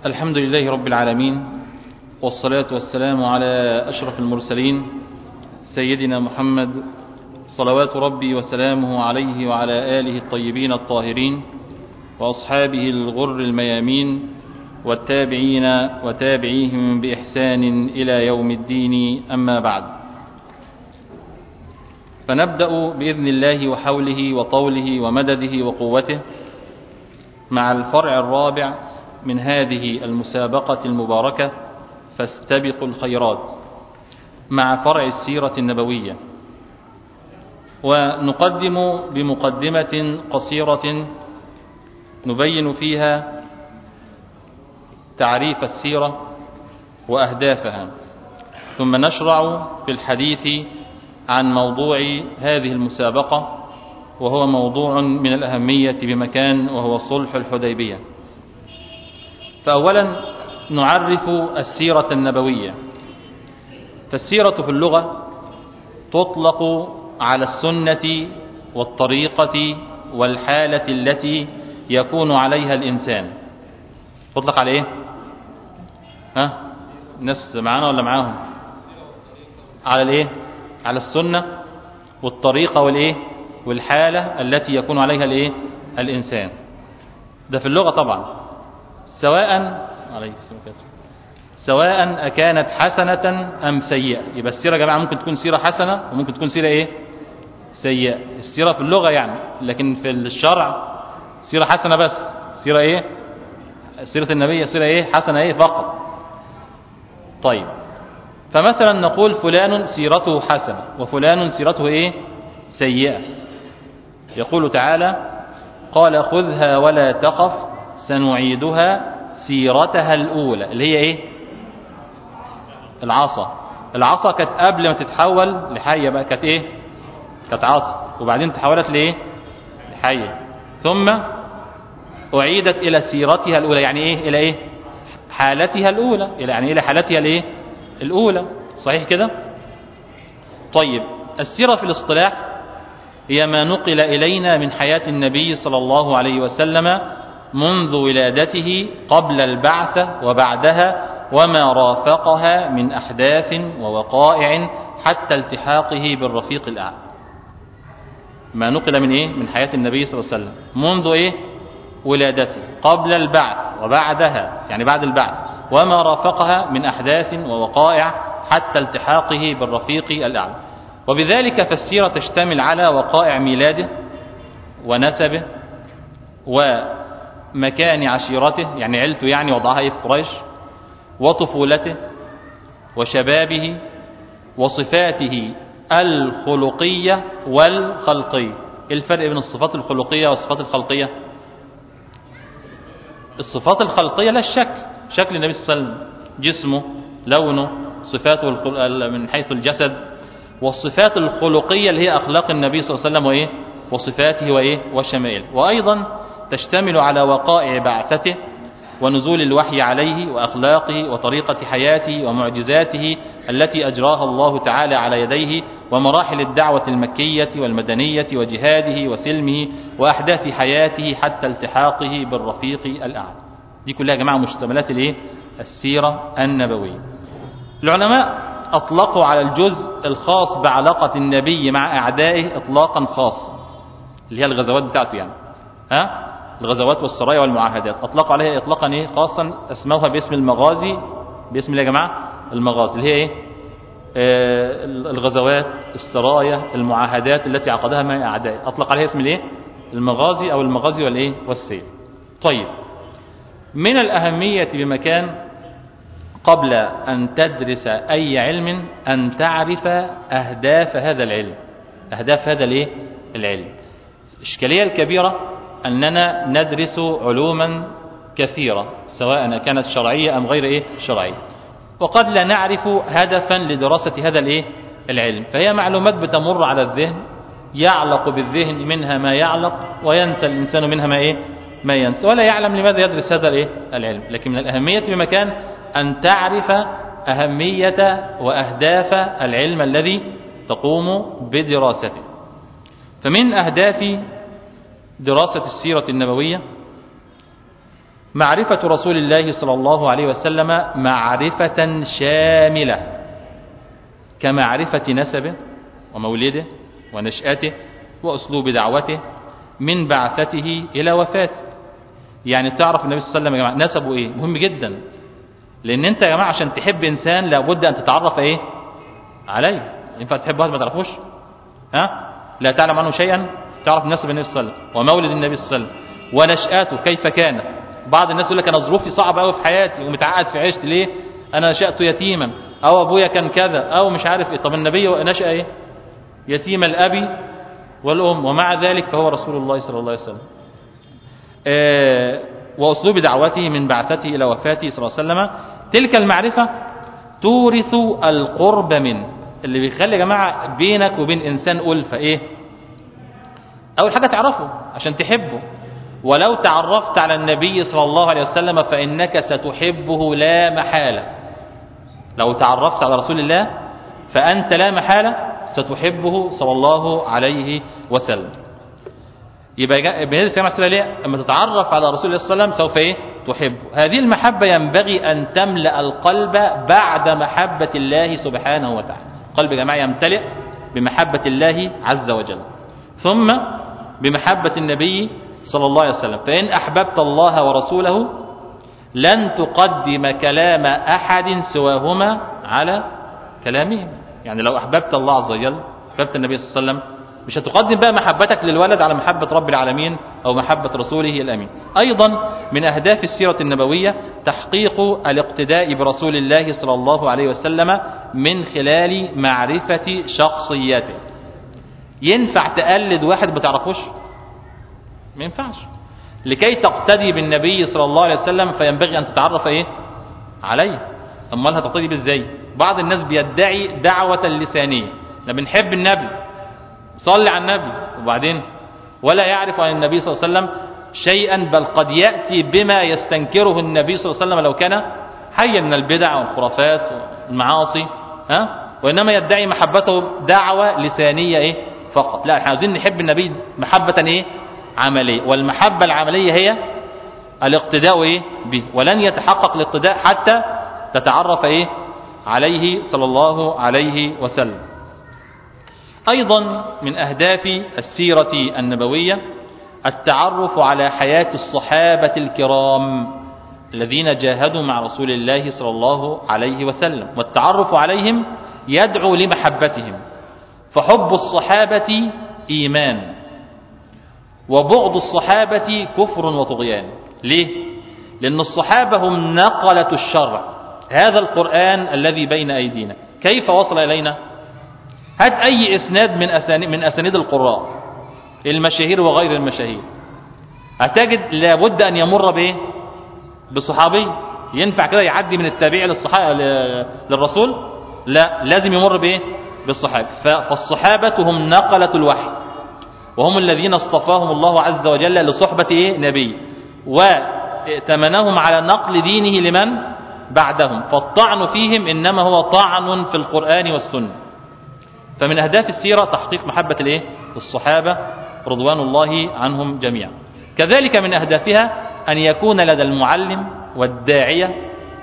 الحمد لله رب العالمين والصلاة والسلام على أشرف المرسلين سيدنا محمد صلوات ربي وسلامه عليه وعلى آله الطيبين الطاهرين وأصحابه الغر الميامين والتابعين وتابعيهم بإحسان إلى يوم الدين أما بعد فنبدأ بإذن الله وحوله وطوله ومدده وقوته مع الفرع الرابع من هذه المسابقة المباركة فاستبقوا الخيرات مع فرع السيرة النبوية ونقدم بمقدمة قصيرة نبين فيها تعريف السيرة وأهدافها ثم نشرع في الحديث عن موضوع هذه المسابقة وهو موضوع من الأهمية بمكان وهو صلح الحديبية فأولا نعرف السيرة النبوية فالسيرة في اللغة تطلق على السنة والطريقة والحالة التي يكون عليها الإنسان تطلق على إيه ها الناس معانا ولا معاهم على الإيه على السنة والطريقة والإيه والحالة التي يكون عليها الإيه الإنسان ده في اللغة طبعا سواء عليك سواء أكانت حسنة أم سيئة يبقى السيرة يا جماعة ممكن تكون سيرة حسنة وممكن تكون سيرة إيه سيئة السيرة في اللغة يعني لكن في الشرع سيرة حسنة بس سيرة إيه سيرة النبي سيرة إيه حسنة إيه فقط طيب فمثلا نقول فلان سيرته حسنة وفلان سيرته إيه سيئة يقول تعالى قال خذها ولا تخف سنعيدها سيرتها الأولى اللي هي إيه العصا العصا كانت قبل ما تتحول لحية بقى كانت إيه كانت عصا وبعدين تحولت لإيه لحية ثم أعيدت إلى سيرتها الأولى يعني إيه إلى إيه حالتها الأولى إلى يعني إلى حالتها الإيه الأولى صحيح كده طيب السيرة في الاصطلاح هي ما نقل إلينا من حياة النبي صلى الله عليه وسلم منذ ولادته قبل البعث وبعدها وما رافقها من أحداث ووقائع حتى التحاقه بالرفيق الأعلى ما نقل من إيه؟ من حياة النبي صلى الله عليه وسلم منذ إيه؟ ولادته قبل البعث وبعدها يعني بعد البعث وما رافقها من أحداث ووقائع حتى التحاقه بالرفيق الأعلى وبذلك فالسيرة تشتمل على وقائع ميلاده ونسبه ومكان عشيرته يعني عيلته يعني وضعها في قريش وطفولته وشبابه وصفاته الخلقية والخلقية الفرق بين الصفات الخلقية والصفات الخلقية الصفات الخلقية لا الشكل شكل النبي صلى الله عليه وسلم جسمه لونه صفاته من حيث الجسد والصفات الخلقية اللي هي أخلاق النبي صلى الله عليه وسلم وإيه وصفاته وإيه وشمائله وأيضا تشتمل على وقائع بعثته ونزول الوحي عليه وأخلاقه وطريقة حياته ومعجزاته التي أجراها الله تعالى على يديه ومراحل الدعوة المكية والمدنية وجهاده وسلمه وأحداث حياته حتى التحاقه بالرفيق الأعلى دي كلها يا جماعة مشتملات الايه السيرة النبوية العلماء أطلقوا على الجزء الخاص بعلاقة النبي مع أعدائه إطلاقا خاصا اللي هي الغزوات بتاعته يعني ها الغزوات والسرايا والمعاهدات أطلقوا عليها إطلاقا إيه خاصا أسموها باسم المغازي باسم يا جماعة المغازي اللي هي إيه آه الغزوات السرايا المعاهدات التي عقدها مع أعدائه أطلق عليها اسم الإيه المغازي أو المغازي والإيه والسير طيب من الأهمية بمكان قبل أن تدرس أي علم أن تعرف أهداف هذا العلم أهداف هذا الإيه العلم الإشكالية الكبيرة أننا ندرس علوما كثيرة سواء كانت شرعية أم غير إيه شرعية وقد لا نعرف هدفا لدراسة هذا الإيه العلم فهي معلومات بتمر على الذهن يعلق بالذهن منها ما يعلق وينسى الإنسان منها ما إيه ما ينسى ولا يعلم لماذا يدرس هذا الإيه العلم لكن من الأهمية بمكان أن تعرف أهمية وأهداف العلم الذي تقوم بدراسته فمن أهداف دراسة السيرة النبوية معرفة رسول الله صلى الله عليه وسلم معرفة شاملة كمعرفة نسبه ومولده ونشأته وأسلوب دعوته من بعثته إلى وفاته يعني تعرف النبي صلى الله عليه وسلم يا جماعة نسبه إيه مهم جدا لأن أنت يا جماعة عشان تحب إنسان لابد أن تتعرف إيه عليه ينفع تحب واحد ما تعرفوش ها لا تعلم عنه شيئا تعرف نسب النبي صلى الله عليه وسلم ومولد النبي صلى الله عليه وسلم ونشأته كيف كان بعض الناس يقول لك أنا ظروفي صعبة قوي في حياتي ومتعقد في عيشتي ليه أنا نشأت يتيما أو أبويا كان كذا أو مش عارف إيه طب النبي نشأ إيه يتيم الأب والأم ومع ذلك فهو رسول الله صلى الله عليه وسلم آه وأسلوب دعوته من بعثته إلى وفاته صلى الله عليه وسلم تلك المعرفة تورث القرب منه اللي بيخلي يا جماعة بينك وبين إنسان ألفة إيه أول حاجة تعرفه عشان تحبه ولو تعرفت على النبي صلى الله عليه وسلم فإنك ستحبه لا محالة لو تعرفت على رسول الله فأنت لا محالة ستحبه صلى الله عليه وسلم يبقى بندرس كما سنة ليه أما تتعرف على رسول الله صلى الله عليه وسلم سوف إيه تحبه هذه المحبة ينبغي أن تملأ القلب بعد محبة الله سبحانه وتعالى قلب جماعة يمتلئ بمحبة الله عز وجل ثم بمحبة النبي صلى الله عليه وسلم فإن أحببت الله ورسوله لن تقدم كلام أحد سواهما على كلامهم يعني لو أحببت الله عز وجل أحببت النبي صلى الله عليه وسلم مش هتقدم بقى محبتك للولد على محبة رب العالمين أو محبة رسوله الأمين أيضا من أهداف السيرة النبوية تحقيق الاقتداء برسول الله صلى الله عليه وسلم من خلال معرفة شخصيته ينفع تقلد واحد بتعرفوش ما ينفعش لكي تقتدي بالنبي صلى الله عليه وسلم فينبغي أن تتعرف إيه عليه أمال هتقتدي بالزي بعض الناس بيدعي دعوة لسانية احنا بنحب النبي صلي على النبي وبعدين ولا يعرف عن النبي صلى الله عليه وسلم شيئا بل قد يأتي بما يستنكره النبي صلى الله عليه وسلم لو كان حيا من البدع والخرافات والمعاصي ها وإنما يدعي محبته دعوة لسانية إيه فقط لا احنا عاوزين نحب النبي محبة إيه عملية والمحبة العملية هي الاقتداء إيه به ولن يتحقق الاقتداء حتى تتعرف إيه عليه صلى الله عليه وسلم أيضا من أهداف السيرة النبوية التعرف على حياة الصحابة الكرام الذين جاهدوا مع رسول الله صلى الله عليه وسلم والتعرف عليهم يدعو لمحبتهم فحب الصحابة إيمان وبغض الصحابة كفر وطغيان ليه؟ لأن الصحابة هم نقلة الشرع هذا القرآن الذي بين أيدينا كيف وصل إلينا؟ هات أي إسناد من أسانيد, من أسانيد القراء المشاهير وغير المشاهير هتجد لابد أن يمر بإيه؟ بصحابي ينفع كده يعدي من التابع للصحابة للرسول لا لازم يمر بإيه؟ بالصحابة فالصحابة هم نقلة الوحي وهم الذين اصطفاهم الله عز وجل لصحبة إيه؟ نبي وائتمنهم على نقل دينه لمن بعدهم فالطعن فيهم إنما هو طعن في القرآن والسنة فمن أهداف السيرة تحقيق محبة الإيه؟ الصحابة رضوان الله عنهم جميعا كذلك من أهدافها أن يكون لدى المعلم والداعية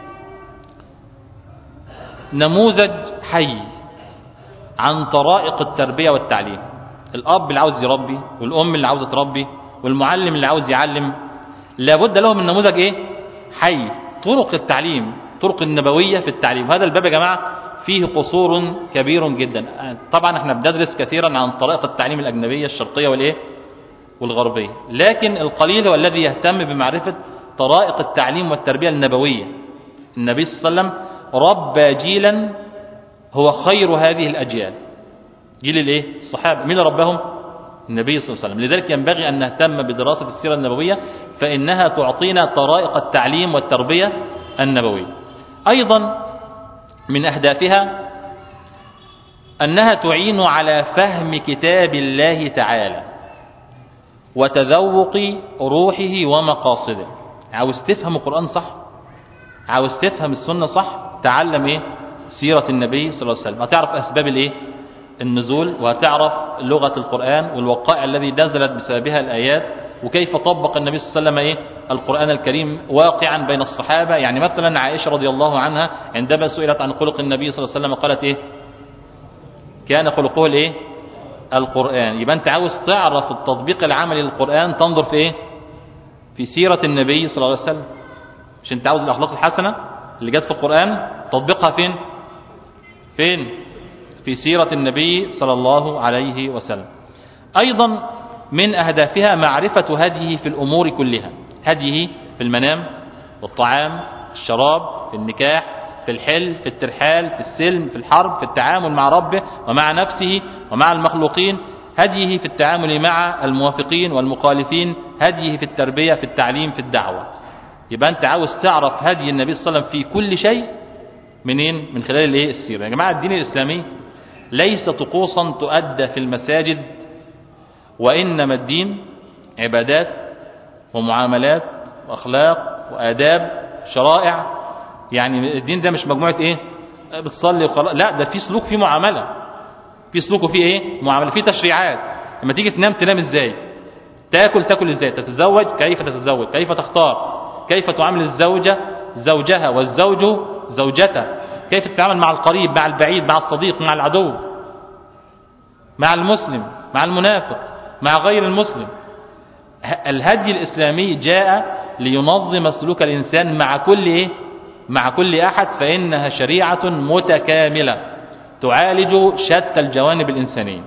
نموذج حي عن طرائق التربية والتعليم الأب اللي عاوز يربي والأم اللي عاوزة تربي والمعلم اللي عاوز يعلم لابد له من نموذج إيه؟ حي طرق التعليم طرق النبوية في التعليم هذا الباب يا جماعة فيه قصور كبير جدا طبعا احنا بندرس كثيرا عن طريقة التعليم الأجنبية الشرقية والإيه؟ والغربية لكن القليل هو الذي يهتم بمعرفة طرائق التعليم والتربية النبوية النبي صلى الله عليه وسلم ربى جيلا هو خير هذه الأجيال جيل الايه الصحابة مين ربهم النبي صلى الله عليه وسلم لذلك ينبغي أن نهتم بدراسة السيرة النبوية فإنها تعطينا طرائق التعليم والتربية النبوية أيضا من أهدافها أنها تعين على فهم كتاب الله تعالى وتذوق روحه ومقاصده عاوز تفهم القرآن صح عاوز تفهم السنة صح تعلم ايه سيرة النبي صلى الله عليه وسلم هتعرف أسباب الايه النزول وهتعرف لغة القرآن والوقائع الذي نزلت بسببها الآيات وكيف طبق النبي صلى الله عليه وسلم ايه القرآن الكريم واقعا بين الصحابة يعني مثلا عائشة رضي الله عنها عندما سئلت عن خلق النبي صلى الله عليه وسلم قالت إيه كان خلقه الإيه القرآن يبقى أنت عاوز تعرف التطبيق العملي للقرآن تنظر في إيه في سيرة النبي صلى الله عليه وسلم مش أنت عاوز الأخلاق الحسنة اللي جت في القرآن تطبيقها فين فين في سيرة النبي صلى الله عليه وسلم أيضا من أهدافها معرفة هديه في الأمور كلها هديه في المنام والطعام الشراب في النكاح في الحل في الترحال في السلم في الحرب في التعامل مع ربه ومع نفسه ومع المخلوقين هديه في التعامل مع الموافقين والمخالفين هديه في التربية في التعليم في الدعوة يبقى أنت عاوز تعرف هدي النبي صلى الله عليه وسلم في كل شيء منين من خلال الايه السيرة يا جماعة الدين الإسلامي ليس طقوسا تؤدى في المساجد وإنما الدين عبادات ومعاملات وأخلاق وآداب شرائع يعني الدين ده مش مجموعة إيه بتصلي وخلاص لا ده في سلوك في معاملة في سلوك وفي إيه معاملة في تشريعات لما تيجي تنام تنام إزاي تاكل تاكل إزاي تتزوج كيف تتزوج كيف تختار كيف تعامل الزوجة زوجها والزوج زوجته كيف تتعامل مع القريب مع البعيد مع الصديق مع العدو مع المسلم مع المنافق مع غير المسلم الهدي الإسلامي جاء لينظم سلوك الإنسان مع كل إيه؟ مع كل أحد فإنها شريعة متكاملة تعالج شتى الجوانب الإنسانية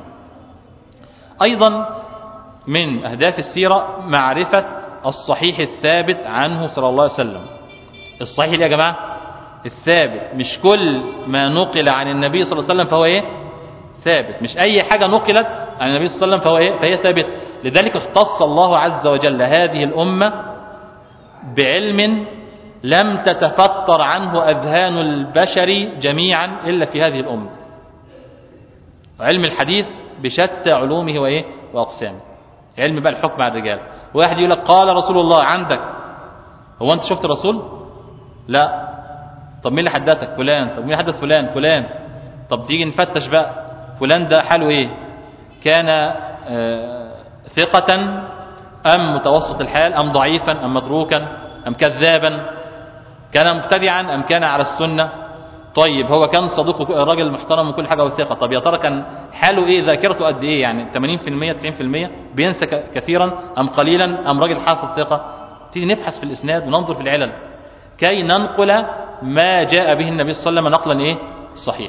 أيضا من أهداف السيرة معرفة الصحيح الثابت عنه صلى الله عليه وسلم الصحيح يا جماعة الثابت مش كل ما نقل عن النبي صلى الله عليه وسلم فهو إيه ثابت مش أي حاجة نقلت عن النبي صلى الله عليه وسلم فهو إيه؟ فهي ثابت لذلك اختص الله عز وجل هذه الأمة بعلم لم تتفطر عنه أذهان البشر جميعا إلا في هذه الأمة علم الحديث بشتى علومه وإيه وأقسامه علم بقى الحكم على الرجال واحد يقول لك قال رسول الله عندك هو أنت شفت الرسول لا طب مين اللي حدثك فلان طب مين حدث فلان فلان طب تيجي نفتش بقى فلان ده حاله ايه كان آه ثقة أم متوسط الحال أم ضعيفا أم متروكا أم كذابا كان مبتدعا أم كان على السنة طيب هو كان صديق راجل محترم وكل حاجة وثقة طب يا ترى كان حاله ايه ذاكرته قد ايه يعني 80% 90% بينسى كثيرا أم قليلا أم راجل حافظ ثقة تيجي نبحث في الإسناد وننظر في العلل كي ننقل ما جاء به النبي صلى الله عليه وسلم نقلا ايه صحيح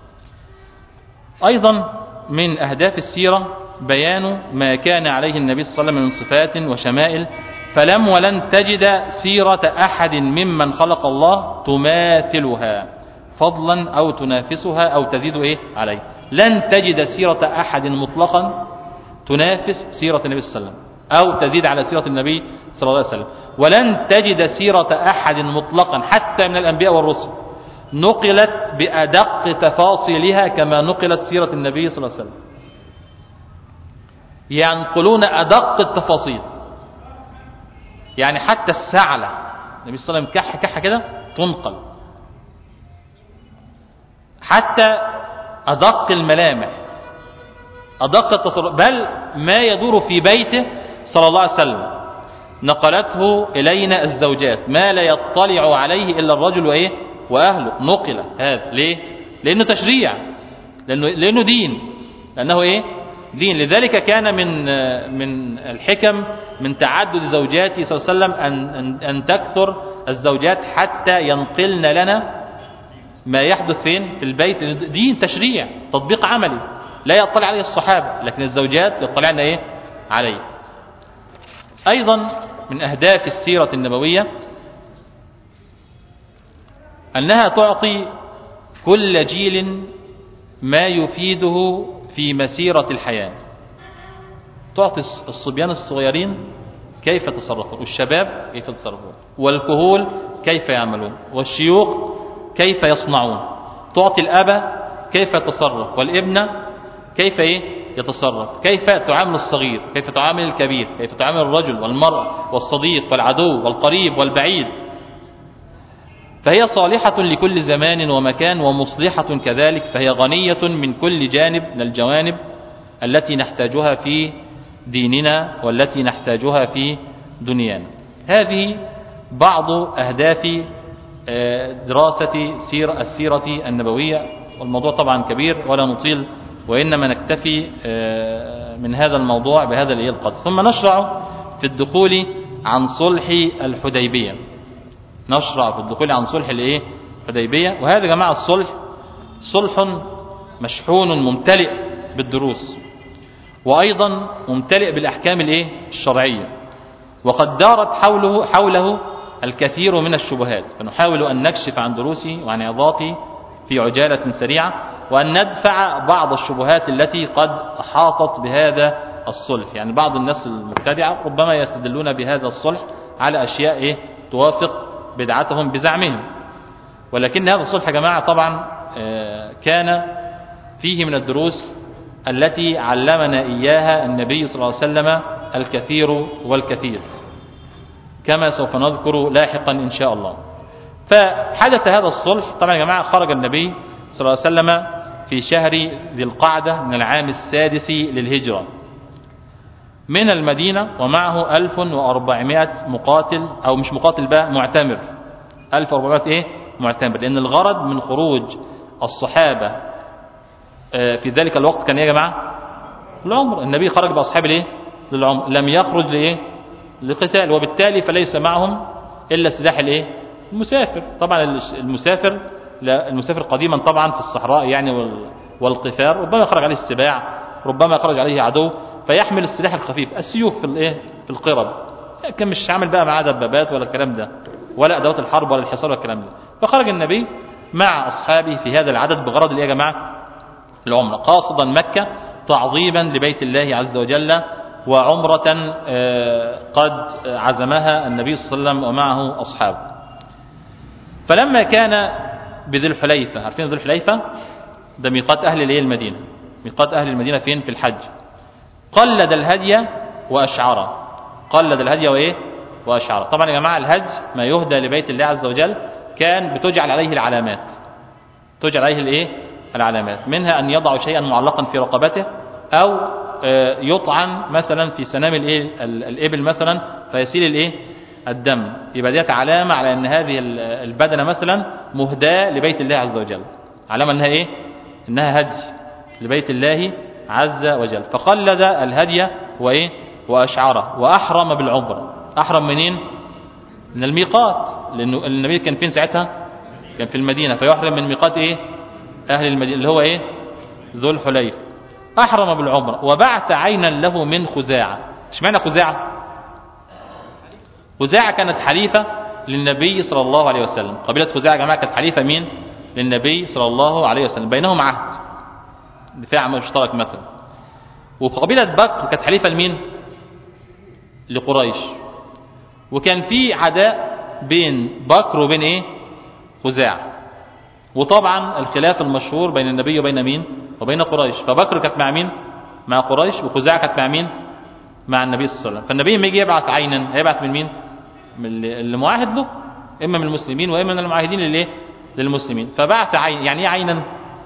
أيضا من أهداف السيرة بيان ما كان عليه النبي صلى الله عليه وسلم من صفات وشمائل فلم ولن تجد سيرة أحد ممن خلق الله تماثلها فضلا أو تنافسها أو تزيد إيه عليه لن تجد سيرة أحد مطلقا تنافس سيرة النبي صلى الله عليه وسلم أو تزيد على سيرة النبي صلى الله عليه وسلم ولن تجد سيرة أحد مطلقا حتى من الأنبياء والرسل نقلت بأدق تفاصيلها كما نقلت سيرة النبي صلى الله عليه وسلم ينقلون أدق التفاصيل يعني حتى السعلة النبي صلى الله عليه وسلم كح كح كده تنقل حتى أدق الملامح أدق التصرف بل ما يدور في بيته صلى الله عليه وسلم نقلته إلينا الزوجات ما لا يطلع عليه إلا الرجل وإيه وأهله نقل هذا ليه لأنه تشريع لأنه, لأنه دين لأنه إيه دين لذلك كان من من الحكم من تعدد زوجاته صلى الله عليه وسلم أن, أن, أن تكثر الزوجات حتى ينقلن لنا ما يحدث فين في البيت دين تشريع تطبيق عملي لا يطلع عليه الصحابة لكن الزوجات يطلعن إيه عليه أيضا من أهداف السيرة النبوية أنها تعطي كل جيل ما يفيده في مسيرة الحياة تعطي الصبيان الصغيرين كيف تصرفون والشباب كيف يتصرفون والكهول كيف يعملون والشيوخ كيف يصنعون تعطي الأب كيف يتصرف والابن كيف إيه يتصرف كيف تعامل الصغير كيف تعامل الكبير كيف تعامل الرجل والمرأة والصديق والعدو والقريب والبعيد فهي صالحة لكل زمان ومكان ومصلحة كذلك فهي غنية من كل جانب من الجوانب التي نحتاجها في ديننا والتي نحتاجها في دنيانا هذه بعض أهداف آه، دراسة سيرة السيرة النبوية والموضوع طبعا كبير ولا نطيل وإنما نكتفي آه، من هذا الموضوع بهذا القدر ثم نشرع في الدخول عن صلح الحديبية نشرع في الدخول عن صلح الايه الحديبية وهذا يا جماعة الصلح صلح مشحون ممتلئ بالدروس وأيضا ممتلئ بالأحكام الايه الشرعية وقد دارت حوله حوله الكثير من الشبهات فنحاول أن نكشف عن دروسي وعن عظاتي في عجالة سريعة وأن ندفع بعض الشبهات التي قد أحاطت بهذا الصلح يعني بعض الناس المبتدعة ربما يستدلون بهذا الصلح على أشياء إيه توافق بدعتهم بزعمهم ولكن هذا الصلح يا جماعة طبعا آه، كان فيه من الدروس التي علمنا إياها النبي صلى الله عليه وسلم الكثير والكثير كما سوف نذكر لاحقا إن شاء الله فحدث هذا الصلح طبعا يا جماعة خرج النبي صلى الله عليه وسلم في شهر ذي القعدة من العام السادس للهجرة من المدينة ومعه 1400 مقاتل أو مش مقاتل بقى معتمر 1400 إيه معتمر لأن الغرض من خروج الصحابة آه، في ذلك الوقت كان إيه يا جماعة العمر النبي خرج بأصحاب الإيه للعمر لم يخرج لإيه لقتال وبالتالي فليس معهم إلا سلاح الإيه المسافر طبعا المسافر لا المسافر قديما طبعا في الصحراء يعني والقفار ربما يخرج عليه السباع ربما يخرج عليه عدو فيحمل السلاح الخفيف السيوف في الايه في القرب كان مش عامل بقى معاه دبابات ولا الكلام ده ولا ادوات الحرب ولا الحصار ولا الكلام ده فخرج النبي مع اصحابه في هذا العدد بغرض الايه يا جماعه العمره قاصدا مكه تعظيما لبيت الله عز وجل وعمرة آه، قد عزمها النبي صلى الله عليه وسلم ومعه أصحابه فلما كان بذي الحليفة عارفين ذي الحليفة ده ميقات أهل المدينة ميقات أهل المدينة فين في الحج قلد الهدي وأشعره قلد الهدي وإيه وأشعره طبعا يا جماعة الهدي ما يهدى لبيت الله عز وجل كان بتجعل عليه العلامات تجعل عليه الإيه العلامات منها أن يضع شيئا معلقا في رقبته أو آه، يطعن مثلا في سنام الإيه الإبل مثلا فيسيل الإيه الدم يبقى ديت علامة على أن هذه البدنة مثلا مهداة لبيت الله عز وجل علامة أنها إيه إنها هدي لبيت الله عز وجل فقلد الهدي وإيه وأشعره وأحرم بالعمرة أحرم منين من الميقات لأنه النبي كان فين ساعتها كان في المدينة فيحرم من ميقات إيه أهل المدينة اللي هو إيه ذو الحليف أحرم بالعمرة وبعث عينا له من خزاعة ايش معنى خزاعة خزاعة كانت حليفة للنبي صلى الله عليه وسلم قبيلة خزاعة يا جماعة كانت حليفة مين للنبي صلى الله عليه وسلم بينهم عهد دفاع مشترك مثلا وقبيلة بكر كانت حليفة لمين لقريش وكان في عداء بين بكر وبين ايه خزاع وطبعا الخلاف المشهور بين النبي وبين مين وبين قريش فبكر كانت مع مين مع قريش وخزاع كانت مع مين مع النبي صلى الله عليه وسلم فالنبي لما يجي يبعث عينا هيبعث من مين من اللي معاهد له اما من المسلمين واما من المعاهدين للايه للمسلمين فبعث عين يعني ايه عينا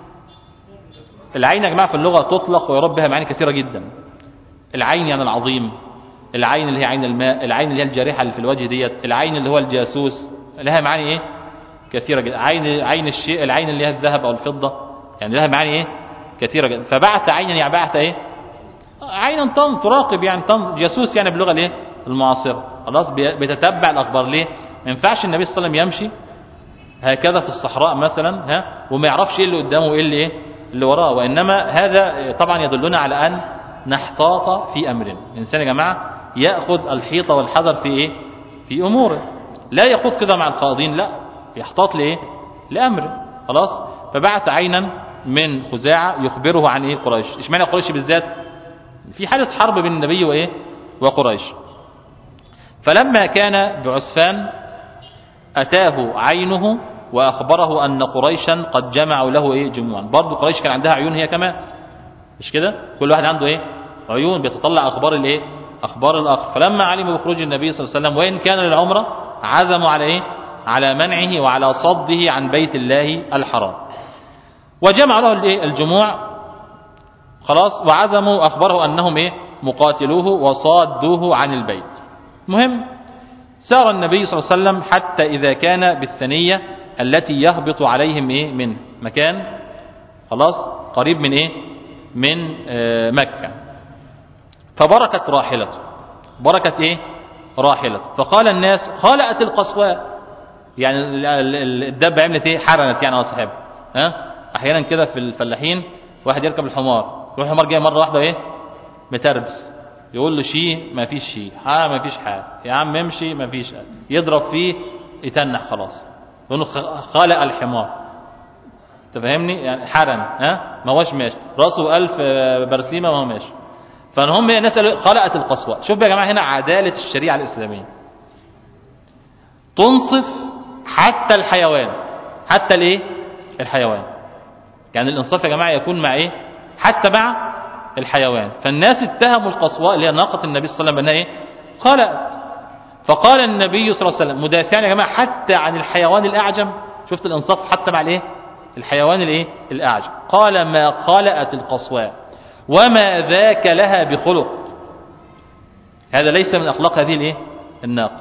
العين يا جماعة في اللغة تطلق ويرد بها معاني كثيرة جدا العين يعني العظيم العين اللي هي عين الماء العين اللي هي الجارحة اللي في الوجه ديت العين اللي هو الجاسوس لها معاني ايه كثيرة جدا عين عين الشيء العين اللي هي الذهب او الفضة يعني لها معاني ايه كثيرة جدا فبعث عينا يعني بعث ايه عينا تنظر تراقب يعني تنظر جاسوس يعني باللغة الايه المعاصرة خلاص بتتبع الاخبار ليه ما ينفعش النبي صلى الله عليه وسلم يمشي هكذا في الصحراء مثلا ها وما يعرفش ايه اللي قدامه وايه اللي ايه اللي وراه وإنما هذا طبعا يدلنا على أن نحتاط في أمر الإنسان يا جماعة يأخذ الحيطة والحذر في إيه في أموره لا يخوض كده مع القائدين لا يحتاط لإيه لأمره خلاص فبعث عينا من خزاعة يخبره عن إيه قريش إيش معنى قريش بالذات في حالة حرب بين النبي وإيه وقريش فلما كان بعسفان أتاه عينه وأخبره أن قريشا قد جمعوا له إيه جموعا برضه قريش كان عندها عيون هي كمان مش كده كل واحد عنده إيه عيون بيتطلع أخبار الإيه أخبار الآخر فلما علموا بخروج النبي صلى الله عليه وسلم وإن كان للعمرة عزموا على إيه على منعه وعلى صده عن بيت الله الحرام وجمع له الإيه الجموع خلاص وعزموا أخبره أنهم إيه مقاتلوه وصادوه عن البيت مهم سار النبي صلى الله عليه وسلم حتى إذا كان بالثنية التي يهبط عليهم إيه من مكان خلاص قريب من إيه من آه مكة فبركت راحلته بركت إيه راحلته فقال الناس خلأت القصواء يعني الدبة عملت إيه حرنت يعني على صاحبها ها أحيانا كده في الفلاحين واحد يركب الحمار يروح الحمار جاي مرة واحدة إيه متربس يقول له شي ما فيش شي ها ما فيش حاجة يا عم امشي ما فيش حاجة يضرب فيه يتنح خلاص يقول له خلق الحمار تفهمني يعني حرن ها ما هوش ماشي راسه ألف برسيمة ما هو ماشي فهم الناس خلقت القصوى شوف يا جماعة هنا عدالة الشريعة الإسلامية تنصف حتى الحيوان حتى الايه الحيوان يعني الانصاف يا جماعة يكون مع ايه حتى مع الحيوان فالناس اتهموا القصواء اللي هي ناقة النبي صلى الله عليه وسلم بأنها ايه خلقت فقال النبي صلى الله عليه وسلم مدافعا يا جماعة حتى عن الحيوان الأعجم شفت الإنصاف حتى مع الايه الحيوان الايه الأعجم قال ما خلقت القصواء وما ذاك لها بخلق هذا ليس من أخلاق هذه الايه الناقة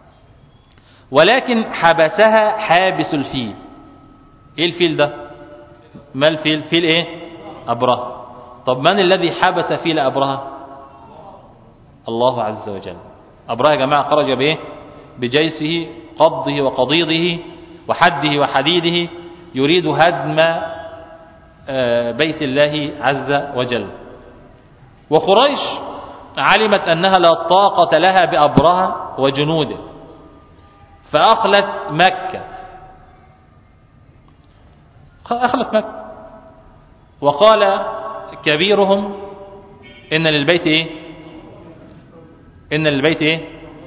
ولكن حبسها حابس الفيل ايه الفيل ده ما الفيل فيل ايه أبره طب من الذي حبس فيل أبرهة الله عز وجل أبرهة يا جماعة خرج بايه بجيسه قبضه وقضيضه وحده وحديده يريد هدم بيت الله عز وجل وقريش علمت أنها لا طاقة لها بأبرهة وجنوده فأخلت مكة أخلت مكة وقال كبيرهم إن للبيت إيه إن للبيت إيه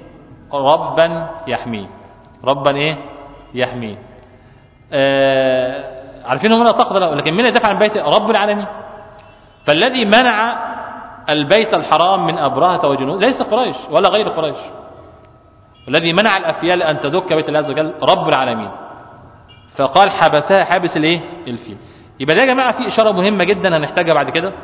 ربا يحميه ربا إيه يحميه آه عارفين هم لا تقدر لكن من يدفع عن البيت رب العالمين فالذي منع البيت الحرام من أبرهة وجنود ليس قريش ولا غير قريش الذي منع الأفيال أن تدك بيت الله عز وجل رب العالمين فقال حبسها حابس الايه الفيل يبقى ده يا جماعة في إشارة مهمة جدا هنحتاجها بعد كده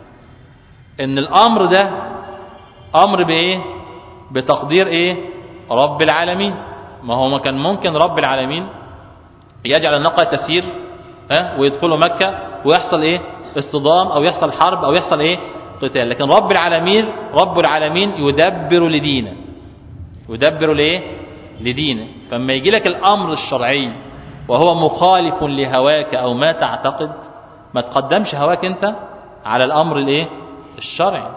ان الأمر ده أمر بإيه بتقدير إيه رب العالمين ما هو ما كان ممكن رب العالمين يجعل الناقة تسير ها ويدخلوا مكة ويحصل إيه اصطدام أو يحصل حرب أو يحصل إيه قتال لكن رب العالمين رب العالمين يدبر لدينه يدبر لإيه لدينه فما يجي لك الأمر الشرعي وهو مخالف لهواك أو ما تعتقد ما تقدمش هواك أنت على الأمر الايه الشرعي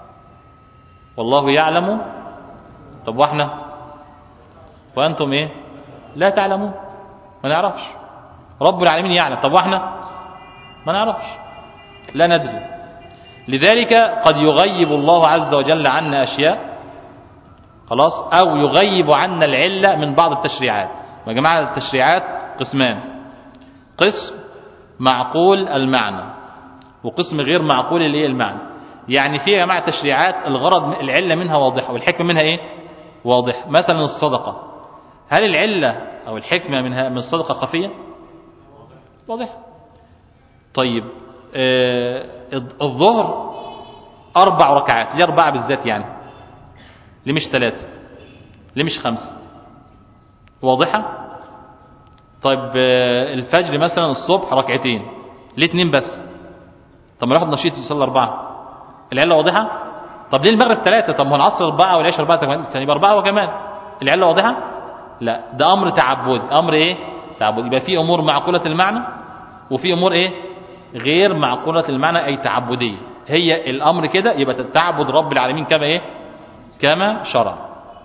والله يعلم طب واحنا وأنتم إيه لا تعلمون ما نعرفش رب العالمين يعلم طب واحنا ما نعرفش لا ندري لذلك قد يغيب الله عز وجل عنا أشياء خلاص أو يغيب عنا العلة من بعض التشريعات يا جماعة التشريعات قسمان قسم معقول المعنى وقسم غير معقول الايه المعنى يعني في يا جماعه تشريعات الغرض العله منها واضحه والحكمه منها ايه واضح مثلا الصدقه هل العله او الحكمه منها من الصدقه خفيه واضح طيب آه الظهر اربع ركعات ليه اربعه بالذات يعني ليه مش ثلاثه ليه مش خمسه واضحه طيب الفجر مثلا الصبح ركعتين ليه اتنين بس طب ما الواحد نشيط يصلي أربعة العلة واضحة طب ليه المغرب ثلاثة طب ما هو العصر أربعة والعشاء أربعة كان يبقى أربعة وكمان العلة واضحة لا ده أمر تعبدي أمر إيه تعبدي يبقى في أمور معقولة المعنى وفي أمور إيه غير معقولة المعنى أي تعبدية هي الأمر كده يبقى تعبد رب العالمين كما إيه كما شرع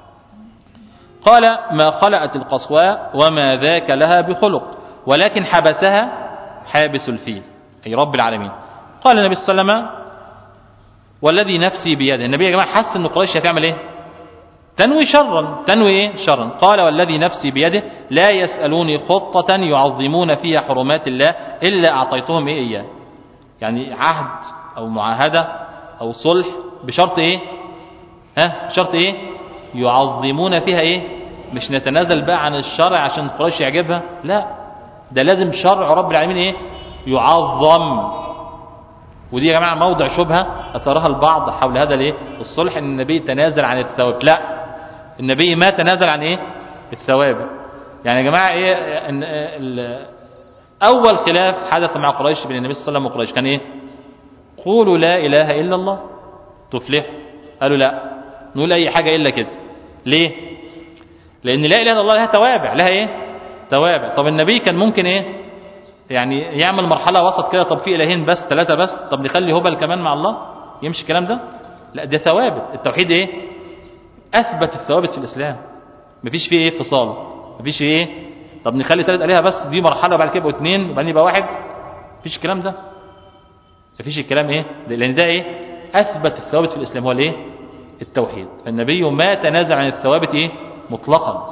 قال ما خلقت القصواء وما ذاك لها بخلق ولكن حبسها حابس الفيل أي رب العالمين قال النبي صلى الله عليه وسلم والذي نفسي بيده النبي يا جماعة حس أن قريش هتعمل إيه تنوي شرا تنوي إيه شرا قال والذي نفسي بيده لا يسألوني خطة يعظمون فيها حرمات الله إلا أعطيتهم إيه إياه يعني عهد أو معاهدة أو صلح بشرط إيه ها بشرط إيه يعظمون فيها إيه مش نتنازل بقى عن الشرع عشان قريش يعجبها لا ده لازم شرع رب العالمين إيه يعظم ودي يا جماعة موضع شبهة أثرها البعض حول هذا الايه الصلح أن النبي تنازل عن الثواب لا النبي ما تنازل عن ايه الثوابت يعني يا جماعة ايه إن ال- اول خلاف حدث مع قريش بين النبي صلى الله عليه وسلم وقريش كان ايه قولوا لا اله الا الله تفلحوا قالوا لا نقول اي حاجة الا كده ليه لان لا اله الا الله لها توابع لها ايه توابع طب النبي كان ممكن ايه يعني يعمل مرحلة وسط كده طب في إلهين بس ثلاثة بس طب نخلي هبل كمان مع الله يمشي الكلام ده لا ده ثوابت التوحيد ايه أثبت الثوابت في الإسلام مفيش فيه ايه فصال مفيش فيه ايه طب نخلي ثلاث آلهة بس دي مرحلة بعد كده يبقوا اثنين وبعدين يبقى واحد مفيش الكلام ده مفيش الكلام ايه لأن ده ايه أثبت الثوابت في الإسلام هو الايه التوحيد فالنبي ما تنازع عن الثوابت ايه مطلقا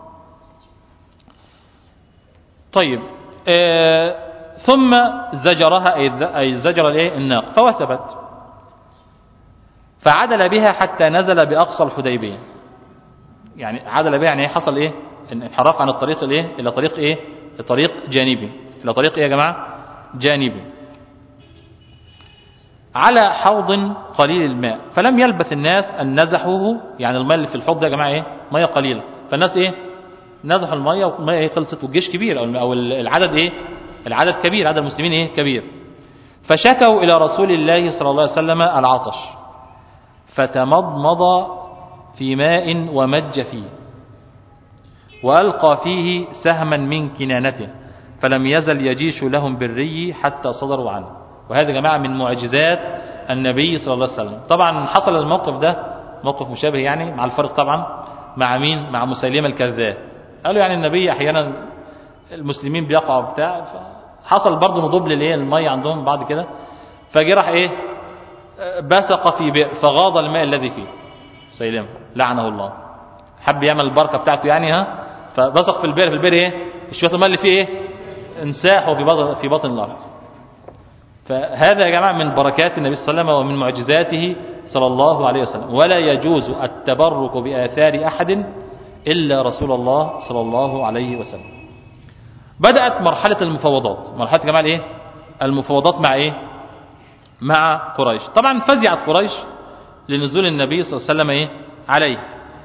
طيب آه ثم زجرها أي الذ- أي زجر الايه الناق فوثبت فعدل بها حتى نزل بأقصى الحديبية يعني عدل بها يعني ايه حصل ايه ان- انحراف عن الطريق الايه الى طريق ايه طريق جانبي الى طريق ايه يا جماعة جانبي على حوض قليل الماء فلم يلبث الناس أن نزحوه يعني الماء اللي في الحوض ده يا جماعة ايه مية قليلة فالناس ايه نزحوا المية والمية ايه خلصت والجيش كبير أو أو العدد ايه العدد كبير عدد المسلمين ايه كبير فشكوا إلى رسول الله صلى الله عليه وسلم العطش فتمضمض في ماء ومج فيه وألقى فيه سهما من كنانته فلم يزل يجيش لهم بالري حتى صدروا عنه وهذا يا جماعة من معجزات النبي صلى الله عليه وسلم طبعا حصل الموقف ده موقف مشابه يعني مع الفرق طبعا مع مين مع مسيلمة الكذاب قالوا يعني النبي أحيانا المسلمين بيقعوا بتاع حصل برضه نضوب للايه المية عندهم بعد كده فجي راح ايه بسق في بئر فغاض الماء الذي فيه سيلمة لعنه الله حب يعمل البركة بتاعته يعني ها فبصق في البئر في البئر ايه شوية الماء اللي فيه ايه انساحوا في بطن في بطن الارض فهذا يا جماعة من بركات النبي صلى الله عليه وسلم ومن معجزاته صلى الله عليه وسلم ولا يجوز التبرك بآثار أحد إلا رسول الله صلى الله عليه وسلم بدأت مرحلة المفاوضات مرحلة يا جماعة الايه المفاوضات مع ايه مع قريش طبعا فزعت قريش لنزول النبي صلى الله عليه وسلم ايه عليه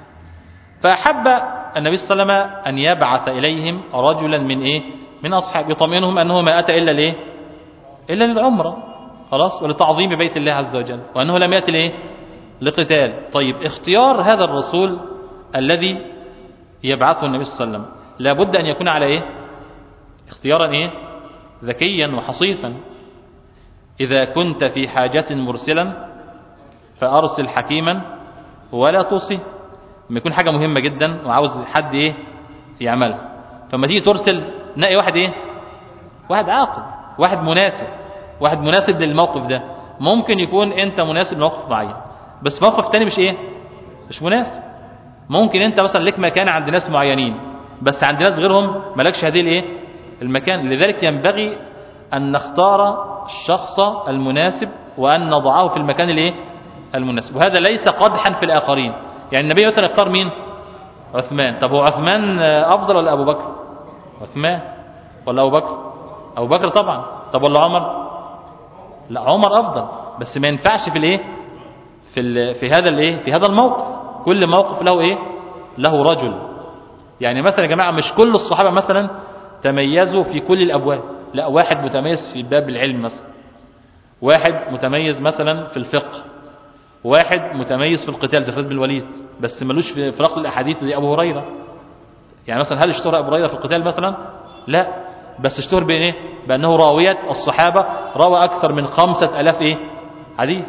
فأحب النبي صلى الله عليه وسلم أن يبعث إليهم رجلا من إيه من أصحاب يطمئنهم أنه ما أتى إلا ليه إلا للعمرة خلاص ولتعظيم بيت الله عز وجل وأنه لم يأتي ليه لقتال طيب اختيار هذا الرسول الذي يبعثه النبي صلى الله عليه وسلم لابد أن يكون على إيه اختيارا إيه ذكيا وحصيفا إذا كنت في حاجة مرسلا فأرسل حكيما ولا توصي لما يكون حاجة مهمة جدا وعاوز حد ايه يعملها فما تيجي ترسل نقي واحد ايه واحد عاقل واحد مناسب واحد مناسب للموقف ده ممكن يكون انت مناسب لموقف معين بس موقف تاني مش ايه مش مناسب ممكن انت مثلا لك مكان عند ناس معينين بس عند ناس غيرهم مالكش هذه الايه المكان لذلك ينبغي ان نختار الشخص المناسب وان نضعه في المكان الايه المناسب وهذا ليس قدحا في الاخرين يعني النبي مثلا اختار مين عثمان طب هو عثمان افضل ولا ابو بكر عثمان ولا ابو بكر ابو بكر طبعا طب ولا عمر لا عمر افضل بس ما ينفعش في الايه في ال... في هذا الايه في هذا الموقف كل موقف له ايه له رجل يعني مثلا يا جماعه مش كل الصحابه مثلا تميزوا في كل الابواب لا واحد متميز في باب العلم مثلا واحد متميز مثلا في الفقه واحد متميز في القتال زي خالد بن الوليد بس ملوش في نقل الاحاديث زي ابو هريره يعني مثلا هل اشتهر ابو هريره في القتال مثلا لا بس اشتهر بين ايه بانه راويه الصحابه روى اكثر من خمسة ألاف ايه حديث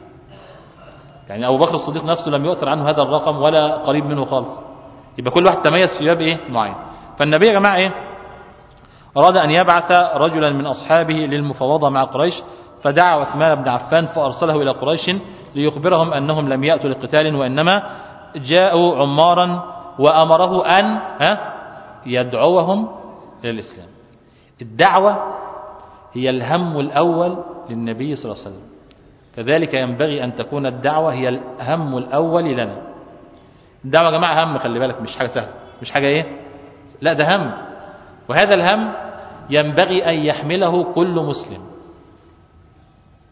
يعني ابو بكر الصديق نفسه لم يؤثر عنه هذا الرقم ولا قريب منه خالص يبقى كل واحد تميز في باب ايه معين فالنبي يا جماعه ايه اراد ان يبعث رجلا من اصحابه للمفاوضه مع قريش فدعا عثمان بن عفان فارسله الى قريش ليخبرهم أنهم لم يأتوا لقتال وإنما جاءوا عمارا وأمره أن ها يدعوهم إلى الإسلام الدعوة هي الهم الأول للنبي صلى الله عليه وسلم كذلك ينبغي أن تكون الدعوة هي الهم الأول لنا الدعوة يا جماعة هم خلي بالك مش حاجة سهلة مش حاجة إيه لا ده هم وهذا الهم ينبغي أن يحمله كل مسلم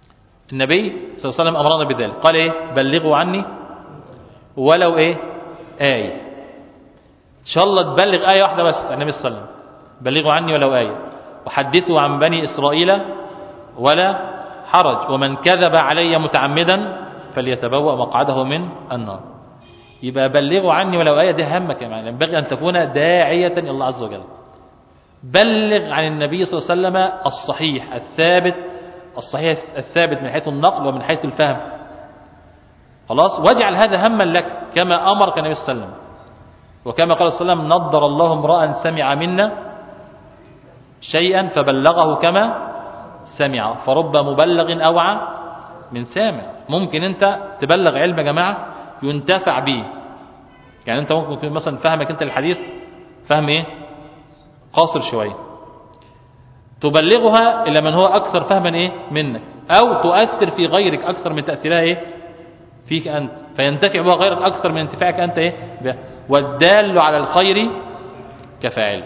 النبي صلى الله عليه وسلم أمرنا بذلك قال إيه بلغوا عني ولو إيه آية إن شاء الله تبلغ آية واحدة بس عن النبي صلى الله عليه وسلم بلغوا عني ولو آية وحدثوا عن بني إسرائيل ولا حرج ومن كذب علي متعمدا فليتبوأ مقعده من النار يبقى بلغوا عني ولو آية دي همك يا معلم ينبغي أن تكون داعية إلى الله عز وجل بلغ عن النبي صلى الله عليه وسلم الصحيح الثابت الصحيح الثابت من حيث النقل ومن حيث الفهم خلاص واجعل هذا هما لك كما أمرك النبي صلى الله عليه وسلم وكما قال صلى الله عليه وسلم نضر الله امرأ سمع منا شيئا فبلغه كما سمع فرب مبلغ أوعى من سامع ممكن انت تبلغ علم يا جماعة ينتفع به يعني انت ممكن يكون مثلا فهمك انت الحديث فهم ايه قاصر شوية تبلغها إلى من هو أكثر فهما إيه منك أو تؤثر في غيرك أكثر من تأثيرها إيه فيك أنت فينتفع بها غيرك أكثر من انتفاعك أنت إيه بها والدال على الخير كفاعل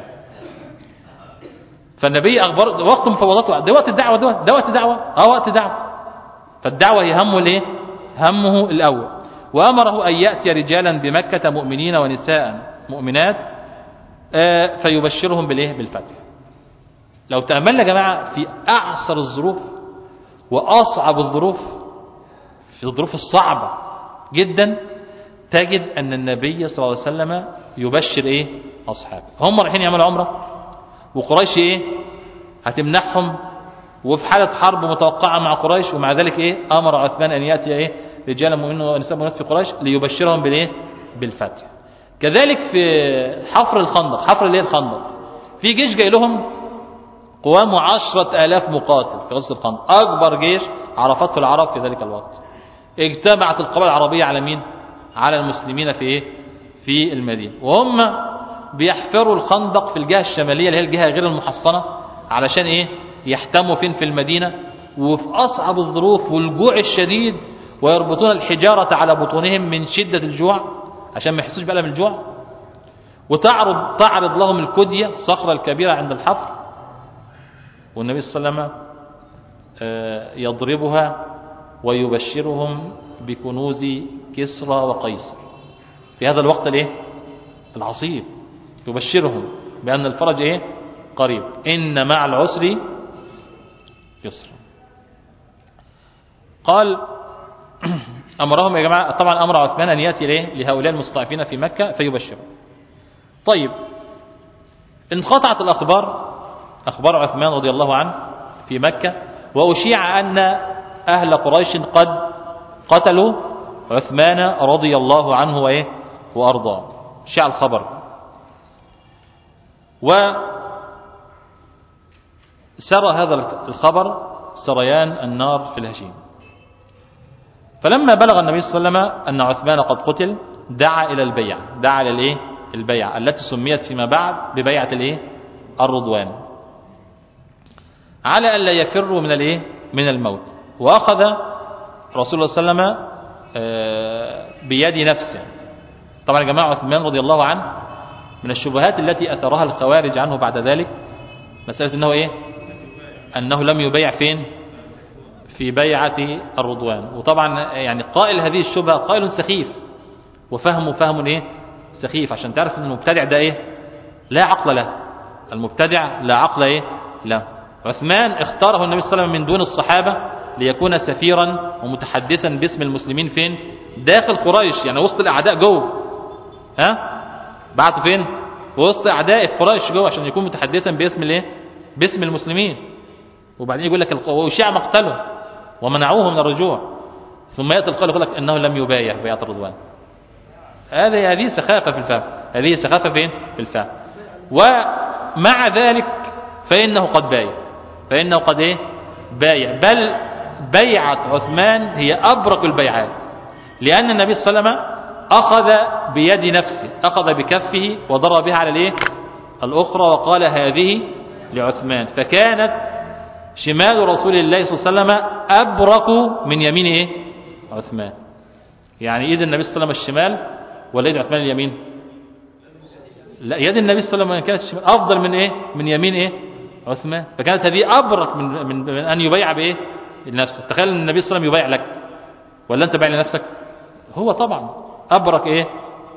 فالنبي أخبر وقت مفوضاته ده وقت الدعوة ده, ده وقت دعوة اه وقت دعوة فالدعوة هي همه الايه همه الأول وأمره أن يأتي رجالا بمكة مؤمنين ونساء مؤمنات آه فيبشرهم بالايه بالفتح لو تأملنا يا جماعة في أعصر الظروف وأصعب الظروف في الظروف الصعبة جدا تجد أن النبي صلى الله عليه وسلم يبشر إيه أصحابه هم رايحين يعملوا عمرة وقريش إيه هتمنحهم وفي حالة حرب متوقعة مع قريش ومع ذلك إيه أمر عثمان أن يأتي إيه رجال مؤمنين ونساء مؤمنات في قريش ليبشرهم بالإيه بالفتح كذلك في حفر الخندق حفر اللي هي الخندق في جيش جاي لهم قوام عشرة آلاف مقاتل في غزة الخندق أكبر جيش عرفته العرب في ذلك الوقت اجتمعت القبائل العربية على مين على المسلمين في إيه؟ في المدينة وهم بيحفروا الخندق في الجهة الشمالية اللي هي الجهة غير المحصنة علشان إيه يحتموا فين في المدينة وفي أصعب الظروف والجوع الشديد ويربطون الحجارة على بطونهم من شدة الجوع عشان ما يحسوش بألم الجوع وتعرض تعرض لهم الكدية الصخرة الكبيرة عند الحفر والنبي صلى الله عليه وسلم يضربها ويبشرهم بكنوز كسرى وقيصر في هذا الوقت الايه العصيب يبشرهم بأن الفرج ايه قريب إن مع العسر يسر قال أمرهم يا جماعة طبعا أمر عثمان أن يأتي ليه لهؤلاء المستضعفين في مكة فيبشرهم طيب انقطعت الأخبار أخبار عثمان رضي الله عنه في مكة وأشيع أن أهل قريش قد قتلوا عثمان رضي الله عنه وإيه وأرضاه شاع الخبر وسرى هذا الخبر سريان النار في الهشيم فلما بلغ النبي صلى الله عليه وسلم أن عثمان قد قتل دعا إلى البيع دعا إلى الإيه البيع التي سميت فيما بعد ببيعة الإيه الرضوان على أن لا يفروا من الإيه من الموت وأخذ رسول الله صلى الله عليه وسلم بيد نفسه طبعا يا جماعة عثمان رضي الله عنه من الشبهات التي أثرها الخوارج عنه بعد ذلك مسألة أنه إيه أنه لم يبيع فين في بيعة الرضوان وطبعا يعني قائل هذه الشبهة قائل سخيف وفهمه فهم إيه سخيف عشان تعرف أن المبتدع ده إيه لا عقل له المبتدع لا عقل إيه له عثمان اختاره النبي صلى الله عليه وسلم من دون الصحابة ليكون سفيرا ومتحدثا باسم المسلمين فين داخل قريش يعني وسط الأعداء جوه ها بعته فين وسط أعداء في قريش جوه عشان يكون متحدثا باسم الايه باسم المسلمين وبعدين يقول لك وشاع مقتله ومنعوه من الرجوع ثم يأتي القول يقول لك أنه لم يبايع بيعة الرضوان هذه هذه سخافة في الفهم هذه سخافة فين في الفهم ومع ذلك فإنه قد بايع فإنه قد إيه بايع بل بيعة عثمان هي أبرك البيعات لأن النبي صلى الله عليه وسلم أخذ بيد نفسه أخذ بكفه وضرب بها على الإيه الأخرى وقال هذه لعثمان فكانت شمال رسول الله صلى الله عليه وسلم أبرك من يمين إيه عثمان يعني يد النبي صلى الله عليه وسلم الشمال ولا يد عثمان اليمين لا يد النبي صلى الله عليه وسلم كانت الشمال أفضل من إيه من يمين إيه عثمان فكانت هذه أبرك من, من, من أن يبيع بإيه لنفسه تخيل النبي صلى الله عليه وسلم يبيع لك ولا أنت بايع لنفسك هو طبعا أبرك إيه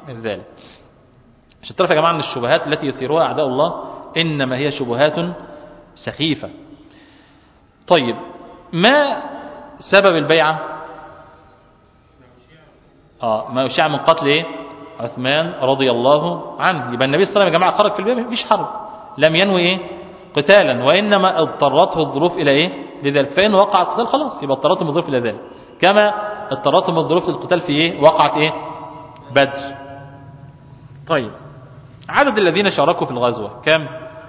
من ذلك عشان تعرف يا جماعة أن الشبهات التي يثيرها أعداء الله إنما هي شبهات سخيفة طيب ما سبب البيعة آه ما يشاع من قتل إيه؟ عثمان رضي الله عنه يبقى النبي صلى الله عليه وسلم يا جماعة خرج في البيع مفيش حرب لم ينوي إيه؟ قتالا وإنما اضطرته الظروف إلى إيه لذلك فإن وقع القتال خلاص يبقى اضطرتهم الظروف إلى ذلك كما اضطرتهم الظروف للقتال في إيه وقعت إيه بدر طيب عدد الذين شاركوا في الغزوة كم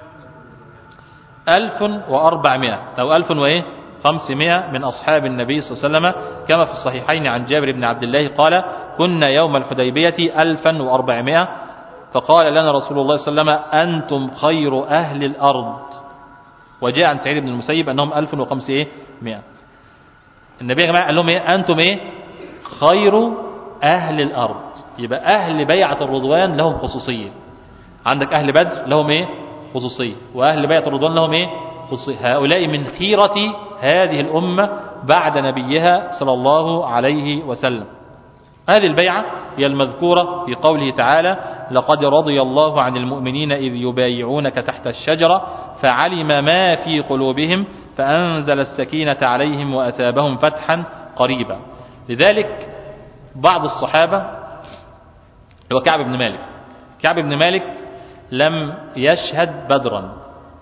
ألف وأربعمائة أو ألف وإيه خمسمائة من أصحاب النبي صلى الله عليه وسلم كما في الصحيحين عن جابر بن عبد الله قال كنا يوم الحديبية ألفا وأربعمائة فقال لنا رسول الله صلى الله عليه وسلم أنتم خير أهل الأرض وجاء عن سعيد بن المسيب أنهم ألف وخمسمائة النبي يا جماعة قال لهم إيه أنتم إيه خير أهل الأرض يبقى أهل بيعة الرضوان لهم خصوصية عندك أهل بدر لهم إيه خصوصية وأهل بيعة الرضوان لهم إيه خصوصية هؤلاء من خيرة هذه الأمة بعد نبيها صلى الله عليه وسلم هذه البيعة هي المذكورة في قوله تعالى لقد رضي الله عن المؤمنين إذ يبايعونك تحت الشجرة فعلم ما في قلوبهم فأنزل السكينة عليهم وأثابهم فتحا قريبا لذلك بعض الصحابة هو كعب بن مالك كعب بن مالك لم يشهد بدرا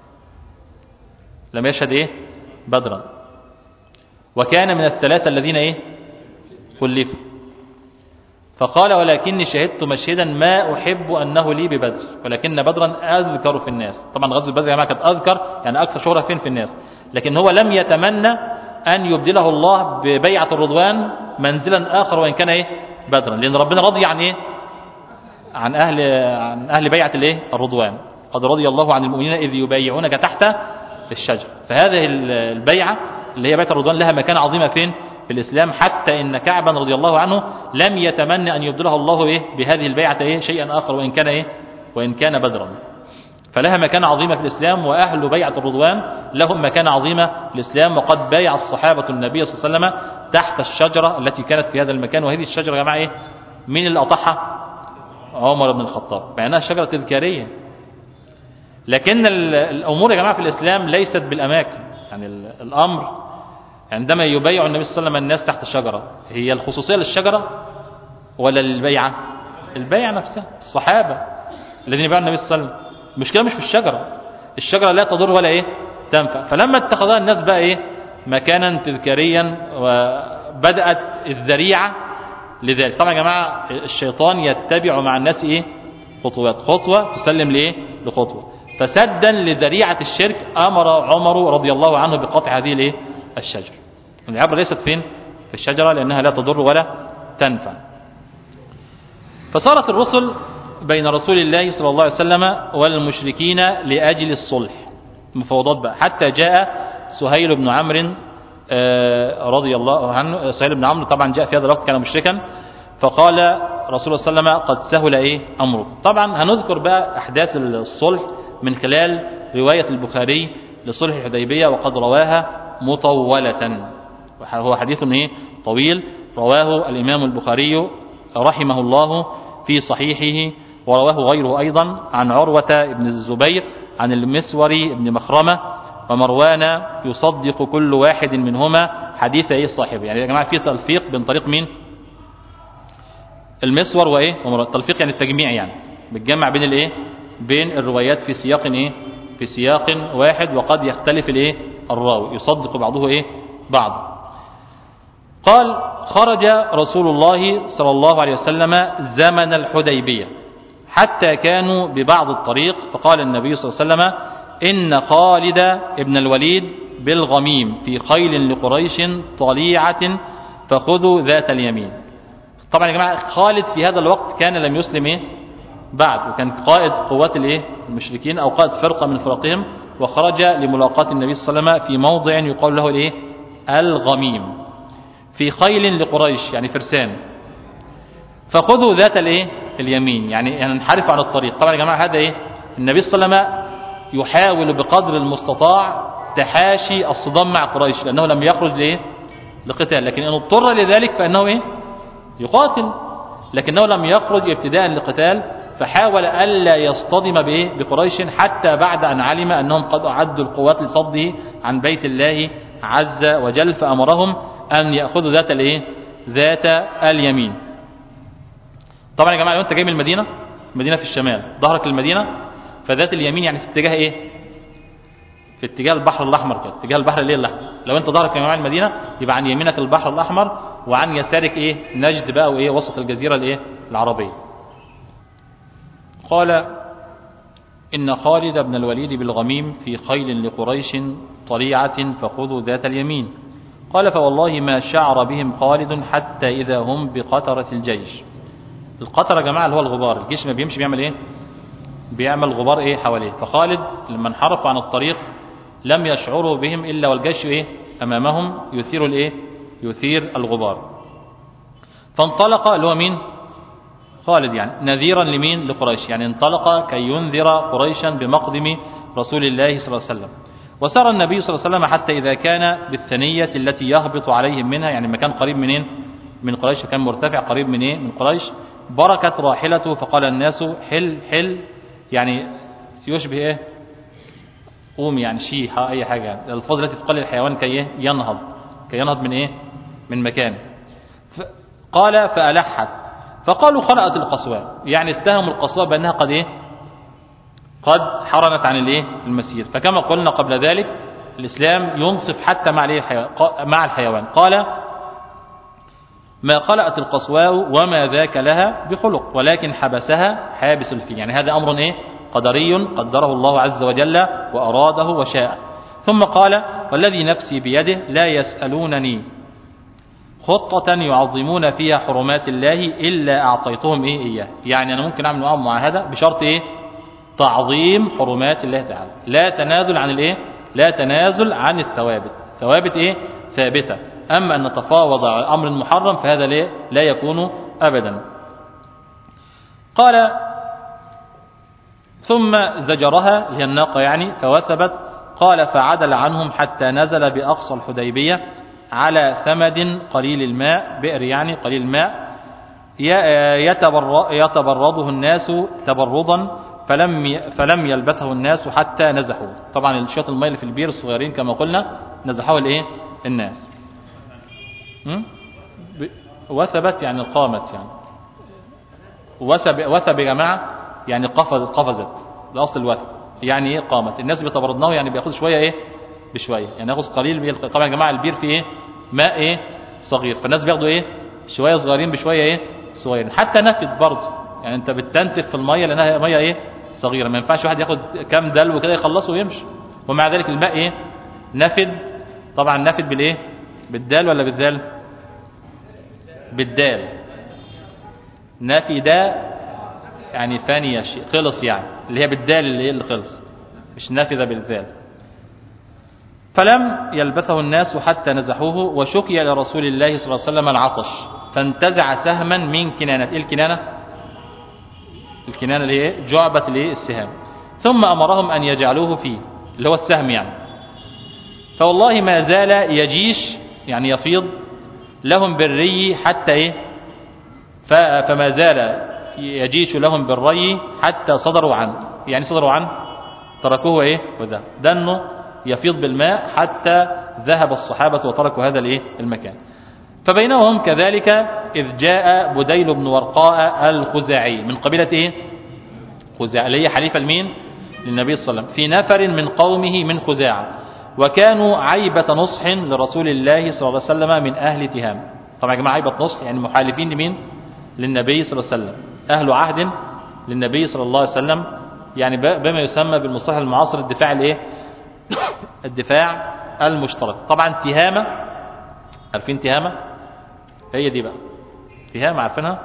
لم يشهد ايه بدرا وكان من الثلاثة الذين ايه خلفوا فقال ولكني شهدت مشهدا ما أحب أنه لي ببدر ولكن بدرا أذكر في الناس طبعا غزوة بدر يا جماعة كانت أذكر يعني أكثر شهرة فين في الناس لكن هو لم يتمنى أن يبدله الله ببيعة الرضوان منزلا آخر وإن كان إيه بدرا لأن ربنا رضي عن إيه عن أهل, عن أهل بيعة الإيه الرضوان قد رضي الله عن المؤمنين إذ يبايعونك تحت الشجر فهذه البيعة اللي هي بيعة الرضوان لها مكان عظيمة فين في الإسلام حتى إن كعبا رضي الله عنه لم يتمنى أن يبدله الله إيه بهذه البيعة إيه شيئا آخر وإن كان إيه وإن كان بدرا فلها مكان عظيمة في الإسلام وأهل بيعة الرضوان لهم مكان عظيمة في الإسلام وقد بايع الصحابة النبي صلى الله عليه وسلم تحت الشجرة التي كانت في هذا المكان وهذه الشجرة يا جماعة إيه مين اللي قطعها عمر بن الخطاب مع أنها شجرة تذكارية لكن الأمور يا جماعة في الإسلام ليست بالأماكن يعني الأمر عندما يبايع النبي صلى الله عليه وسلم الناس تحت الشجرة هي الخصوصية للشجرة ولا للبيعة البيعة نفسها الصحابة الذين يبايعوا النبي صلى الله عليه وسلم المشكلة مش في الشجرة الشجرة لا تضر ولا ايه تنفع فلما اتخذها الناس بقى ايه مكانا تذكاريا وبدأت الذريعة لذلك طبعا يا جماعة الشيطان يتبع مع الناس ايه خطوات خطوة تسلم لايه لخطوة فسدا لذريعة الشرك أمر عمر رضي الله عنه بقطع هذه الايه الشجر العبرة ليست فين في الشجرة لأنها لا تضر ولا تنفع فصارت الرسل بين رسول الله صلى الله عليه وسلم والمشركين لأجل الصلح مفاوضات بقى حتى جاء سهيل بن عمرو رضي الله عنه سهيل بن عمرو طبعا جاء في هذا الوقت كان مشركا فقال رسول الله صلى الله عليه وسلم قد سهل ايه امره طبعا هنذكر بقى احداث الصلح من خلال رواية البخاري لصلح الحديبية وقد رواها مطولة هو حديث ايه طويل رواه الامام البخاري رحمه الله في صحيحه ورواه غيره أيضا عن عروة بن الزبير عن المسور بن مخرمة ومروان يصدق كل واحد منهما حديث ايه صاحبه يعني يا جماعة في تلفيق بين طريق مين المسور وايه ومروان التلفيق يعني التجميع يعني بتجمع بين الايه بين الروايات في سياق ايه في سياق واحد وقد يختلف الايه الراوي يصدق بعضه ايه بعض قال خرج رسول الله صلى الله عليه وسلم زمن الحديبية حتى كانوا ببعض الطريق فقال النبي صلى الله عليه وسلم إن خالد ابن الوليد بالغميم في خيل لقريش طليعة فخذوا ذات اليمين طبعا يا جماعة خالد في هذا الوقت كان لم يسلم إيه؟ بعد وكان قائد قوات الايه المشركين أو قائد فرقة من فرقهم وخرج لملاقاة النبي صلى الله عليه وسلم في موضع يقال له الايه الغميم في خيل لقريش يعني فرسان فخذوا ذات الايه اليمين يعني ننحرف عن الطريق طبعا يا جماعة هذا ايه النبي صلى الله عليه وسلم يحاول بقدر المستطاع تحاشي الصدام مع قريش لأنه لم يخرج لإيه لقتال لكن إن اضطر لذلك فإنه إيه يقاتل لكنه لم يخرج ابتداء لقتال فحاول ألا يصطدم بإيه بقريش حتى بعد أن علم أنهم قد أعدوا القوات لصده عن بيت الله عز وجل فأمرهم أن يأخذوا ذات الإيه ذات اليمين طبعا يا جماعة لو أنت جاي من المدينة المدينة في الشمال ظهرك للمدينة فذات اليمين يعني في اتجاه إيه في اتجاه البحر الأحمر كده اتجاه البحر الليل الأحمر لو أنت ظهرك يا جماعة المدينة يبقى عن يمينك البحر الأحمر وعن يسارك إيه نجد بقى وإيه وسط الجزيرة الإيه العربية قال إن خالد بن الوليد بالغميم في خيل لقريش طليعة فخذوا ذات اليمين قال فوالله ما شعر بهم خالد حتى إذا هم بقطرة الجيش القطرة يا جماعة اللي هو الغبار الجيش ما بيمشي بيعمل إيه بيعمل غبار إيه حواليه فخالد لما انحرف عن الطريق لم يشعروا بهم إلا والجيش إيه أمامهم يثير الإيه يثير الغبار فانطلق اللي هو مين خالد يعني نذيرا لمين لقريش يعني انطلق كي ينذر قريشا بمقدم رسول الله صلى الله عليه وسلم وسار النبي صلى الله عليه وسلم حتى إذا كان بالثنية التي يهبط عليهم منها يعني مكان قريب منين من قريش كان مرتفع قريب من ايه من قريش بركت راحلته فقال الناس حل حل يعني يشبه ايه قوم يعني شيء اي حاجة الفاظ التي تقال للحيوان كي إيه؟ ينهض كي ينهض من ايه من مكانه قال فألحت فقالوا خلقت القصواء يعني اتهموا القصواء بأنها قد ايه قد حرنت عن الايه المسير فكما قلنا قبل ذلك الإسلام ينصف حتى مع مع الحيوان قال ما خلقت القصواء وما ذاك لها بخلق ولكن حبسها حابس الفيل يعني هذا أمر إيه قدري قدره الله عز وجل وأراده وشاء ثم قال والذي نفسي بيده لا يسألونني خطة يعظمون فيها حرمات الله إلا أعطيتهم إيه إياه يعني أنا ممكن أعمل معهم معاهدة بشرط إيه تعظيم حرمات الله تعالى لا تنازل عن الإيه لا تنازل عن الثوابت ثوابت إيه ثابتة أما أن نتفاوض على أمر محرم فهذا لا يكون أبدا قال ثم زجرها هي الناقة يعني فوثبت قال فعدل عنهم حتى نزل بأقصى الحديبية على ثمد قليل الماء بئر يعني قليل الماء يتبرضه الناس تبرضا فلم فلم يلبثه الناس حتى نزحوا طبعا الشوط الماء اللي في البير الصغيرين كما قلنا نزحوه الايه الناس وثبت يعني قامت يعني وثب وثب يا جماعه يعني قفزت قفزت ده اصل الوثب يعني ايه قامت الناس بتبردناه يعني بياخد شويه ايه بشويه يعني ياخد قليل طبعا يا جماعه البير فيه ايه ماء ايه صغير فالناس بياخدوا ايه شويه صغيرين بشويه ايه صغيرين حتى نفد برضه يعني انت بتنتف في الميه لانها ميه ايه صغيره ما ينفعش واحد ياخد كام دلو كده يخلصه ويمشي ومع ذلك الماء ايه نفد طبعا نفد بالايه بالدال ولا بالذال بالدال نفد يعني فاني شيء خلص يعني اللي هي بالدال اللي هي اللي خلص مش نفذ بالذال فلم يلبثه الناس حتى نزحوه وشكي لرسول الله صلى الله عليه وسلم العطش فانتزع سهما من كنانة إيه الكنانة الكنانة اللي هي جعبة السهام ثم أمرهم أن يجعلوه فيه اللي هو السهم يعني فوالله ما زال يجيش يعني يفيض لهم بالري حتى إيه فما زال يجيش لهم بالري حتى صدروا عنه يعني صدروا عنه تركوه ايه وذهب دنه يفيض بالماء حتى ذهب الصحابة وتركوا هذا الايه المكان فبينهم كذلك إذ جاء بديل بن ورقاء الخزاعي من قبيلة ايه خزاعة اللي هي حليفة المين للنبي صلى الله عليه وسلم في نفر من قومه من خزاعة وكانوا عيبة نصح لرسول الله صلى الله عليه وسلم من أهل تهام طبعا يا جماعة عيبة نصح يعني محالفين لمين للنبي صلى الله عليه وسلم أهل عهد للنبي صلى الله عليه وسلم يعني بما يسمى بالمصطلح المعاصر الدفاع الايه الدفاع المشترك طبعا تهامة عارفين تهامة هي دي بقى تهامة عارفينها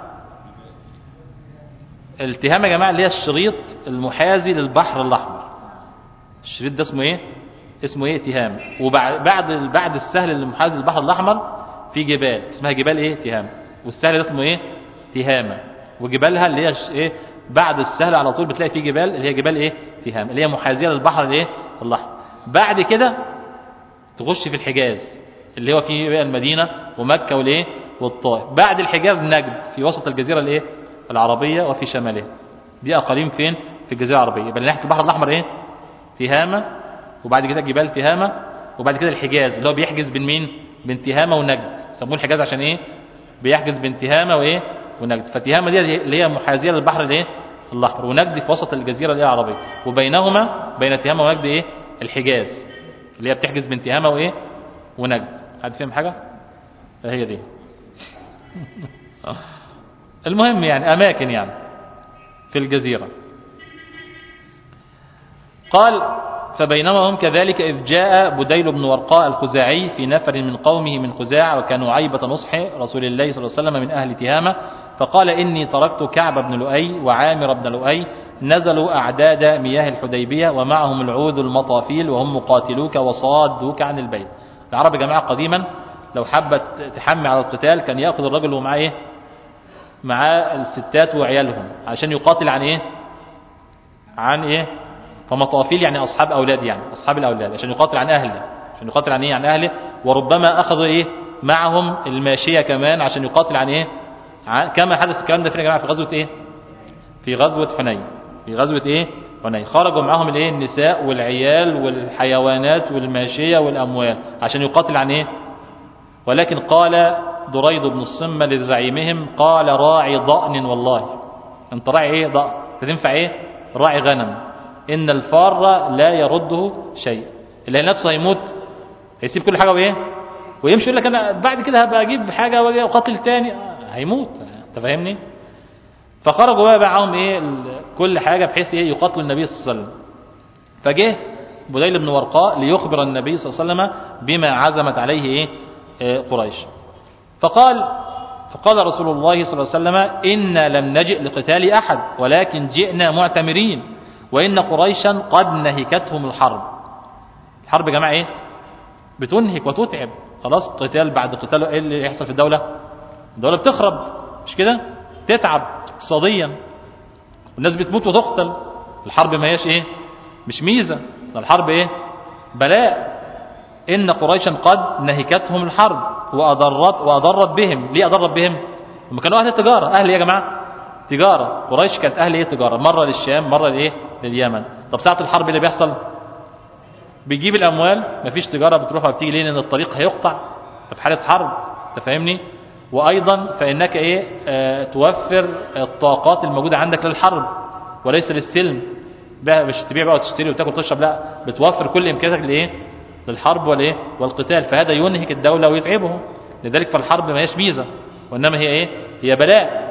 التهامة يا جماعة اللي هي الشريط المحاذي للبحر الأحمر الشريط ده اسمه ايه اسمه ايه تهامة وبعد بعد بعد السهل المحاذي للبحر الأحمر في جبال اسمها جبال ايه تهامة والسهل ده اسمه ايه تهامة وجبالها اللي هي ايه بعد السهل على طول بتلاقي في جبال اللي هي جبال ايه تهام اللي هي محاذيه للبحر الايه الاحمر بعد كده تخش في الحجاز اللي هو فيه بقى المدينة ومكة والايه والطائف بعد الحجاز نجد في وسط الجزيرة الايه العربية وفي شمالها دي اقاليم فين في الجزيرة العربية يبقى ناحية البحر الاحمر ايه تهامة وبعد كده جبال تهامة وبعد كده الحجاز اللي هو بيحجز بين مين بين تهامة ونجد سموه الحجاز عشان ايه بيحجز بين تهامة وايه ونجد فتهامة دي اللي هي محاذية للبحر الايه الاحمر ونجد في وسط الجزيرة الايه العربية وبينهما بين تهامة ونجد ايه الحجاز اللي هي بتحجز بين تهامة وايه ونجد حد فاهم حاجة هي دي المهم يعني أماكن يعني في الجزيرة قال فبينما هم كذلك إذ جاء بديل بن ورقاء الخزاعي في نفر من قومه من خزاع وكانوا عيبة نصح رسول الله صلى الله عليه وسلم من أهل تهامة فقال إني تركت كعب بن لؤي وعامر بن لؤي نزلوا أعداد مياه الحديبية ومعهم العود المطافيل وهم مقاتلوك وصادوك عن البيت العرب يا جماعة قديما لو حبت تحمي على القتال كان يأخذ الرجل ومعاه إيه معاه الستات وعيالهم عشان يقاتل عن إيه عن إيه فمطافيل يعني أصحاب أولاد يعني أصحاب الأولاد عشان يقاتل عن أهله عشان يقاتل عن إيه عن أهله وربما أخذوا إيه معهم الماشية كمان عشان يقاتل عن إيه كما حدث الكلام ده فين يا جماعة في غزوة إيه في غزوة حنين في غزوة إيه حنين خرجوا معهم الإيه النساء والعيال والحيوانات والماشية والأموال عشان يقاتل عن إيه ولكن قال دريد بن الصمة لزعيمهم قال راعي ضأن والله انت راعي ايه ضأن فتنفع ايه راعي غنم ان الفار لا يرده شيء اللي نفسه هيموت هيسيب كل حاجة وايه ويمشي يقول لك انا بعد كده هبقى اجيب حاجة واجي اقاتل تاني هيموت انت فاهمني فخرجوا بقى معاهم ايه كل حاجة بحيث ايه يقاتلوا النبي صلى الله عليه وسلم فجه بديل بن ورقاء ليخبر النبي صلى الله عليه وسلم بما عزمت عليه ايه قريش فقال فقال رسول الله صلى الله عليه وسلم إنا لم نجئ لقتال أحد ولكن جئنا معتمرين وإن قريشا قد نهكتهم الحرب الحرب يا جماعة إيه بتنهك وتتعب خلاص قتال بعد قتال إيه اللي يحصل في الدولة الدولة بتخرب مش كده تتعب اقتصاديا والناس بتموت وتقتل الحرب ما هيش إيه مش ميزة الحرب إيه بلاء إن قريشا قد نهكتهم الحرب وأضرت, وأضرت بهم ليه أضرت بهم هم كانوا أهل التجارة أهل يا جماعة تجارة قريش كانت أهل إيه تجارة مرة للشام مرة لإيه لليمن طب ساعة الحرب اللي بيحصل بيجيب الأموال مفيش تجارة بتروح وبتيجي ليه لأن الطريق هيقطع في حالة حرب تفهمني وأيضا فإنك إيه آه توفر الطاقات الموجودة عندك للحرب وليس للسلم بقى مش تبيع بقى وتشتري وتاكل وتشرب لا بتوفر كل إمكانياتك لإيه للحرب والايه والقتال فهذا ينهك الدولة ويتعبهم لذلك فالحرب ما هيش ميزة وإنما هي إيه هي بلاء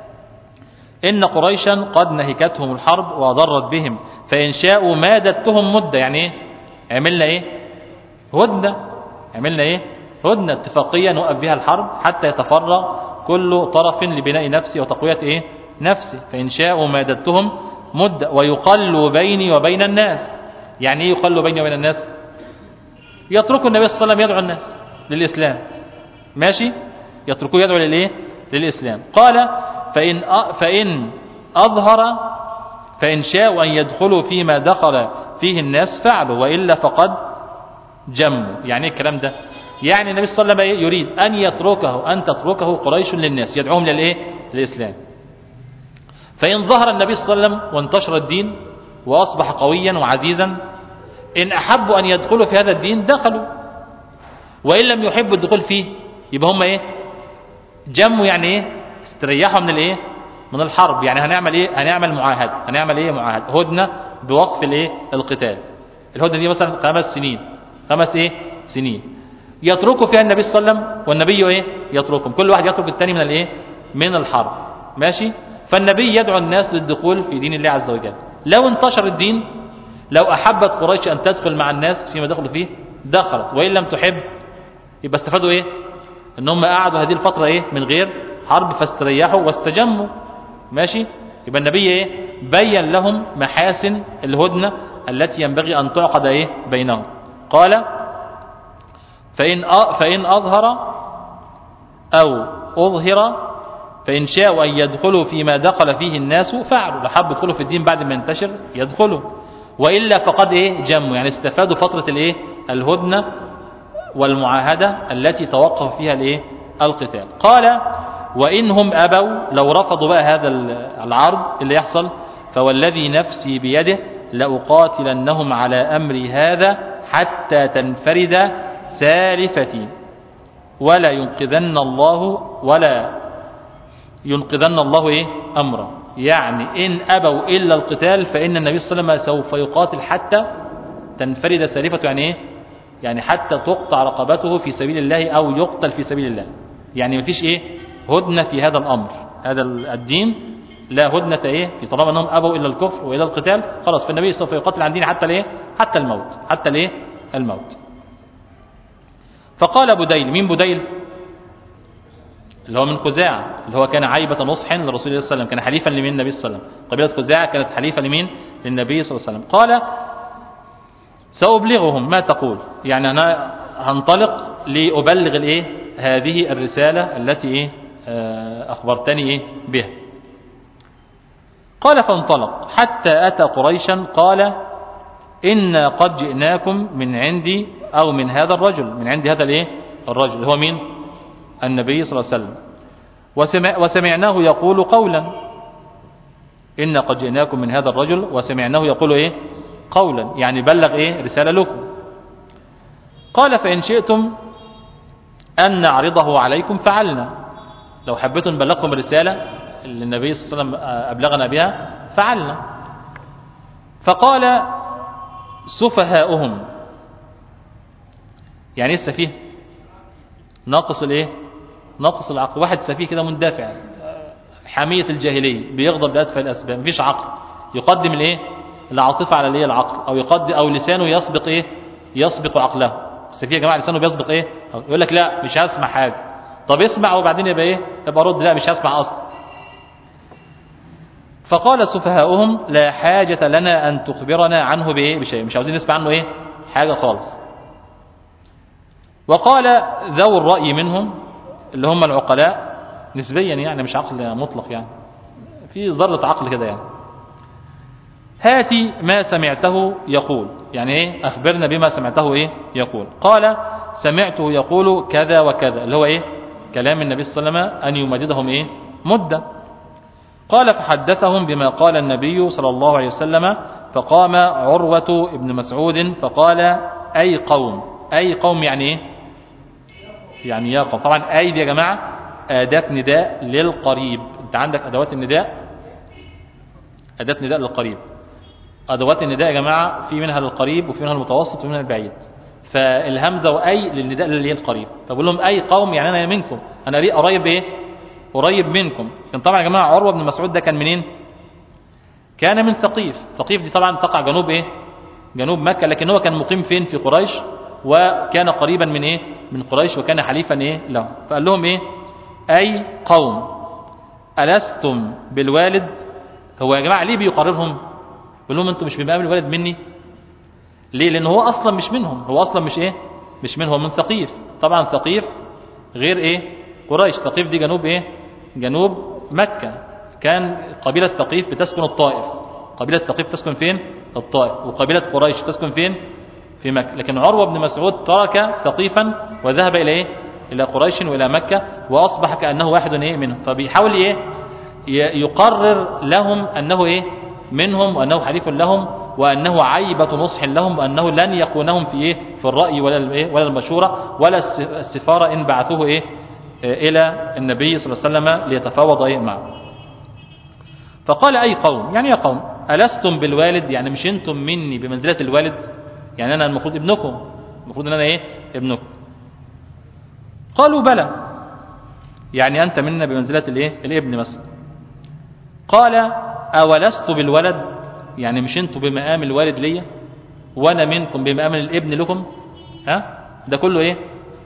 إن قريشا قد نهكتهم الحرب وضرت بهم فإن شاءوا مادتهم مدة يعني إيه عملنا إيه هدنة عملنا إيه هدنة اتفاقية نوقف بها الحرب حتى يتفرغ كل طرف لبناء نفسه وتقوية إيه نفسه فإن شاءوا مادتهم مدة ويقل بيني وبين الناس يعني إيه يقل بيني وبين الناس يتركوا النبي صلى الله عليه وسلم يدعو الناس للإسلام ماشي يتركوه يدعو للإيه للإسلام قال فإن فإن أظهر فإن شاءوا أن يدخلوا فيما دخل فيه الناس فعلوا وإلا فقد جموا يعني ايه الكلام ده يعني النبي صلى الله عليه وسلم يريد أن يتركه أن تتركه قريش للناس يدعوهم للإيه للإسلام فإن ظهر النبي صلى الله عليه وسلم وانتشر الدين وأصبح قويا وعزيزا إن أحبوا أن يدخلوا في هذا الدين دخلوا وإن لم يحبوا الدخول فيه يبقى هم إيه جموا يعني إيه استريحوا من الإيه من الحرب يعني هنعمل إيه هنعمل معاهدة هنعمل إيه معاهدة هدنة بوقف الإيه القتال الهدنة دي مثلا خمس سنين خمس إيه سنين يتركوا فيها النبي صلى الله عليه وسلم والنبي إيه يتركهم كل واحد يترك الثاني من الإيه من الحرب ماشي فالنبي يدعو الناس للدخول في دين الله عز وجل لو انتشر الدين لو أحبت قريش أن تدخل مع الناس فيما دخلوا فيه دخلت وإن لم تحب يبقى استفادوا إيه إن هم قعدوا هذه الفترة إيه من غير حرب فاستريحوا واستجموا ماشي يبقى النبي إيه بين لهم محاسن الهدنة التي ينبغي أن تعقد إيه بينهم قال فإن فإن أظهر أو أظهر فإن شاءوا أن يدخلوا فيما دخل فيه الناس فعلوا لحب يدخلوا في الدين بعد ما ينتشر يدخلوا وإلا فقد إيه جموا يعني استفادوا فترة الإيه الهدنة والمعاهدة التي توقف فيها الإيه القتال قال وإنهم أبوا لو رفضوا بقى هذا العرض اللي يحصل فوالذي نفسي بيده لأقاتلنهم على أمري هذا حتى تنفرد سالفتي ولا ينقذن الله ولا ينقذن الله إيه أمره يعني إن أبوا إلا القتال فإن النبي صلى الله عليه وسلم سوف يقاتل حتى تنفرد سالفته يعني إيه يعني حتى تقطع رقبته في سبيل الله أو يقتل في سبيل الله يعني مفيش إيه هدنة في هذا الأمر هذا الدين لا هدنة إيه في طالما أنهم أبوا إلا الكفر وإلى القتال خلاص فالنبي سوف يقاتل عن دين حتى الإيه حتى الموت حتى الإيه الموت فقال بديل مين بديل اللي هو من خزاعة اللي هو كان عيبة نصح لرسول الله صلى الله عليه وسلم كان حليفا لمين النبي صلى الله عليه وسلم قبيلة خزاعة كانت حليفة لمين للنبي صلى الله عليه وسلم قال سأبلغهم ما تقول يعني أنا هنطلق لأبلغ الإيه هذه الرسالة التي إيه أخبرتني إيه بها قال فانطلق حتى أتى قريشا قال إنا قد جئناكم من عندي أو من هذا الرجل من عند هذا الإيه الرجل هو مين النبي صلى الله عليه وسلم وسمع وسمعناه يقول قولا إنا قد جئناكم من هذا الرجل وسمعناه يقول إيه قولا يعني بلغ إيه رسالة لكم قال فإن شئتم أن نعرضه عليكم فعلنا لو حبيتم نبلغكم الرسالة اللي النبي صلى الله عليه وسلم أبلغنا بها فعلنا فقال سفهاؤهم يعني ايه السفيه ناقص الايه ناقص العقل واحد سفيه كده مندافع حمية الجاهلية بيغضب لأدفع الأسباب مفيش عقل يقدم الايه العاطفة على الايه العقل أو يقدم أو لسانه يسبق ايه يسبق عقله السفيه يا جماعة لسانه بيسبق ايه يقول لك لا مش هسمع حاجة طب اسمع وبعدين يبقى ايه يبقى رد لا مش هسمع أصلا فقال سفهاؤهم لا حاجة لنا أن تخبرنا عنه بإيه بشيء مش عاوزين نسمع عنه إيه حاجة خالص وقال ذو الرأي منهم اللي هم العقلاء نسبيا يعني مش عقل مطلق يعني في ذرة عقل كده يعني هاتي ما سمعته يقول يعني ايه اخبرنا بما سمعته ايه يقول قال سمعته يقول كذا وكذا اللي هو ايه كلام النبي صلى الله عليه وسلم ان يمددهم ايه مدة قال فحدثهم بما قال النبي صلى الله عليه وسلم فقام عروة ابن مسعود فقال أي قوم أي قوم يعني ايه يعني يا قوم طبعا أي دي يا جماعة أداة نداء للقريب أنت عندك أدوات النداء أداة نداء للقريب أدوات النداء يا جماعة في منها للقريب وفي منها المتوسط وفي منها البعيد فالهمزة وأي للنداء اللي هي القريب فبقول لهم أي قوم يعني أنا منكم أنا قريب إيه قريب منكم كان طبعا يا جماعة عروة بن مسعود ده كان منين كان من ثقيف ثقيف دي طبعا تقع جنوب إيه جنوب مكة لكن هو كان مقيم فين في قريش وكان قريبا من إيه من قريش وكان حليفا إيه لهم فقال لهم إيه أي قوم ألستم بالوالد هو يا جماعة ليه بيقررهم يقول لهم أنتم مش بمقام الوالد مني ليه لأن هو أصلا مش منهم هو أصلا مش إيه مش منهم من ثقيف طبعا ثقيف غير إيه قريش ثقيف دي جنوب إيه جنوب مكة كان قبيلة ثقيف بتسكن الطائف قبيلة ثقيف تسكن فين الطائف وقبيلة قريش تسكن فين في مكة لكن عروة بن مسعود ترك ثقيفا وذهب إلى إيه إلى قريش وإلى مكة وأصبح كأنه واحد إيه منهم فبيحاول إيه يقرر لهم أنه إيه منهم وأنه حليف لهم وأنه عيبة نصح لهم وأنه لن يكونهم في إيه في الرأي ولا الإيه ولا المشورة ولا السفارة إن بعثوه إيه إلى النبي صلى الله عليه وسلم ليتفاوض إيه معه فقال أي قوم يعني يا قوم ألستم بالوالد يعني مش أنتم مني بمنزلة الوالد يعني أنا المفروض ابنكم المفروض أن أنا إيه ابنكم قالوا بلى يعني أنت منا بمنزلة الإيه الابن مثلا قال أولست بالولد يعني مش أنتم بمقام الوالد ليا وأنا منكم بمقام الابن لكم ها ده كله إيه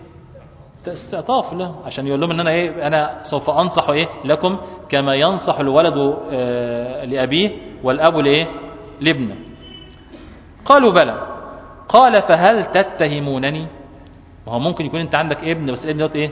استعطاف له عشان يقول لهم ان انا ايه انا سوف انصح ايه لكم كما ينصح الولد آه لابيه والاب لايه لابنه قالوا بلى قال فهل تتهمونني وهو ممكن يكون انت عندك ابن بس الابن دوت ايه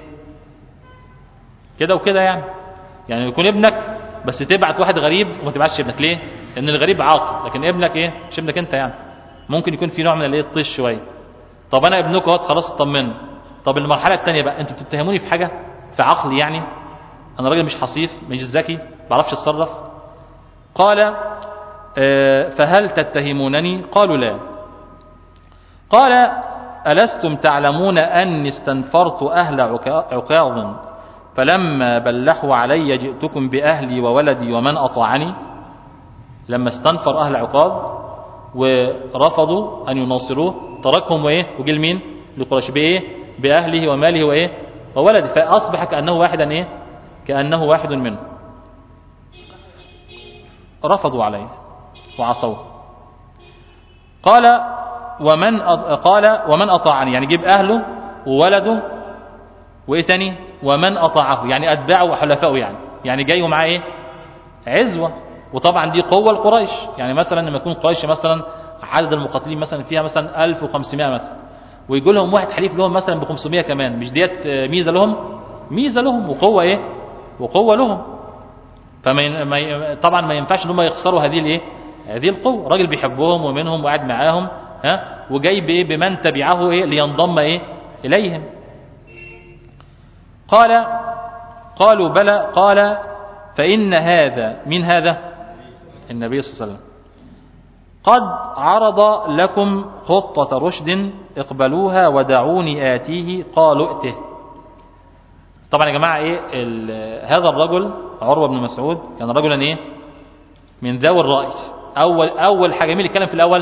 كده وكده يعني يعني يكون ابنك بس تبعت واحد غريب وما تبعتش ابنك ليه لان الغريب عاقل لكن ابنك ايه مش ابنك انت يعني ممكن يكون في نوع من الايه الطش شويه طب انا ابنك اهوت خلاص اطمنوا طب المرحلة الثانية بقى انتوا بتتهموني في حاجة في عقلي يعني أنا راجل مش حصيف مش ذكي بعرفش اتصرف قال آه، فهل تتهمونني قالوا لا قال ألستم تعلمون أني استنفرت أهل عكاظ فلما بلحوا علي جئتكم بأهلي وولدي ومن أطاعني لما استنفر أهل عكاظ ورفضوا أن يناصروه تركهم وإيه وجل مين لقريش بإيه بأهله وماله وإيه وولده فأصبح كأنه واحدا إيه كأنه واحد منه رفضوا عليه وعصوه قال ومن قال ومن أطاعني يعني جيب أهله وولده وإيه تاني ومن أطاعه يعني أتباعه وحلفائه يعني يعني جاي معاه إيه عزوة وطبعا دي قوة القريش يعني مثلا لما يكون قريش مثلا عدد المقاتلين مثلا فيها مثلا 1500 مثلا ويقول لهم واحد حليف لهم مثلا ب 500 كمان مش ديت ميزة لهم ميزة لهم وقوة ايه وقوة لهم فما طبعا ما ينفعش ان هم يخسروا هذه الايه هذه القوة راجل بيحبهم ومنهم وقاعد معاهم ها وجاي بايه بمن تبعه ايه لينضم ايه اليهم قال قالوا بلى قال فإن هذا من هذا النبي صلى الله عليه وسلم قد عرض لكم خطة رشد اقبلوها ودعوني آتيه قالوا ائته طبعا يا جماعة ايه هذا الرجل عروة بن مسعود كان رجلا ايه من ذوي الرأي اول اول حاجة مين اللي اتكلم في الاول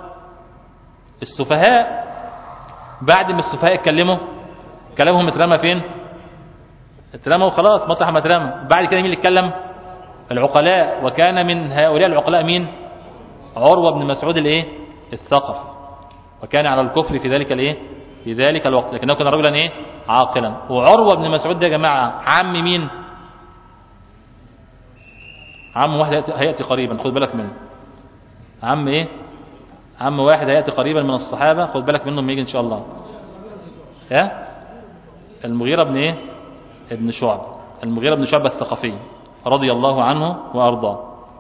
السفهاء بعد ما السفهاء اتكلموا كلامهم اترمى فين اترمى وخلاص مطرح ما اترمى بعد كده مين اللي اتكلم العقلاء وكان من هؤلاء العقلاء مين عروة بن مسعود الايه الثقفي وكان على الكفر في ذلك الايه في ذلك الوقت لكنه كان رجلا ايه عاقلا وعروة بن مسعود ده يا جماعة عم مين عم واحد هيأتي قريبا خد بالك منه عم ايه عم واحد هيأتي قريبا من الصحابة خد بالك منه لما يجي ان شاء الله ها المغيرة بن ايه ابن شعب المغيرة بن شعب الثقفي رضي الله عنه وأرضاه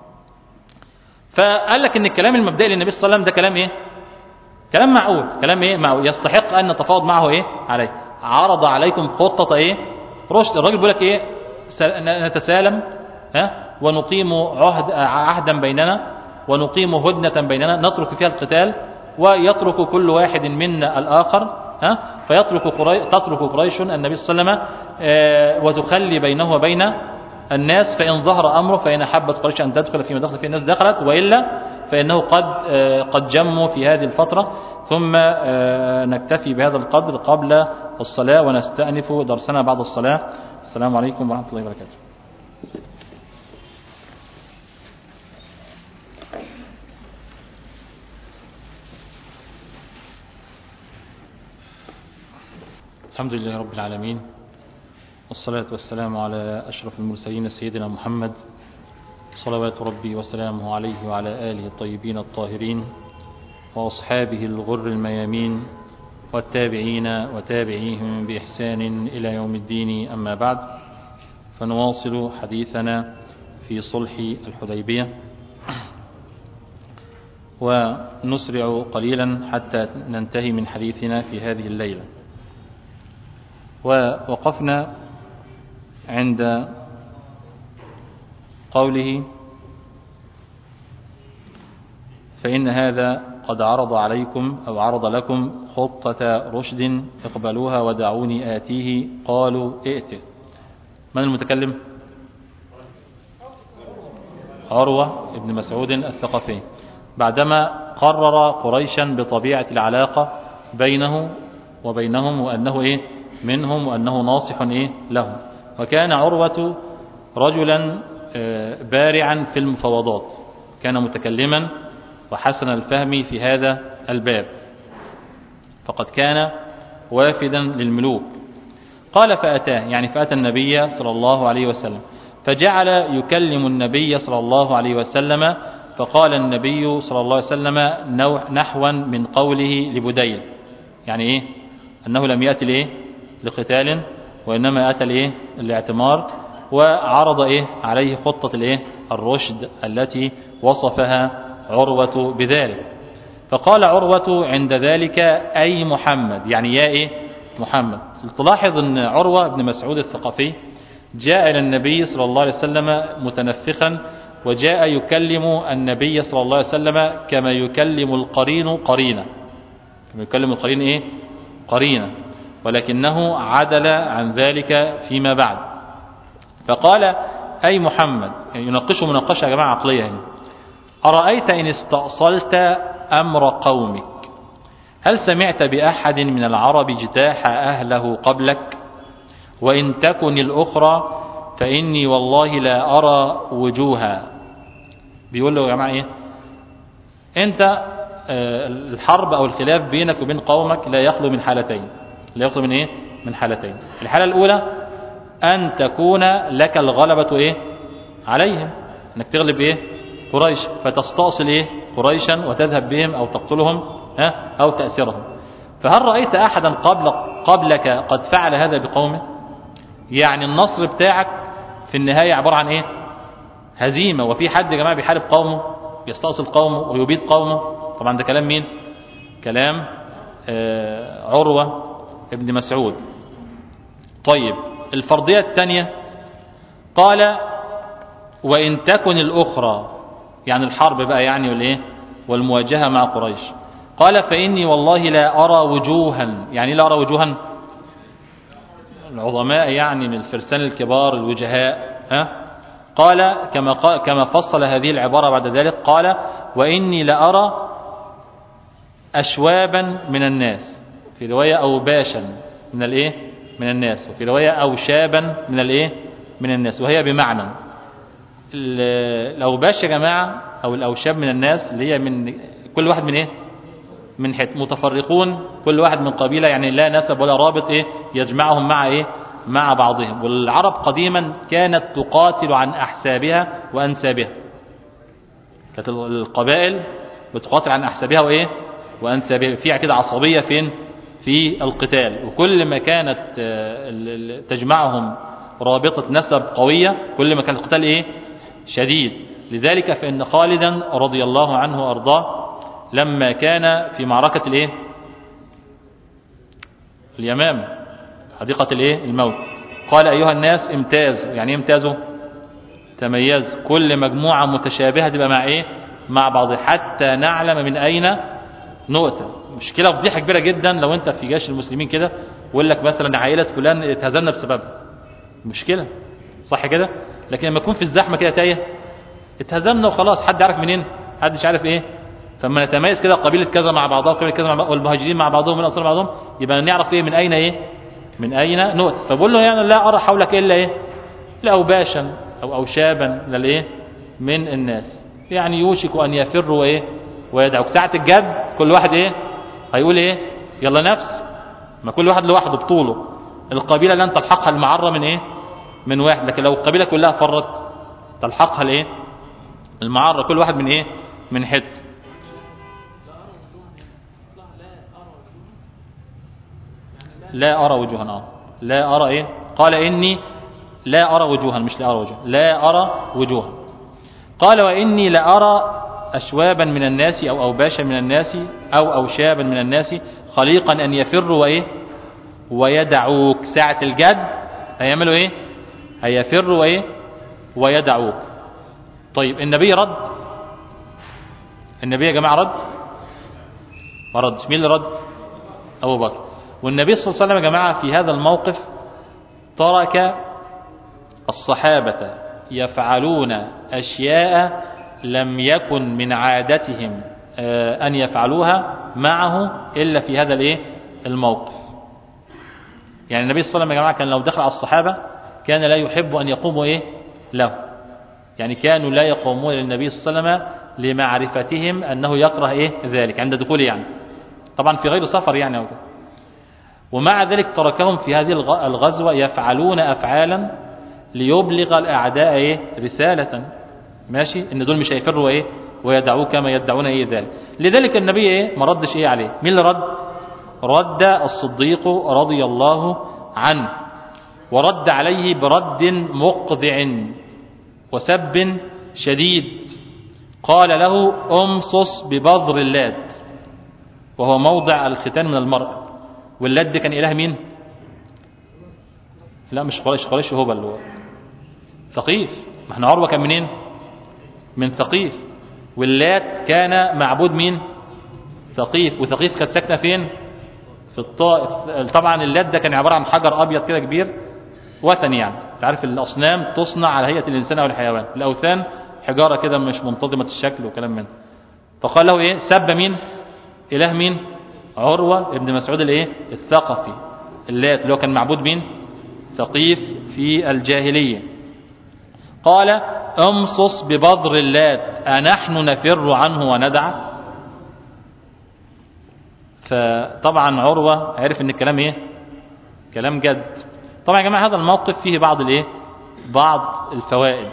فقال لك ان الكلام المبدئي للنبي صلى الله عليه وسلم ده كلام ايه كلام معقول كلام ايه معقول يستحق ان نتفاوض معه ايه عليه عرض عليكم خطة ايه رشد الراجل بيقول لك ايه نتسالم ها ونقيم عهد عهدا بيننا ونقيم هدنة بيننا نترك فيها القتال ويترك كل واحد منا الآخر ها فيترك قريش تترك قريش النبي صلى الله عليه وسلم آه، وتخلي بينه وبين الناس فإن ظهر أمره فإن أحبت قريش أن تدخل فيما دخل فيه الناس دخلت وإلا فإنه قد آه، قد جموا في هذه الفترة ثم آه، نكتفي بهذا القدر قبل الصلاة ونستأنف درسنا بعد الصلاة السلام عليكم ورحمة الله وبركاته الحمد لله رب العالمين والصلاة والسلام على أشرف المرسلين سيدنا محمد صلوات ربي وسلامه عليه وعلى آله الطيبين الطاهرين وأصحابه الغر الميامين والتابعين وتابعيهم بإحسان إلى يوم الدين أما بعد فنواصل حديثنا في صلح الحديبية ونسرع قليلا حتى ننتهي من حديثنا في هذه الليلة ووقفنا عند قوله فإن هذا قد عرض عليكم أو عرض لكم خطة رشد اقبلوها ودعوني آتيه قالوا ائت من المتكلم عروة ابن مسعود الثقفي بعدما قرر قريشا بطبيعة العلاقة بينه وبينهم وأنه إيه منهم وأنه ناصح إيه لهم وكان عروة رجلا آه، بارعا في المفاوضات كان متكلما وحسن الفهم في هذا الباب فقد كان وافدا للملوك قال فأتاه يعني فأتى النبي صلى الله عليه وسلم فجعل يكلم النبي صلى الله عليه وسلم فقال النبي صلى الله عليه وسلم نحوا من قوله لبديل يعني ايه انه لم يأتي لايه لقتال وإنما أتى لإيه الاعتمار وعرض إيه عليه خطة الإيه الرشد التي وصفها عروة بذلك فقال عروة عند ذلك أي محمد يعني يا إيه محمد تلاحظ أن عروة بن مسعود الثقفي جاء إلى النبي صلى الله عليه وسلم متنفخا وجاء يكلم النبي صلى الله عليه وسلم كما يكلم القرين قرينة كما يكلم القرين إيه قرينة ولكنه عدل عن ذلك فيما بعد فقال أي محمد يعني يناقشه مناقشة يا جماعة عقلية هنا أرأيت إن استأصلت أمر قومك هل سمعت بأحد من العرب اجتاح أهله قبلك وإن تكن الأخرى فإني والله لا أرى وجوها بيقول له يا جماعة إيه أنت الحرب أو الخلاف بينك وبين قومك لا يخلو من حالتين لا يخلو من إيه من حالتين الحالة الأولى أن تكون لك الغلبة إيه عليهم أنك تغلب إيه قريش فتستأصل إيه قريشا وتذهب بهم أو تقتلهم ها أو تأسرهم فهل رأيت أحدا قبل قبلك قد فعل هذا بقومه يعني النصر بتاعك في النهاية عبارة عن إيه هزيمة وفي حد يا جماعة بيحارب قومه يستأصل قومه ويبيد قومه طبعا ده كلام مين كلام آه عروة ابن مسعود طيب الفرضية الثانية قال وإن تكن الأخرى يعني الحرب بقى يعني والإيه والمواجهة مع قريش قال فإني والله لا أرى وجوها يعني لا أرى وجوها العظماء يعني من الفرسان الكبار الوجهاء ها قال كما كما فصل هذه العبارة بعد ذلك قال وإني لأرى أشوابا من الناس في رواية أوباشا من الإيه من الناس وفي رواية أوشابا من الإيه من الناس وهي بمعنى الأوباش يا جماعة أو الأوشاب من الناس اللي هي من كل واحد من إيه من حت متفرقون كل واحد من قبيلة يعني لا نسب ولا رابط إيه يجمعهم مع إيه مع بعضهم والعرب قديما كانت تقاتل عن أحسابها وأنسابها كانت القبائل بتقاتل عن أحسابها وإيه وأنسابها فيها كده عصبية فين في القتال وكل ما كانت تجمعهم رابطة نسب قوية كل ما كان القتال إيه شديد لذلك فإن خالدا رضي الله عنه وأرضاه لما كان في معركة الإيه اليمام حديقة الإيه الموت قال أيها الناس امتازوا يعني ايه امتازوا تميز كل مجموعة متشابهة تبقى مع إيه مع بعض حتى نعلم من أين نؤتى مشكلة فضيحة كبيرة جدا لو أنت في جيش المسلمين كده ويقول لك مثلا عائلة فلان اتهزمنا بسببها مشكلة صح كده لكن لما يكون في الزحمة كده تايه اتهزمنا وخلاص حد عارف منين حدش عارف ايه فلما نتميز كده قبيلة كذا مع بعضها وقبيلة كذا مع بعضها والمهاجرين مع بعضهم والأنصار مع بعضهم يبقى نعرف ايه من أين ايه من أين نؤتى فبقول له يعني لا أرى حولك إلا ايه لا أوباشا أو أوشابا للايه من الناس يعني يوشك أن يفروا ايه ويدعوك ساعة الجد كل واحد ايه هيقول ايه يلا نفس ما كل واحد لوحده بطوله القبيلة لن تلحقها المعرة من ايه من واحد لكن لو القبيلة كلها فرت تلحقها الايه المعرة كل واحد من ايه من حته لا أرى وجوها آه. لا أرى إيه قال إني لا أرى وجوها مش لا أرى وجوها لا أرى وجوها قال وإني لأرى أشوابا من الناس أو أوباشا من الناس أو أوشابا من الناس خليقا أن يفروا وإيه ويدعوك ساعة الجد هيعملوا إيه هيفروا وإيه ويدعوك طيب النبي رد النبي يا جماعة رد ما ردش مين اللي رد أبو بكر والنبي صلى الله عليه وسلم يا جماعة في هذا الموقف ترك الصحابة يفعلون أشياء لم يكن من عادتهم أن يفعلوها معه إلا في هذا الإيه الموقف يعني النبي صلى الله عليه وسلم يا جماعة كان لو دخل على الصحابة كان لا يحب أن يقوموا إيه له يعني كانوا لا يقومون للنبي صلى الله عليه وسلم لمعرفتهم أنه يكره إيه ذلك عند دخوله يعني طبعا في غير سفر يعني أو ومع ذلك تركهم في هذه الغزوة يفعلون أفعالا ليبلغ الأعداء إيه رسالة ماشي إن دول مش هيفروا إيه ويدعوه كما يدعون إيه ذلك لذلك النبي إيه ما ردش إيه عليه مين اللي رد رد الصديق رضي الله عنه ورد عليه برد مقضع وسب شديد قال له امصص ببذر اللات وهو موضع الختان من المرأة واللد كان إله مين لا مش قريش قريش هبل هو ثقيف ما احنا عروة كان منين من ثقيف واللات كان معبود مين ثقيف وثقيف كانت ساكنة فين في الطائف طبعا اللات ده كان عبارة عن حجر أبيض كده كبير وثن يعني تعرف الأصنام تصنع على هيئة الإنسان أو الحيوان الأوثان حجارة كده مش منتظمة الشكل وكلام من فقال له إيه سب مين إله مين عروة ابن مسعود الإيه الثقفي اللات اللي هو كان معبود مين ثقيف في الجاهلية قال امصص ببذر اللات أنحن نفر عنه وندع فطبعا عروة عرف ان الكلام ايه كلام جد طبعا يا جماعة هذا الموقف فيه بعض الايه بعض الفوائد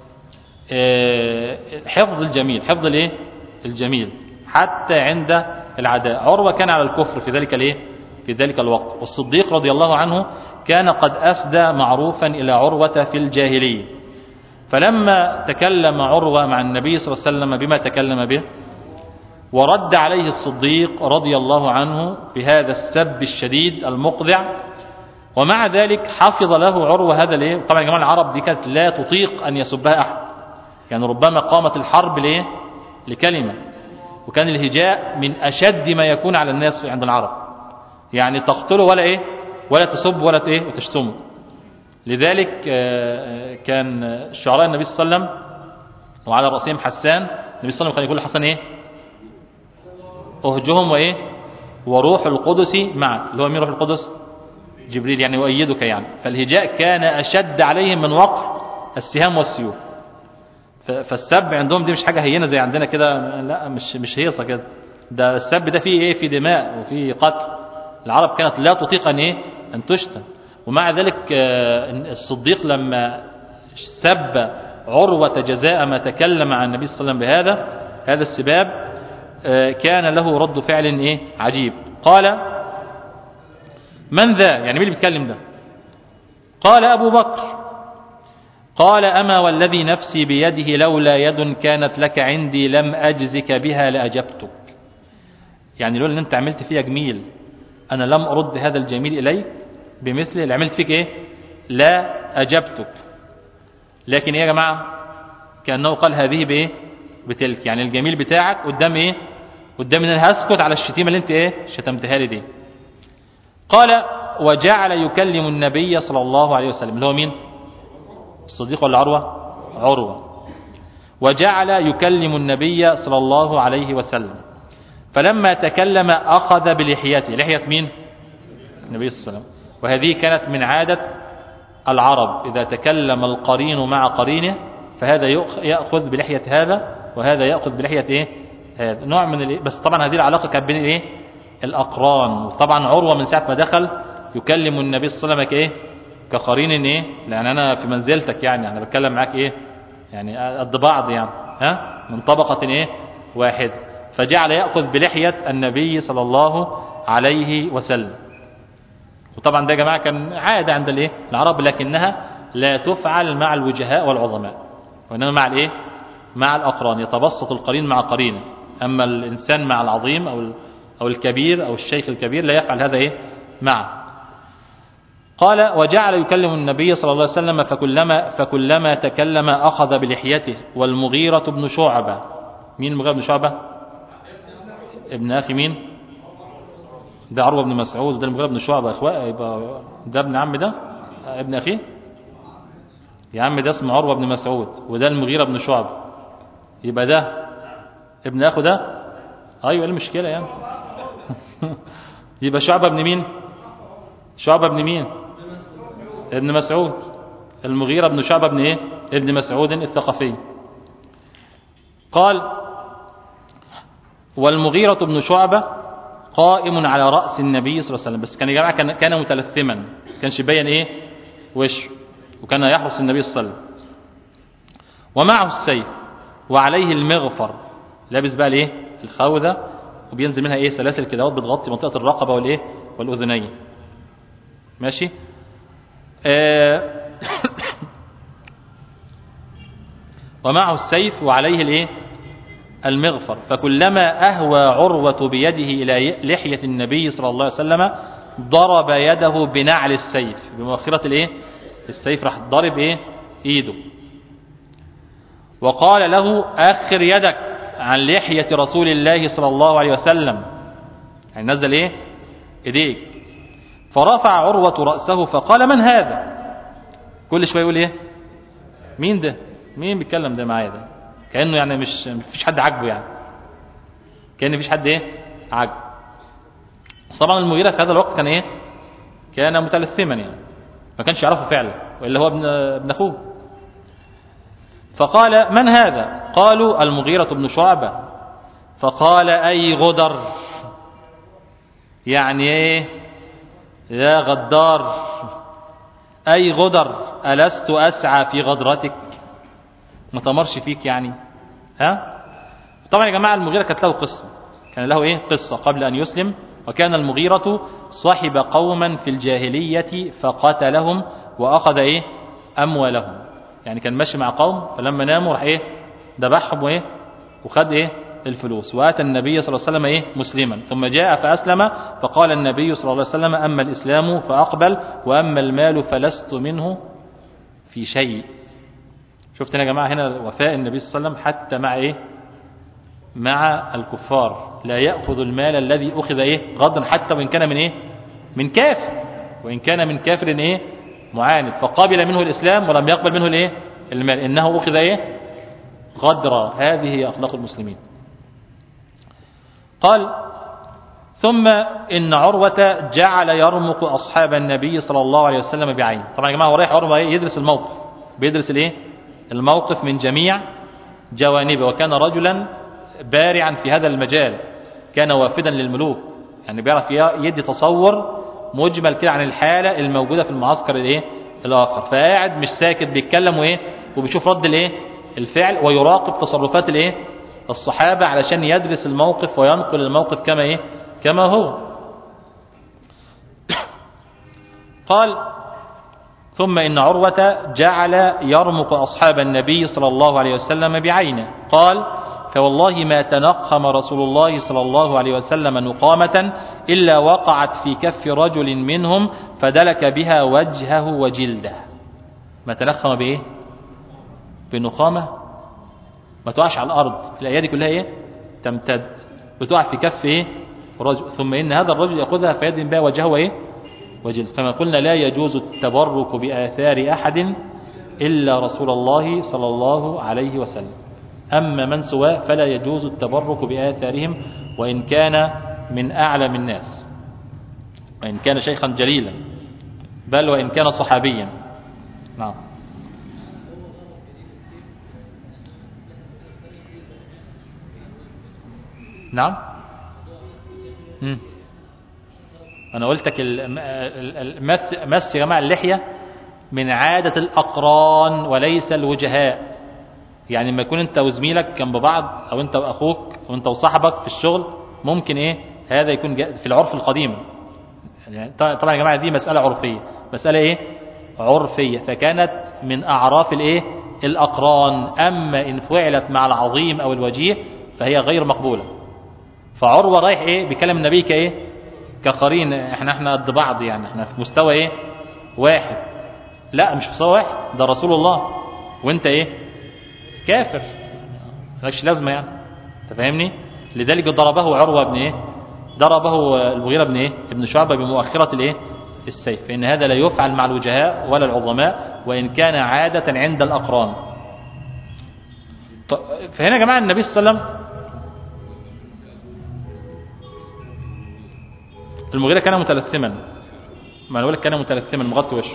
حفظ الجميل حفظ الايه الجميل حتى عند العداء عروة كان على الكفر في ذلك الايه في ذلك الوقت والصديق رضي الله عنه كان قد أسدى معروفا إلى عروة في الجاهلية فلما تكلم عروة مع النبي صلى الله عليه وسلم بما تكلم به ورد عليه الصديق رضي الله عنه بهذا السب الشديد المقذع ومع ذلك حفظ له عروة هذا الايه طبعا يا جماعه العرب دي كانت لا تطيق أن يسبها أحد يعني ربما قامت الحرب ليه لكلمة وكان الهجاء من أشد ما يكون على الناس عند العرب يعني تقتله ولا إيه ولا تسب ولا إيه وتشتمه لذلك كان شعراء النبي صلى الله عليه وسلم وعلى رأسهم حسان النبي صلى الله عليه وسلم كان يقول لحسن إيه أهجهم وإيه وروح القدس معك اللي هو مين روح القدس جبريل يعني يؤيدك يعني فالهجاء كان أشد عليهم من وقع السهام والسيوف فالسب عندهم دي مش حاجة هينة زي عندنا كده لا مش مش هيصة كده ده السب ده فيه ايه في دماء وفي قتل العرب كانت لا تطيق ان ايه ان تشتم ومع ذلك الصديق لما سب عروة جزاء ما تكلم عن النبي صلى الله عليه وسلم بهذا هذا السباب كان له رد فعل ايه عجيب قال من ذا يعني مين اللي بيتكلم ده قال ابو بكر قال أما والذي نفسي بيده لولا يد كانت لك عندي لم أجزك بها لأجبتك يعني لولا أن أنت عملت فيها جميل أنا لم أرد هذا الجميل إليك بمثل اللي عملت فيك إيه لا أجبتك لكن إيه يا جماعة كأنه قال هذه بإيه بتلك يعني الجميل بتاعك قدام إيه قدام أن أنا هسكت على الشتيمة اللي أنت إيه شتمتها لي دي قال وجعل يكلم النبي صلى الله عليه وسلم اللي هو مين الصديق ولا عروة عروة وجعل يكلم النبي صلى الله عليه وسلم فلما تكلم أخذ بلحيته لحية مين النبي صلى الله عليه وسلم وهذه كانت من عادة العرب إذا تكلم القرين مع قرينه فهذا يأخذ بلحية هذا وهذا يأخذ بلحية إيه هذا نوع من الإيه بس طبعا هذه العلاقة كانت بين إيه الأقران وطبعا عروة من ساعة ما دخل يكلم النبي صلى الله عليه وسلم كإيه كقرين ايه لان انا في منزلتك يعني انا بتكلم معاك ايه يعني قد بعض يعني ها من طبقة ايه واحد فجعل يأخذ بلحية النبي صلى الله عليه وسلم وطبعا ده يا جماعة كان عادة عند الايه العرب لكنها لا تفعل مع الوجهاء والعظماء وإنما مع الايه مع الأقران يتبسط القرين مع قرينه أما الإنسان مع العظيم أو أو الكبير أو الشيخ الكبير لا يفعل هذا ايه معه قال وجعل يكلم النبي صلى الله عليه وسلم فكلما, فكلما تكلم أخذ بلحيته والمغيرة بن شعبة مين المغيرة بن شعبة ابن أخي مين ده عروة بن مسعود ده المغيرة بن شعبة أخوة يبقى ده ابن عم ده ابن أخيه يا عم ده اسمه عروة بن مسعود وده المغيرة بن شعبة يبقى ده ابن أخو ده أيوة المشكلة يعني يبقى شعبة ابن مين شعبة ابن مين ابن مسعود المغيرة بن شعبة ابن ايه ابن مسعود الثقفي قال والمغيرة بن شعبة قائم على رأس النبي صلى الله عليه وسلم بس كان يا جماعة كان, كان متلثما كانش يبين ايه وشه وكان يحرس النبي صلى الله عليه وسلم ومعه السيف وعليه المغفر لابس بقى الايه الخوذة وبينزل منها ايه سلاسل كده بتغطي منطقة الرقبة والايه والاذنين ماشي آه ومعه السيف وعليه الايه المغفر فكلما أهوى عروة بيده إلى لحية النبي صلى الله عليه وسلم ضرب يده بنعل السيف بمؤخرة الايه السيف راح ضرب ايه ايده وقال له اخر يدك عن لحية رسول الله صلى الله عليه وسلم يعني نزل ايه ايديك فرفع عروة رأسه فقال من هذا كل شوية يقول ايه مين ده مين بيتكلم ده معايا ده كأنه يعني مش مفيش حد عاجبه يعني كأن مفيش حد ايه عاجبه طبعا المغيرة في هذا الوقت كان ايه كان متلثما يعني ما كانش يعرفه فعلا وإلا هو ابن, ابن أخوه فقال من هذا قالوا المغيرة بن شعبة فقال أي غدر يعني ايه يا غدار أي غدر ألست أسعى في غدرتك ما تمرش فيك يعني ها طبعا يا جماعة المغيرة كانت له قصة كان له ايه قصة قبل أن يسلم وكان المغيرة صاحب قوما في الجاهلية فقتلهم وأخذ ايه أموالهم يعني كان ماشي مع قوم فلما ناموا راح ايه ذبحهم وايه وخد ايه الفلوس واتى النبي صلى الله عليه وسلم ايه مسلما ثم جاء فاسلم فقال النبي صلى الله عليه وسلم اما الاسلام فاقبل واما المال فلست منه في شيء شفت يا جماعه هنا وفاء النبي صلى الله عليه وسلم حتى مع ايه مع الكفار لا ياخذ المال الذي اخذ ايه غضا حتى وان كان من ايه من كافر وان كان من كافر ايه معاند فقبل منه الاسلام ولم يقبل منه الايه المال انه اخذ ايه غدرا هذه هي اخلاق المسلمين قال ثم إن عروة جعل يرمق أصحاب النبي صلى الله عليه وسلم بعين طبعا يا جماعة هو رايح عروة يدرس الموقف بيدرس الايه الموقف من جميع جوانبه وكان رجلا بارعا في هذا المجال كان وافدا للملوك يعني بيعرف يدي تصور مجمل كده عن الحالة الموجودة في المعسكر الايه الآخر فقاعد مش ساكت بيتكلم وايه وبيشوف رد الايه الفعل ويراقب تصرفات الايه الصحابة علشان يدرس الموقف وينقل الموقف كما ايه كما هو قال ثم إن عروة جعل يرمق أصحاب النبي صلى الله عليه وسلم بعينه قال فوالله ما تنخم رسول الله صلى الله عليه وسلم نقامة إلا وقعت في كف رجل منهم فدلك بها وجهه وجلده ما تنخم بإيه بنقامة ما تقعش على الأرض الأيادي كلها إيه تمتد وتقع في كف إيه رجل ثم إن هذا الرجل يأخذها فيدن بها وجهه إيه وجلد كما قلنا لا يجوز التبرك بآثار أحد إلا رسول الله صلى الله عليه وسلم أما من سواه فلا يجوز التبرك بآثارهم وإن كان من أعلم الناس وإن كان شيخا جليلا بل وإن كان صحابيا نعم نعم مم. أنا قلتك المس مس يا جماعة اللحية من عادة الأقران وليس الوجهاء يعني لما يكون أنت وزميلك جنب بعض أو أنت وأخوك وأنت وصاحبك في الشغل ممكن إيه هذا يكون في العرف القديم يعني طبعا يا جماعة دي مسألة عرفية مسألة إيه عرفية فكانت من أعراف الإيه الأقران أما إن فعلت مع العظيم أو الوجيه فهي غير مقبولة فعروة رايح إيه بيكلم النبي كإيه كقرين احنا احنا قد بعض يعني احنا في مستوى ايه واحد لا مش في مستوى واحد ده رسول الله وانت ايه كافر مالكش لازمه يعني انت فاهمني لذلك ضربه عروه بن ايه ضربه المغيره بن ايه ابن شعبه بمؤخره الايه السيف فان هذا لا يفعل مع الوجهاء ولا العظماء وان كان عاده عند الاقران فهنا يا جماعه النبي صلى الله عليه وسلم المغيرة كان متلثما ما انا بقول لك كان متلثما مغطي وشه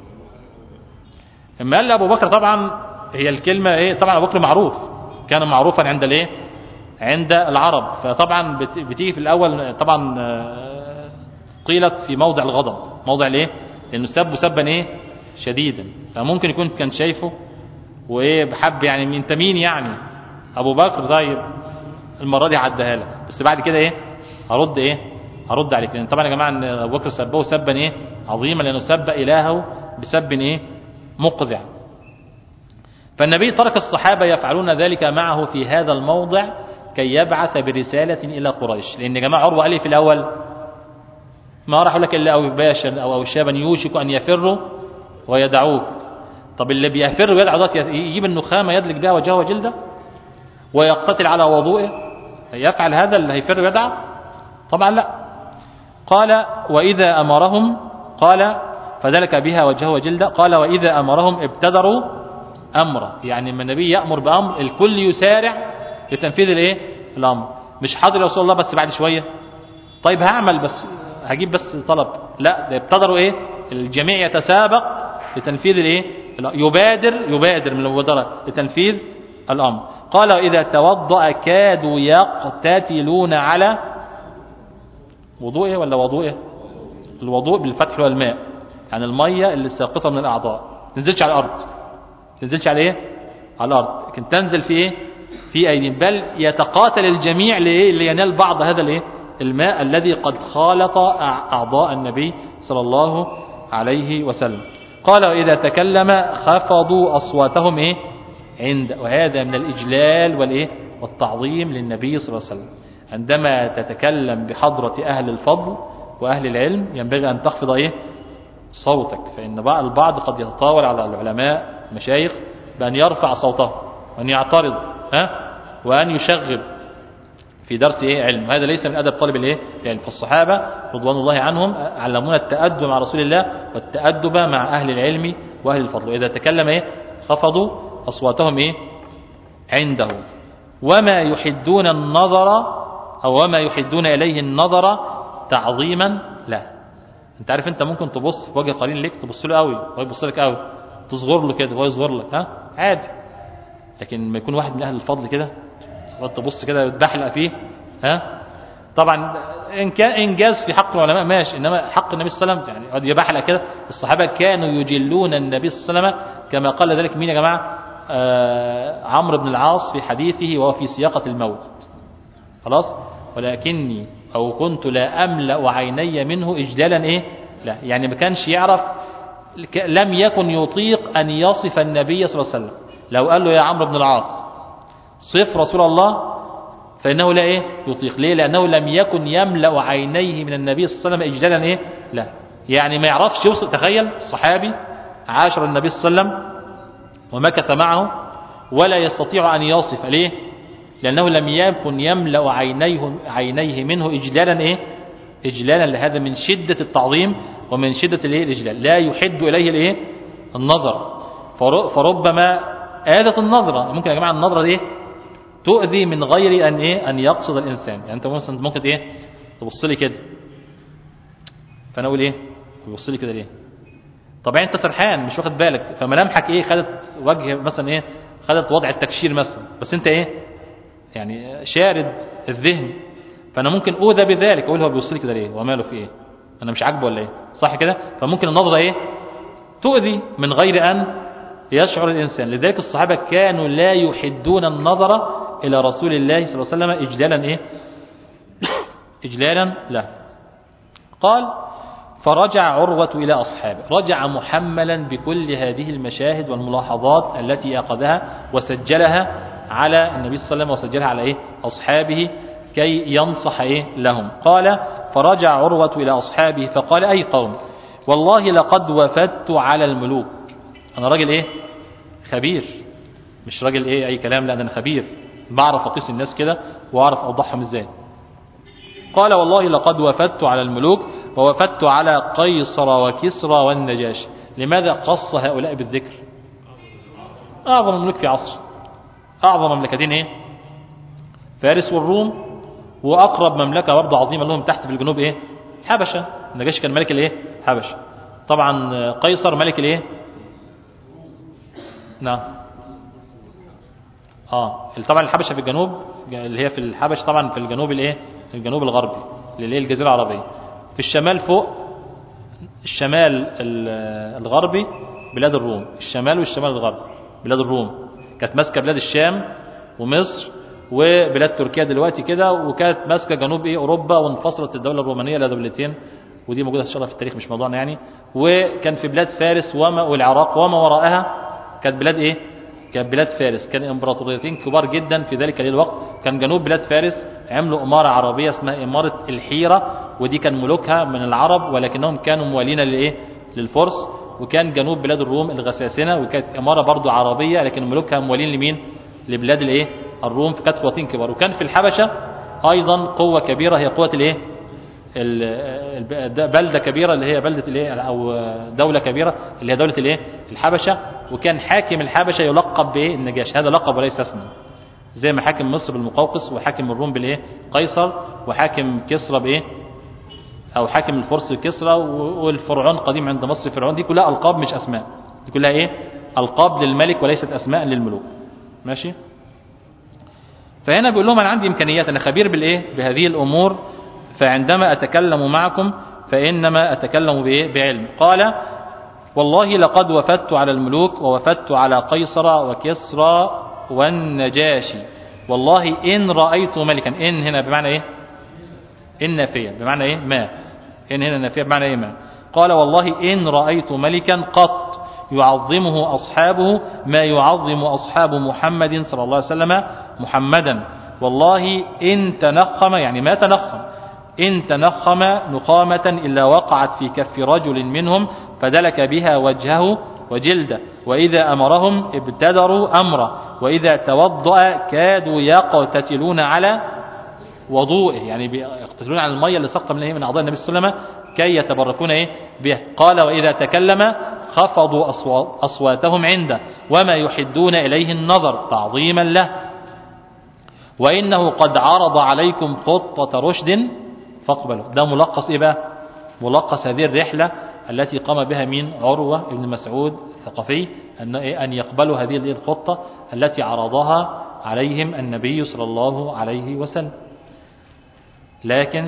اما قال ابو بكر طبعا هي الكلمه ايه طبعا ابو بكر معروف كان معروفا عند الايه عند العرب فطبعا بتيجي في الاول طبعا قيلت في موضع الغضب موضع الايه لانه سب سبا ايه شديدا فممكن يكون كان شايفه وايه بحب يعني انت مين يعني ابو بكر طيب المره دي عدها لك بس بعد كده ايه هرد ايه هرد عليك لان طبعا يا جماعه ان ابو بكر سبه سبا ايه عظيما لانه سب الهه بسب ايه مقذع فالنبي ترك الصحابه يفعلون ذلك معه في هذا الموضع كي يبعث برساله الى قريش لان يا جماعه عروه قال لي في الاول ما راح يقول لك الا او باشا او او شابا يوشك ان يفروا ويدعوك طب اللي بيفر ويدعو ده يجيب النخامه يدلك بها وجهه وجلده ويقتتل على وضوئه يفعل هذا اللي هيفر ويدعو طبعا لا قال واذا امرهم قال فدلك بها وجهه وجلده قال واذا امرهم ابتدروا امره يعني لما النبي يامر بامر الكل يسارع لتنفيذ الايه الامر مش حاضر يا رسول الله بس بعد شويه طيب هعمل بس هجيب بس طلب لا ده ابتدروا ايه الجميع يتسابق لتنفيذ الايه يبادر يبادر من المبادره لتنفيذ الامر قال واذا توضا كادوا يقتتلون على وضوئه ولا وضوئه الوضوء بالفتح والماء يعني الميه اللي ساقطه من الاعضاء ما تنزلش على الارض ما تنزلش على ايه على الارض لكن تنزل في ايه في ايديهم بل يتقاتل الجميع لايه لينال بعض هذا الايه الماء الذي قد خالط اعضاء النبي صلى الله عليه وسلم قال واذا تكلم خفضوا اصواتهم ايه عند وهذا من الاجلال والايه والتعظيم للنبي صلى الله عليه وسلم عندما تتكلم بحضرة أهل الفضل وأهل العلم ينبغي أن تخفض إيه صوتك فإن بعض البعض قد يتطاول على العلماء مشايخ بأن يرفع صوته وأن يعترض ها وأن يشغب في درس إيه علم هذا ليس من أدب طالب الإيه يعني فالصحابة رضوان الله عنهم علمونا التأدب مع رسول الله والتأدب مع أهل العلم وأهل الفضل وإذا تكلم إيه خفضوا أصواتهم إيه عنده وما يحدون النظر أو وما يحدون إليه النظر تعظيما له انت عارف انت ممكن تبص في وجه قرين ليك تبص له قوي وهو يبص لك قوي تصغر له كده وهو يصغر لك ها عادي لكن لما يكون واحد من اهل الفضل كده تقعد تبص كده وتبحلق فيه ها طبعا ان كان انجاز في حق العلماء ماشي انما حق النبي صلى الله عليه وسلم يعني يقعد يبحلق كده الصحابه كانوا يجلون النبي صلى الله عليه وسلم كما قال ذلك مين يا جماعه آه عمرو بن العاص في حديثه وهو في سياقه الموت خلاص ولكني أو كنت لا أملأ عيني منه إجلالا إيه لا يعني ما كانش يعرف لم يكن يطيق أن يصف النبي صلى الله عليه وسلم لو قال له يا عمرو بن العاص صف رسول الله فإنه لا إيه يطيق ليه لأنه لم يكن يملأ عينيه من النبي صلى الله عليه وسلم إجلالا إيه لا يعني ما يعرفش يوصف تخيل صحابي عاشر النبي صلى الله عليه وسلم ومكث معه ولا يستطيع أن يصف ليه لأنه لم يكن يملأ عينيه, عينيه منه إجلالا إيه؟ إجلالا لهذا من شدة التعظيم ومن شدة الإيه؟ الإجلال لا يحد إليه الإيه؟ النظر فربما آذت النظرة ممكن يا جماعة النظرة دي تؤذي من غير أن إيه؟ أن يقصد الإنسان يعني أنت مثلا ممكن إيه؟ تبص لي كده فأنا أقول إيه؟ تبص لي كده ليه؟ طبعا أنت سرحان مش واخد بالك فملامحك إيه؟ خدت وجه مثلا إيه؟ خدت وضع التكشير مثلا بس أنت إيه؟ يعني شارد الذهن فانا ممكن اوذى بذلك اقول هو بيوصل كده ليه وماله في ايه انا مش عاجبه ولا ايه صح كده فممكن النظره ايه تؤذي من غير ان يشعر الانسان لذلك الصحابه كانوا لا يحدون النظر الى رسول الله صلى الله عليه وسلم اجلالا ايه اجلالا لا قال فرجع عروة إلى أصحابه رجع محملا بكل هذه المشاهد والملاحظات التي أخذها وسجلها على النبي صلى الله عليه وسلم وسجلها على إيه؟ أصحابه كي ينصح إيه لهم قال فرجع عروة إلى أصحابه فقال أي قوم والله لقد وفدت على الملوك أنا راجل إيه خبير مش راجل إيه أي كلام لا أنا خبير بعرف أقيس الناس كده وأعرف أوضحهم إزاي قال والله لقد وفدت على الملوك ووفدت على قيصر وكسرى والنجاشي لماذا قص هؤلاء بالذكر أعظم الملوك في عصر أعظم مملكتين إيه فارس والروم وأقرب مملكة برضه عظيمة لهم تحت في الجنوب إيه حبشة النجاشي كان ملك الإيه حبشة طبعا قيصر ملك الإيه نعم اه طبعا الحبشة في الجنوب اللي هي في الحبش طبعا في الجنوب الايه في الجنوب الغربي اللي هي الجزيرة العربية في الشمال فوق الشمال الغربي بلاد الروم الشمال والشمال الغربي بلاد الروم كانت ماسكه بلاد الشام ومصر وبلاد تركيا دلوقتي كده وكانت ماسكه جنوب ايه اوروبا وانفصلت الدوله الرومانيه الى دولتين ودي موجوده ان شاء الله في التاريخ مش موضوعنا يعني وكان في بلاد فارس وما والعراق وما وراءها كانت بلاد ايه كانت بلاد فارس كان امبراطوريتين كبار جدا في ذلك الوقت كان جنوب بلاد فارس عملوا اماره عربيه اسمها اماره الحيره ودي كان ملوكها من العرب ولكنهم كانوا موالين للايه للفرس وكان جنوب بلاد الروم الغساسنة وكانت إمارة برضو عربية لكن ملوكها موالين لمين لبلاد الايه الروم فكانت قوتين كبار وكان في الحبشة أيضا قوة كبيرة هي قوة الايه بلدة كبيرة اللي هي بلدة الايه أو دولة كبيرة اللي هي دولة الايه الحبشة وكان حاكم الحبشة يلقب بايه النجاش هذا لقب وليس اسما زي ما حاكم مصر بالمقوقس وحاكم الروم بالايه قيصر وحاكم كسرى بايه او حاكم الفرس كسرى والفرعون قديم عند مصر فرعون دي كلها القاب مش اسماء دي كلها ايه القاب للملك وليست اسماء للملوك ماشي فهنا بيقول لهم انا عندي امكانيات انا خبير بالايه بهذه الامور فعندما اتكلم معكم فانما اتكلم بايه بعلم قال والله لقد وفدت على الملوك ووفدت على قيصر وكسرى والنجاشي والله إن رأيت ملكا إن هنا بمعنى إيه إن نافية بمعنى إيه ما إن هنا نافية بمعنى إيه ما قال والله إن رأيت ملكا قط يعظمه أصحابه ما يعظم أصحاب محمد صلى الله عليه وسلم محمدا والله إن تنخم يعني ما تنخم إن تنخم نخامة إلا وقعت في كف رجل منهم فدلك بها وجهه وجلده وإذا أمرهم ابتدروا أمره وإذا توضأ كادوا يقتتلون على وضوئه يعني يقتتلون على المية اللي سقط من من أعضاء النبي صلى الله عليه وسلم كي يتبركون إيه بها قال وإذا تكلم خفضوا أصواتهم عنده وما يحدون إليه النظر تعظيما له وإنه قد عرض عليكم خطة رشد فاقبلوا ده ملقص إيه بقى ملقص هذه الرحلة التي قام بها مين عروة ابن مسعود الثقفي أن, أن يقبلوا هذه الخطة التي عرضها عليهم النبي صلى الله عليه وسلم لكن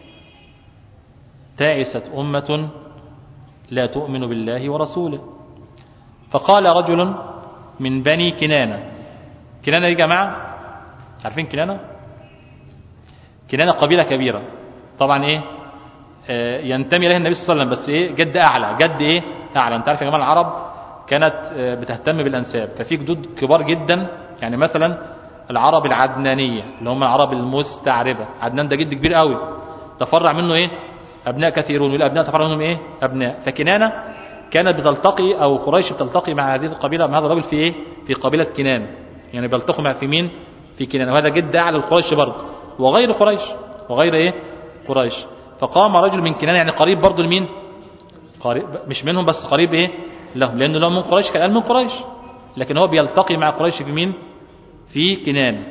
تعست أمة لا تؤمن بالله ورسوله فقال رجل من بني كنانة كنانة يا جماعة عارفين كنانة كنانة قبيلة كبيرة طبعا ايه آه ينتمي اليها النبي صلى الله عليه وسلم بس ايه جد اعلى جد ايه اعلى انت عارف يا جماعه العرب كانت آه بتهتم بالانساب ففي جدود كبار جدا يعني مثلا العرب العدنانيه اللي هم العرب المستعربه عدنان ده جد كبير قوي تفرع منه ايه ابناء كثيرون والابناء تفرع منهم ايه ابناء فكنانه كانت بتلتقي او قريش بتلتقي مع هذه القبيله مع هذا الرجل في ايه في قبيله كنانه يعني بيلتقوا مع في مين في كنانه وهذا جد اعلى القريش برضه وغير قريش وغير ايه قريش فقام رجل من كنانة يعني قريب برضه لمين قريب مش منهم بس قريب ايه لهم لانه لو من قريش كان من قريش لكن هو بيلتقي مع قريش في مين في كنانة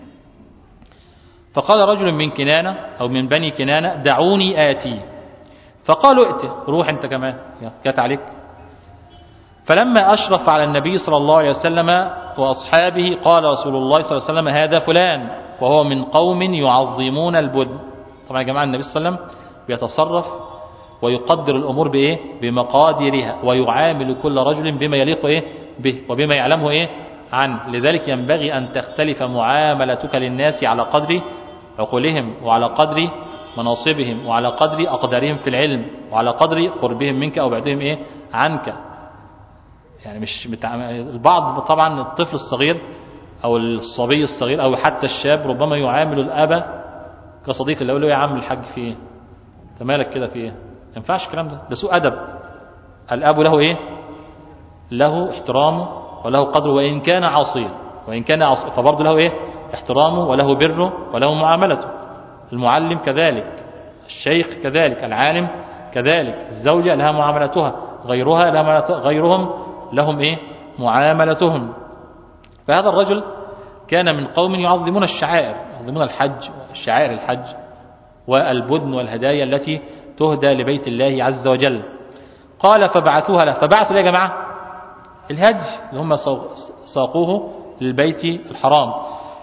فقال رجل من كنانة او من بني كنانة دعوني آتي فقالوا ائت روح انت كمان جات عليك فلما أشرف على النبي صلى الله عليه وسلم وأصحابه قال رسول الله صلى الله عليه وسلم هذا فلان وهو من قوم يعظمون البدن طبعا يا جماعة النبي صلى الله عليه وسلم بيتصرف ويقدر الأمور بإيه بمقاديرها ويعامل كل رجل بما يليق إيه به وبما يعلمه إيه عنه لذلك ينبغي أن تختلف معاملتك للناس على قدر عقولهم وعلى قدر مناصبهم وعلى قدر أقدارهم في العلم وعلى قدر قربهم منك أو بعدهم إيه عنك يعني مش متع... البعض طبعا الطفل الصغير أو الصبي الصغير أو حتى الشاب ربما يعامل الأب كصديق اللي يقول له يا عم الحاج في ايه انت مالك كده في ايه ما ينفعش الكلام ده ده سوء ادب الاب له ايه له احترامه وله قدره وان كان عاصيا وان كان عاصيا فبرضه له ايه احترامه وله بره وله معاملته المعلم كذلك الشيخ كذلك العالم كذلك الزوجة لها معاملتها غيرها لها معاملتها غيرهم لهم ايه معاملتهم فهذا الرجل كان من قوم يعظمون الشعائر يعظمون الحج شعائر الحج والبدن والهدايا التي تهدى لبيت الله عز وجل قال فبعثوها له فبعثوا يا جماعة الهدي اللي هم ساقوه للبيت الحرام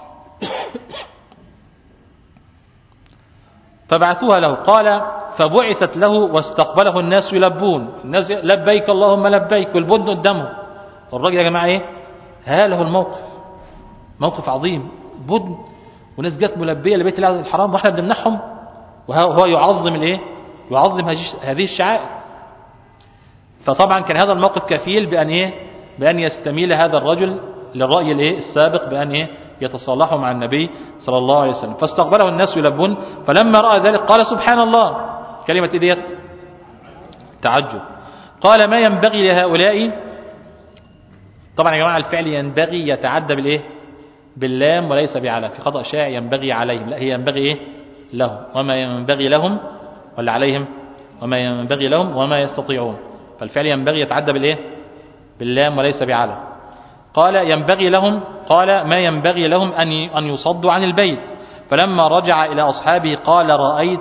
فبعثوها له قال فبعثت له واستقبله الناس يلبون الناس لبيك اللهم لبيك والبدن قدامه الراجل يا جماعة ايه هاله الموقف موقف عظيم بدن وناس جت ملبيه لبيت الله الحرام واحنا بنمنعهم وهو يعظم الايه يعظم هذه الشعائر فطبعا كان هذا الموقف كفيل بان ايه بان يستميل هذا الرجل للراي الايه السابق بان ايه يتصالحوا مع النبي صلى الله عليه وسلم فاستقبله الناس يلبون فلما رأى ذلك قال سبحان الله كلمة إيه ديت تعجب قال ما ينبغي لهؤلاء طبعا يا جماعة الفعل ينبغي يتعدى بالإيه باللام وليس بعلى في خطأ شائع ينبغي عليهم لا هي ينبغي إيه له وما ينبغي لهم ولا عليهم وما ينبغي لهم وما يستطيعون فالفعل ينبغي يتعدى بالإيه باللام وليس بعلى قال ينبغي لهم قال ما ينبغي لهم أن أن يصدوا عن البيت فلما رجع إلى أصحابه قال رأيت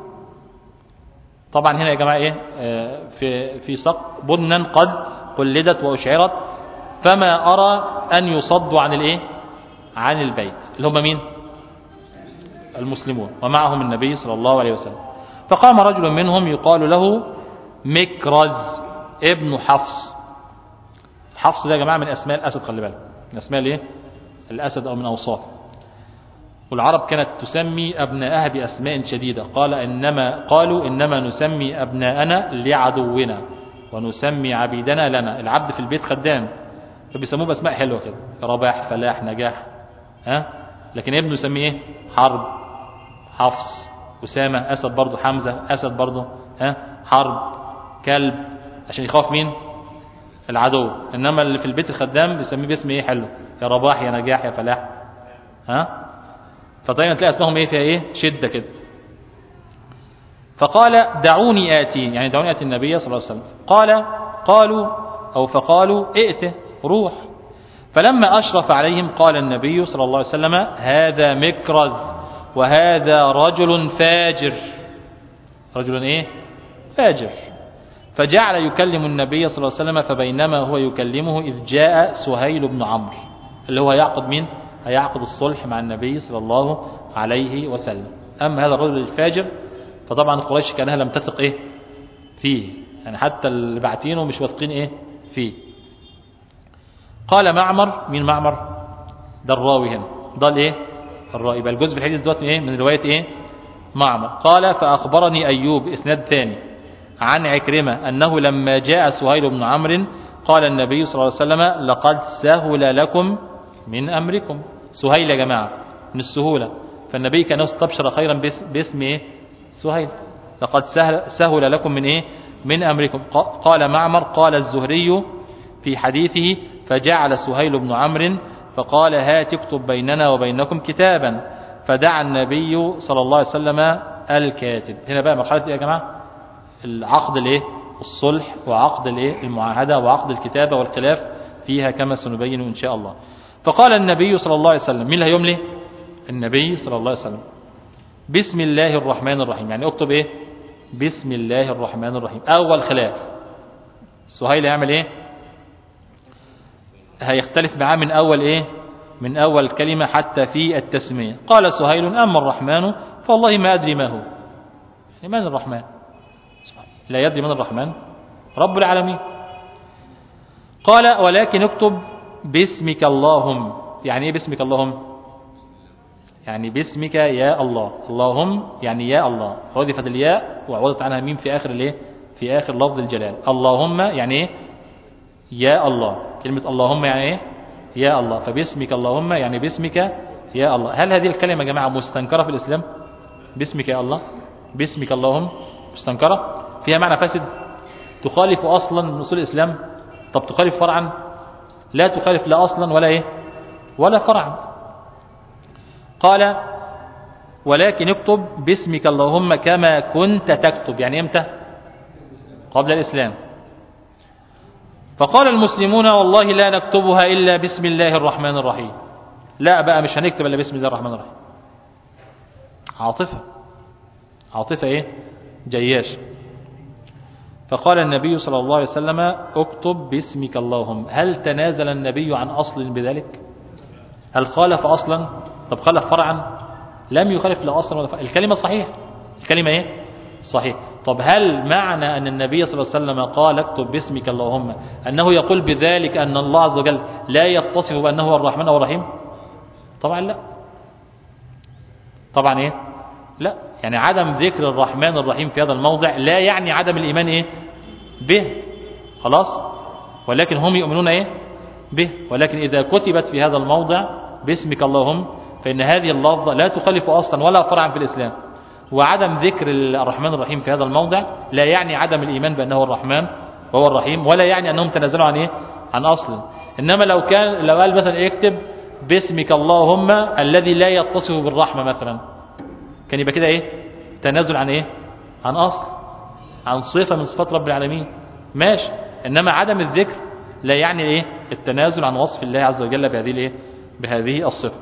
طبعا هنا يا جماعة إيه آه، في في سق بنا قد قلدت وأشعرت فما أرى أن يصدوا عن الإيه عن البيت اللي هم مين المسلمون ومعهم النبي صلى الله عليه وسلم فقام رجل منهم يقال له مكرز ابن حفص حفص ده يا جماعة من أسماء الأسد خلي بالك من أسماء الايه الأسد أو من أوصافه والعرب كانت تسمي أبناءها بأسماء شديدة قال إنما قالوا إنما نسمي أبناءنا لعدونا ونسمي عبيدنا لنا العبد في البيت خدام فبيسموه بأسماء حلوة كده رباح فلاح نجاح ها لكن ابنه يسميه ايه حرب حفص أسامة أسد برضه حمزة أسد برضه ها حرب كلب عشان يخاف مين العدو إنما اللي في البيت الخدام بيسميه باسم ايه حلو يا رباح يا نجاح يا فلاح ها فدايما تلاقي اسمهم ايه فيها ايه شدة كده فقال دعوني آتي يعني دعوني آتي النبي صلى الله عليه وسلم قال قالوا أو فقالوا ائته روح فلما أشرف عليهم قال النبي صلى الله عليه وسلم هذا مكرز وهذا رجل فاجر رجل ايه فاجر فجعل يكلم النبي صلى الله عليه وسلم فبينما هو يكلمه إذ جاء سهيل بن عمرو اللي هو يعقد مين هيعقد الصلح مع النبي صلى الله عليه وسلم أما هذا الرجل الفاجر فطبعا قريش كانها لم تثق إيه فيه يعني حتى اللي بعتينه مش واثقين إيه فيه قال معمر مين معمر ده الراوي هنا ده الايه الراوي يبقى الجزء في الحديث دوت ايه من روايه ايه معمر قال فاخبرني ايوب اسناد ثاني عن عكرمه انه لما جاء سهيل بن عمرو قال النبي صلى الله عليه وسلم لقد سهل لكم من امركم سهيل يا جماعه من السهوله فالنبي كان استبشر خيرا باسم ايه سهيل لقد سهل, سهل لكم من ايه من امركم قال معمر قال الزهري في حديثه فجعل سهيل بن عمرو فقال هات اكتب بيننا وبينكم كتابا فدعا النبي صلى الله عليه وسلم الكاتب هنا بقى مرحلة ايه يا جماعة العقد الايه الصلح وعقد الايه المعاهدة وعقد الكتابة والخلاف فيها كما سنبين إن شاء الله فقال النبي صلى الله عليه وسلم مين اللي هيملي النبي صلى الله عليه وسلم بسم الله الرحمن الرحيم يعني اكتب ايه بسم الله الرحمن الرحيم اول خلاف سهيل هيعمل ايه هيختلف معاه من أول إيه من أول كلمة حتى في التسمية قال سهيل أما الرحمن فوالله ما أدري ما هو يعني من الرحمن لا يدري من الرحمن رب العالمين قال ولكن اكتب باسمك اللهم يعني ايه باسمك اللهم يعني باسمك يا الله اللهم يعني يا الله حذفت الياء وعوضت عنها ميم في آخر الايه في آخر لفظ الجلال اللهم يعني ايه يا الله كلمة اللهم يعني ايه يا الله فباسمك اللهم يعني باسمك يا الله هل هذه الكلمة يا جماعة مستنكرة في الإسلام باسمك يا الله باسمك اللهم مستنكرة فيها معنى فاسد تخالف أصلا من أصول الإسلام طب تخالف فرعا لا تخالف لا أصلا ولا إيه ولا فرعا قال ولكن اكتب باسمك اللهم كما كنت تكتب يعني امتى قبل الإسلام فقال المسلمون والله لا نكتبها إلا بسم الله الرحمن الرحيم لا بقى مش هنكتب إلا بسم الله الرحمن الرحيم عاطفة عاطفة إيه جياش فقال النبي صلى الله عليه وسلم اكتب باسمك اللهم هل تنازل النبي عن أصل بذلك هل خالف أصلا طب خالف فرعا لم يخالف لا أصلا ولا فرعا الكلمة صحيح الكلمة إيه صحيح طب هل معنى أن النبي صلى الله عليه وسلم قال اكتب باسمك اللهم أنه يقول بذلك أن الله عز وجل لا يتصف بأنه هو الرحمن أو الرحيم طبعا لا طبعا إيه لا يعني عدم ذكر الرحمن الرحيم في هذا الموضع لا يعني عدم الإيمان إيه به خلاص ولكن هم يؤمنون إيه به ولكن إذا كتبت في هذا الموضع باسمك اللهم فإن هذه اللفظة لا تخالف أصلا ولا فرعا في الإسلام وعدم ذكر الرحمن الرحيم في هذا الموضع لا يعني عدم الإيمان بأنه الرحمن وهو الرحيم ولا يعني أنهم تنازلوا عن إيه عن أصل إنما لو كان لو قال مثلا اكتب باسمك اللهم الذي لا يتصف بالرحمة مثلا كان يبقى كده إيه تنازل عن إيه عن أصل عن صفة من صفات رب العالمين ماشي إنما عدم الذكر لا يعني إيه التنازل عن وصف الله عز وجل بهذه الإيه بهذه الصفة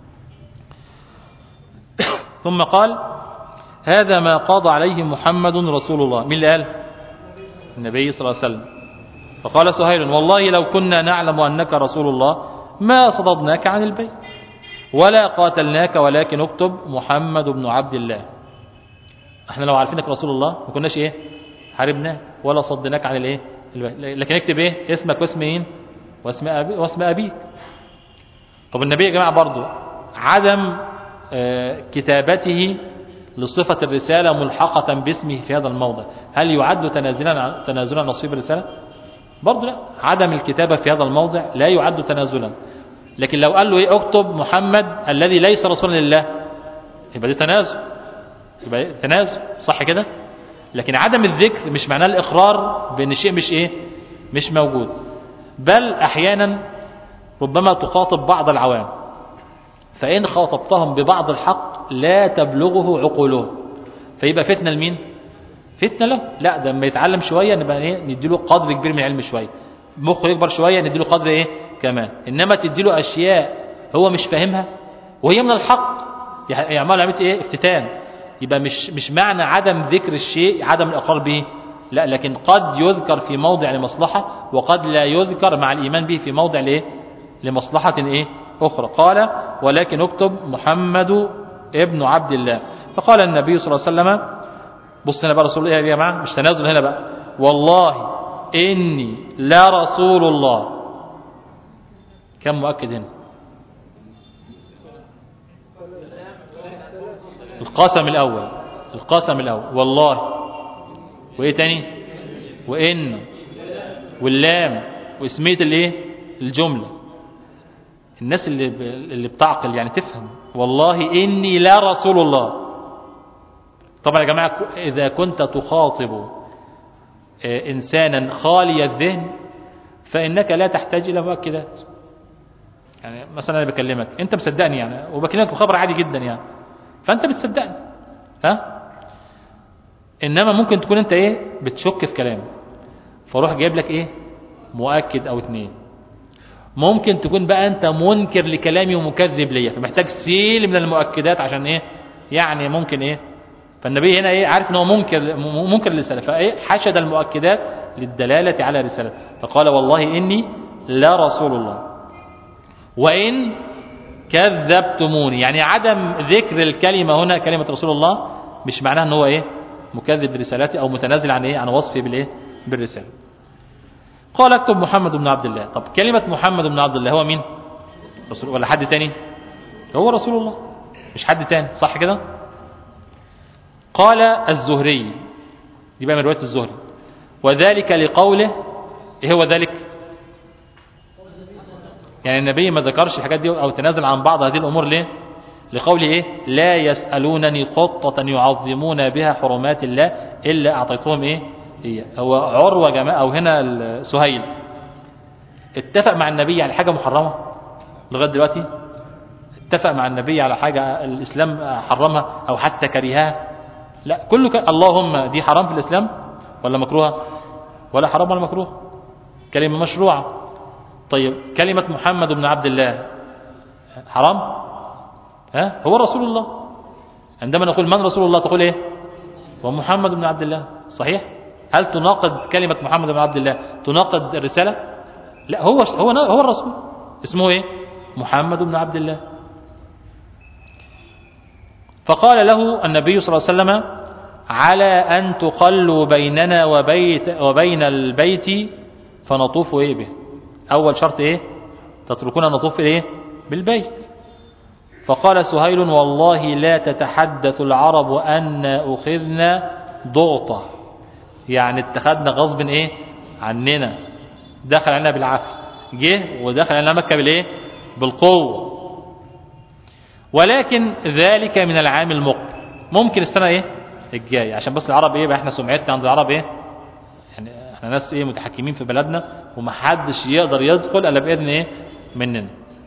ثم قال هذا ما قضى عليه محمد رسول الله مين اللي قال النبي صلى الله عليه وسلم فقال سهيل والله لو كنا نعلم أنك رسول الله ما صددناك عن البيت ولا قاتلناك ولكن اكتب محمد بن عبد الله احنا لو عارفينك رسول الله ما كناش ايه حاربناك ولا صدناك عن الايه لكن اكتب ايه اسمك واسم مين واسم أبي واسم ابيك طب النبي يا جماعه برضو عدم آه كتابته لصفة الرسالة ملحقة باسمه في هذا الموضع هل يعد تنازلا تنازلا نصيب الرسالة برضو لا عدم الكتابة في هذا الموضع لا يعد تنازلا لكن لو قال له ايه اكتب محمد الذي ليس رسولا لله يبقى دي تنازل يبقى تنازل صح كده لكن عدم الذكر مش معناه الإقرار بأن الشيء مش إيه مش موجود بل أحيانا ربما تخاطب بعض العوام فإن خاطبتهم ببعض الحق لا تبلغه عقولهم فيبقى فتنة لمين فتنة له لا ده لما يتعلم شوية نبقى إيه نديله قدر كبير من العلم شوية مخه يكبر شوية نديله قدر إيه كمان إنما تديله أشياء هو مش فاهمها وهي من الحق يعمل عملية إيه افتتان يبقى مش مش معنى عدم ذكر الشيء عدم الإقرار به لا لكن قد يذكر في موضع لمصلحة وقد لا يذكر مع الإيمان به في موضع لإيه لمصلحة إيه أخرى قال ولكن اكتب محمد ابن عبد الله فقال النبي صلى الله عليه وسلم بص هنا بقى رسول الله يا جماعة مش تنازل هنا بقى والله إني لا رسول الله كم مؤكد هنا القسم الأول القسم الأول والله وإيه تاني وإن واللام واسمية الإيه الجملة الناس اللي اللي بتعقل يعني تفهم والله إني لا رسول الله طبعا يا جماعة إذا كنت تخاطب إنسانا خالي الذهن فإنك لا تحتاج إلى مؤكدات يعني مثلا أنا بكلمك أنت مصدقني يعني وبكلمك بخبر عادي جدا يعني فأنت بتصدقني ها إنما ممكن تكون أنت إيه بتشك في كلامي فاروح جايب لك إيه مؤكد أو اتنين ممكن تكون بقى أنت منكر لكلامي ومكذب ليا فمحتاج سيل من المؤكدات عشان إيه يعني ممكن إيه فالنبي هنا إيه عارف إن هو منكر منكر للرسالة فإيه حشد المؤكدات للدلالة على رسالة فقال والله إني لا رسول الله وإن كذبتموني يعني عدم ذكر الكلمة هنا كلمة رسول الله مش معناها ان هو ايه مكذب برسالتي او متنازل عن ايه عن وصفي بالايه بالرسالة قال اكتب محمد بن عبد الله طب كلمة محمد بن عبد الله هو مين رسول ولا حد تاني هو رسول الله مش حد تاني صح كده قال الزهري دي بقى من رواية الزهري وذلك لقوله ايه هو ذلك يعني النبي ما ذكرش الحاجات دي أو تنازل عن بعض هذه الأمور ليه لقوله إيه لا يسألونني خطة يعظمون بها حرمات الله إلا أعطيتهم إيه هي هو عروة جماعة أو هنا سهيل اتفق مع النبي على حاجة محرمة لغاية دلوقتي اتفق مع النبي على حاجة الإسلام حرمها أو حتى كرهها لا كله ك... اللهم دي حرام في الإسلام ولا مكروهة ولا حرام ولا مكروه كلمة مشروعة طيب كلمة محمد بن عبد الله حرام ها هو رسول الله عندما نقول من رسول الله تقول ايه هو محمد بن عبد الله صحيح هل تناقض كلمة محمد بن عبد الله تناقض الرسالة لا هو هو هو الرسول اسمه ايه محمد بن عبد الله فقال له النبي صلى الله عليه وسلم على أن تخلوا بيننا وبيت وبين البيت فنطوف ايه به أول شرط إيه تتركون نطوف إيه بالبيت فقال سهيل والله لا تتحدث العرب أن أخذنا ضغطة يعني اتخذنا غصب إيه عننا دخل علينا بالعافية جه ودخل علينا مكة بالإيه بالقوة ولكن ذلك من العام المقبل ممكن السنة ايه الجاية عشان بس العرب ايه بقى احنا سمعتنا عند العرب ايه يعني احنا ناس ايه متحكمين في بلدنا ومحدش يقدر يدخل الا باذن ايه مننا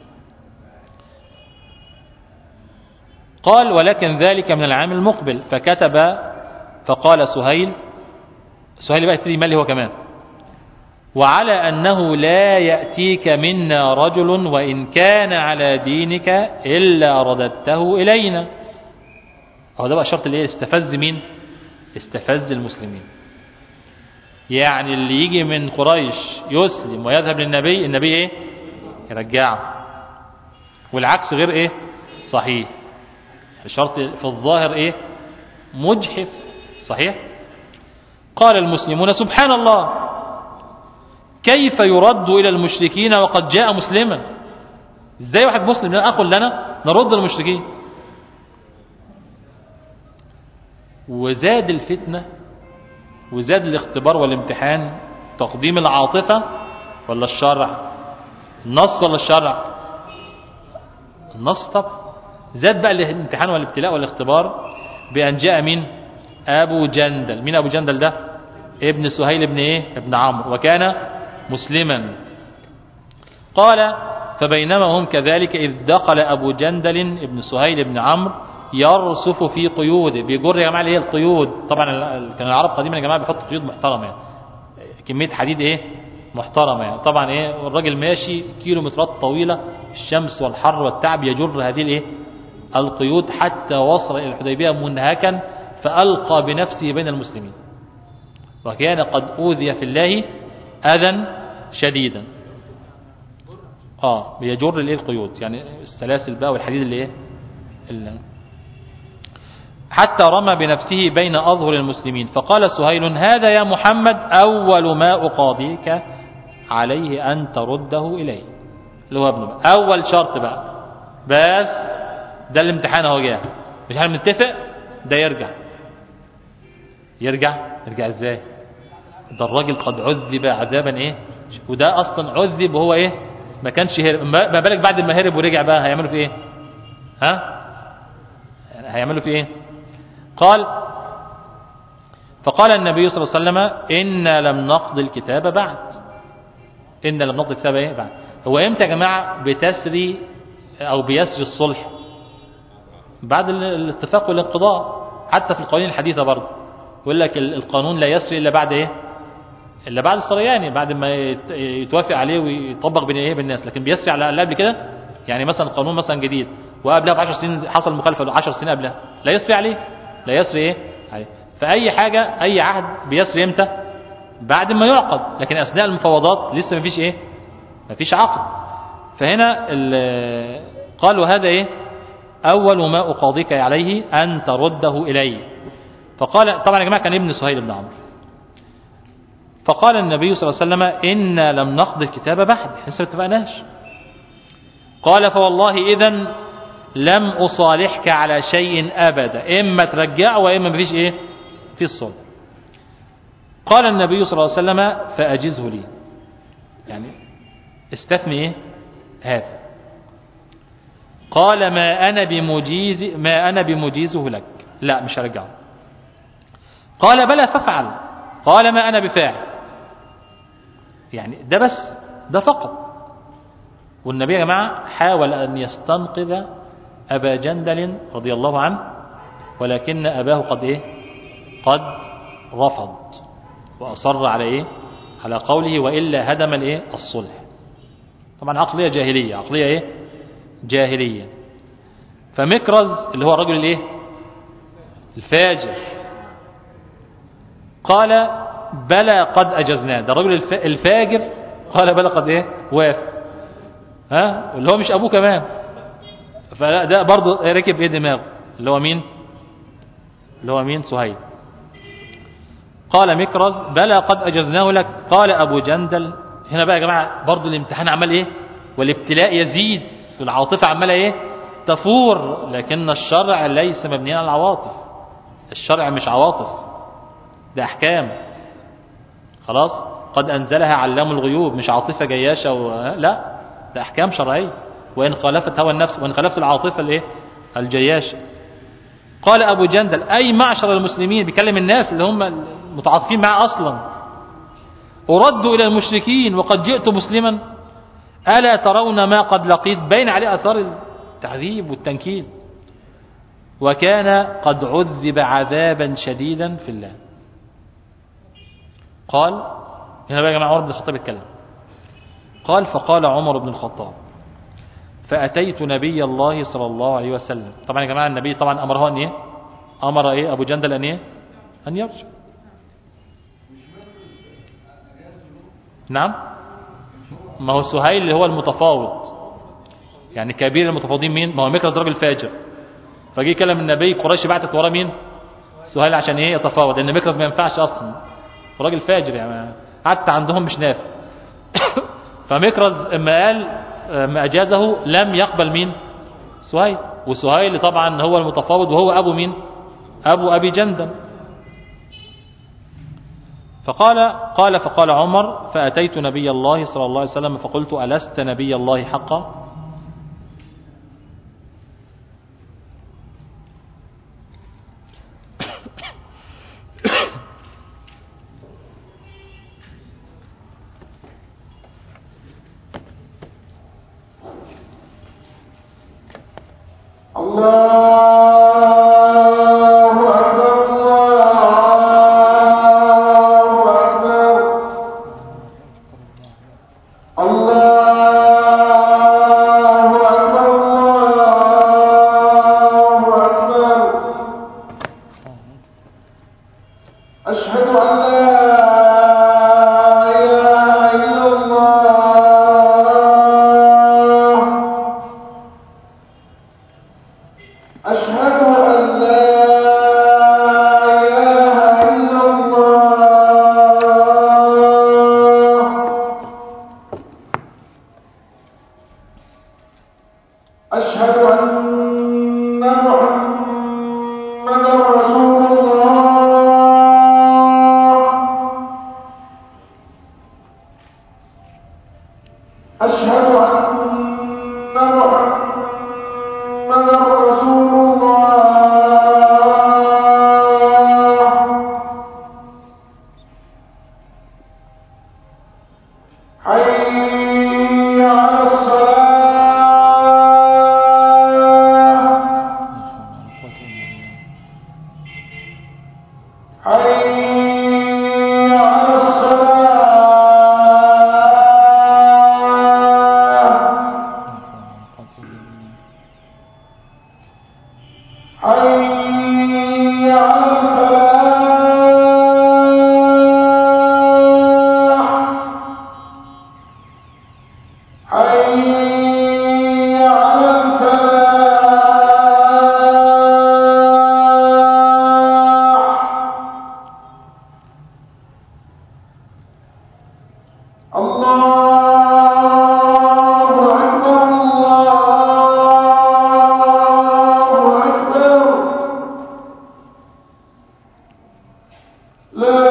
قال ولكن ذلك من العام المقبل فكتب فقال سهيل سهيل بقى يبتدي يملي هو كمان وعلى أنه لا يأتيك منا رجل وإن كان على دينك إلا رددته إلينا هو ده بقى شرط اللي استفز مين استفز المسلمين يعني اللي يجي من قريش يسلم ويذهب للنبي النبي ايه يرجعه والعكس غير ايه صحيح الشرط في الظاهر ايه مجحف صحيح قال المسلمون سبحان الله كيف يرد إلى المشركين وقد جاء مسلما ازاي واحد مسلم أخ لنا نرد المشركين وزاد الفتنة وزاد الاختبار والامتحان تقديم العاطفة ولا الشرع النص ولا الشرع النص طبعا زاد بقى الامتحان والابتلاء والاختبار بأن جاء من أبو جندل مين أبو جندل ده ابن سهيل ابن ايه ابن عمرو وكان مسلما قال فبينما هم كذلك إذ دخل أبو جندل ابن سهيل بن عمرو يرسف في قيوده بيجر يا جماعة اللي هي القيود طبعا كان العرب قديما يا جماعة بيحط قيود محترمة يعني كمية حديد ايه محترمة يعني طبعا ايه الراجل ماشي كيلومترات طويلة الشمس والحر والتعب يجر هذه الايه القيود حتى وصل إلى الحديبية منهكا فألقى بنفسه بين المسلمين وكان قد أوذي في الله أذى شديدا اه بيجر الايه القيود يعني السلاسل بقى والحديد اللي ايه اللي حتى رمى بنفسه بين أظهر المسلمين فقال سهيل هذا يا محمد أول ما أقاضيك عليه أن ترده إليه اللي هو ابنه بقى. أول شرط بقى بس ده الامتحان اهو جاه مش احنا بنتفق ده يرجع يرجع يرجع ازاي ده الراجل قد عذب عذابا ايه وده اصلا عذب وهو ايه ما كانش هرب ما بالك بعد ما هرب ورجع بقى هيعملوا في ايه ها هيعملوا في ايه قال فقال النبي صلى الله عليه وسلم إنا لم نقض الكتاب بعد إنا لم نقض الكتاب إيه بعد هو إمتى يا جماعة بتسري أو بيسري الصلح بعد الاتفاق والانقضاء حتى في القوانين الحديثة برضه يقول لك القانون لا يسري إلا بعد إيه إلا بعد الصرياني بعد ما يتوافق عليه ويطبق بين إيه بالناس لكن بيسري على اللي قبل كده يعني مثلا قانون مثلا جديد وقبلها ب 10 سنين حصل مخالفة 10 سنين قبلها لا يسري عليه لا يسري إيه عليه فأي حاجة أي عهد بيسري إمتى بعد ما يعقد لكن أثناء المفاوضات لسه مفيش إيه مفيش عقد فهنا قال وهذا إيه أول ما أقاضيك عليه أن ترده إلي فقال طبعا يا جماعة كان ابن سهيل بن عمرو فقال النبي صلى الله عليه وسلم إنا لم نقض الكتاب بعد احنا لسه ما اتفقناش قال فوالله إذا لم أصالحك على شيء أبدا إما ترجع وإما مفيش إيه في الصلح قال النبي صلى الله عليه وسلم فأجزه لي يعني استثني إيه هذا قال ما أنا بمجيز ما أنا بمجيزه لك لا مش هرجعه قال بلى فافعل قال ما أنا بفاعل يعني ده بس ده فقط والنبي يا جماعة حاول أن يستنقذ أبا جندل رضي الله عنه ولكن أباه قد إيه قد رفض وأصر على إيه على قوله وإلا هدم الإيه الصلح طبعا عقلية جاهلية عقلية إيه جاهلية فمكرز اللي هو الرجل الايه الفاجر قال بلى قد أجزناه ده الرجل الفاجر قال بلى قد ايه وافق ها اللي هو مش أبوه كمان فلا ده برضه ركب ايه دماغه اللي هو مين اللي هو مين سهيل قال مكرز بلى قد أجزناه لك قال أبو جندل هنا بقى يا جماعة برضه الامتحان عمل ايه والابتلاء يزيد والعاطفة عمالة ايه تفور لكن الشرع ليس مبنيا على العواطف الشرع مش عواطف ده احكام خلاص قد انزلها علام الغيوب مش عاطفة جياشة و... لا ده احكام شرعية وان خالفت هوى النفس وان خالفت العاطفة الايه الجياش قال أبو جندل أي معشر المسلمين بيكلم الناس اللي هم متعاطفين معه أصلا أرد إلى المشركين وقد جئت مسلما ألا ترون ما قد لقيت بين عليه أثار التعذيب والتنكيل وكان قد عذب عذابا شديدا في الله قال هنا بقى يا جماعة عمر بن الخطاب يتكلم قال فقال عمر بن الخطاب فأتيت نبي الله صلى الله عليه وسلم طبعا يا جماعة النبي طبعا أمره أن إيه أمر إيه أبو جندل أن إيه أن يرجع نعم ما هو سهيل اللي هو المتفاوض يعني كبير المتفاوضين مين ما هو مكرز راجل فاجر فجي يكلم النبي قريش بعتت وراه مين سهيل عشان ايه يتفاوض لان مكرز ما ينفعش اصلا راجل فاجر يعني حتى عندهم مش نافع فمكرز اما قال ما اجازه لم يقبل مين سهيل وسهيل طبعا هو المتفاوض وهو ابو مين ابو ابي جندل فقال قال فقال عمر فأتيت نبي الله صلى الله عليه وسلم فقلت ألست نبي الله حقا الله أكبر الله أكبر الله أكبر الله أكبر أشهد أن لا إله إلا الله أشهد أن لا إله إلا الله أشهد أن محمدا رسول الله أشهد أن محمدا رسول الله حي على الصلاة حي على الصلاة حي على الفلاح حي على الفلاح الله أكبر الله أكبر لا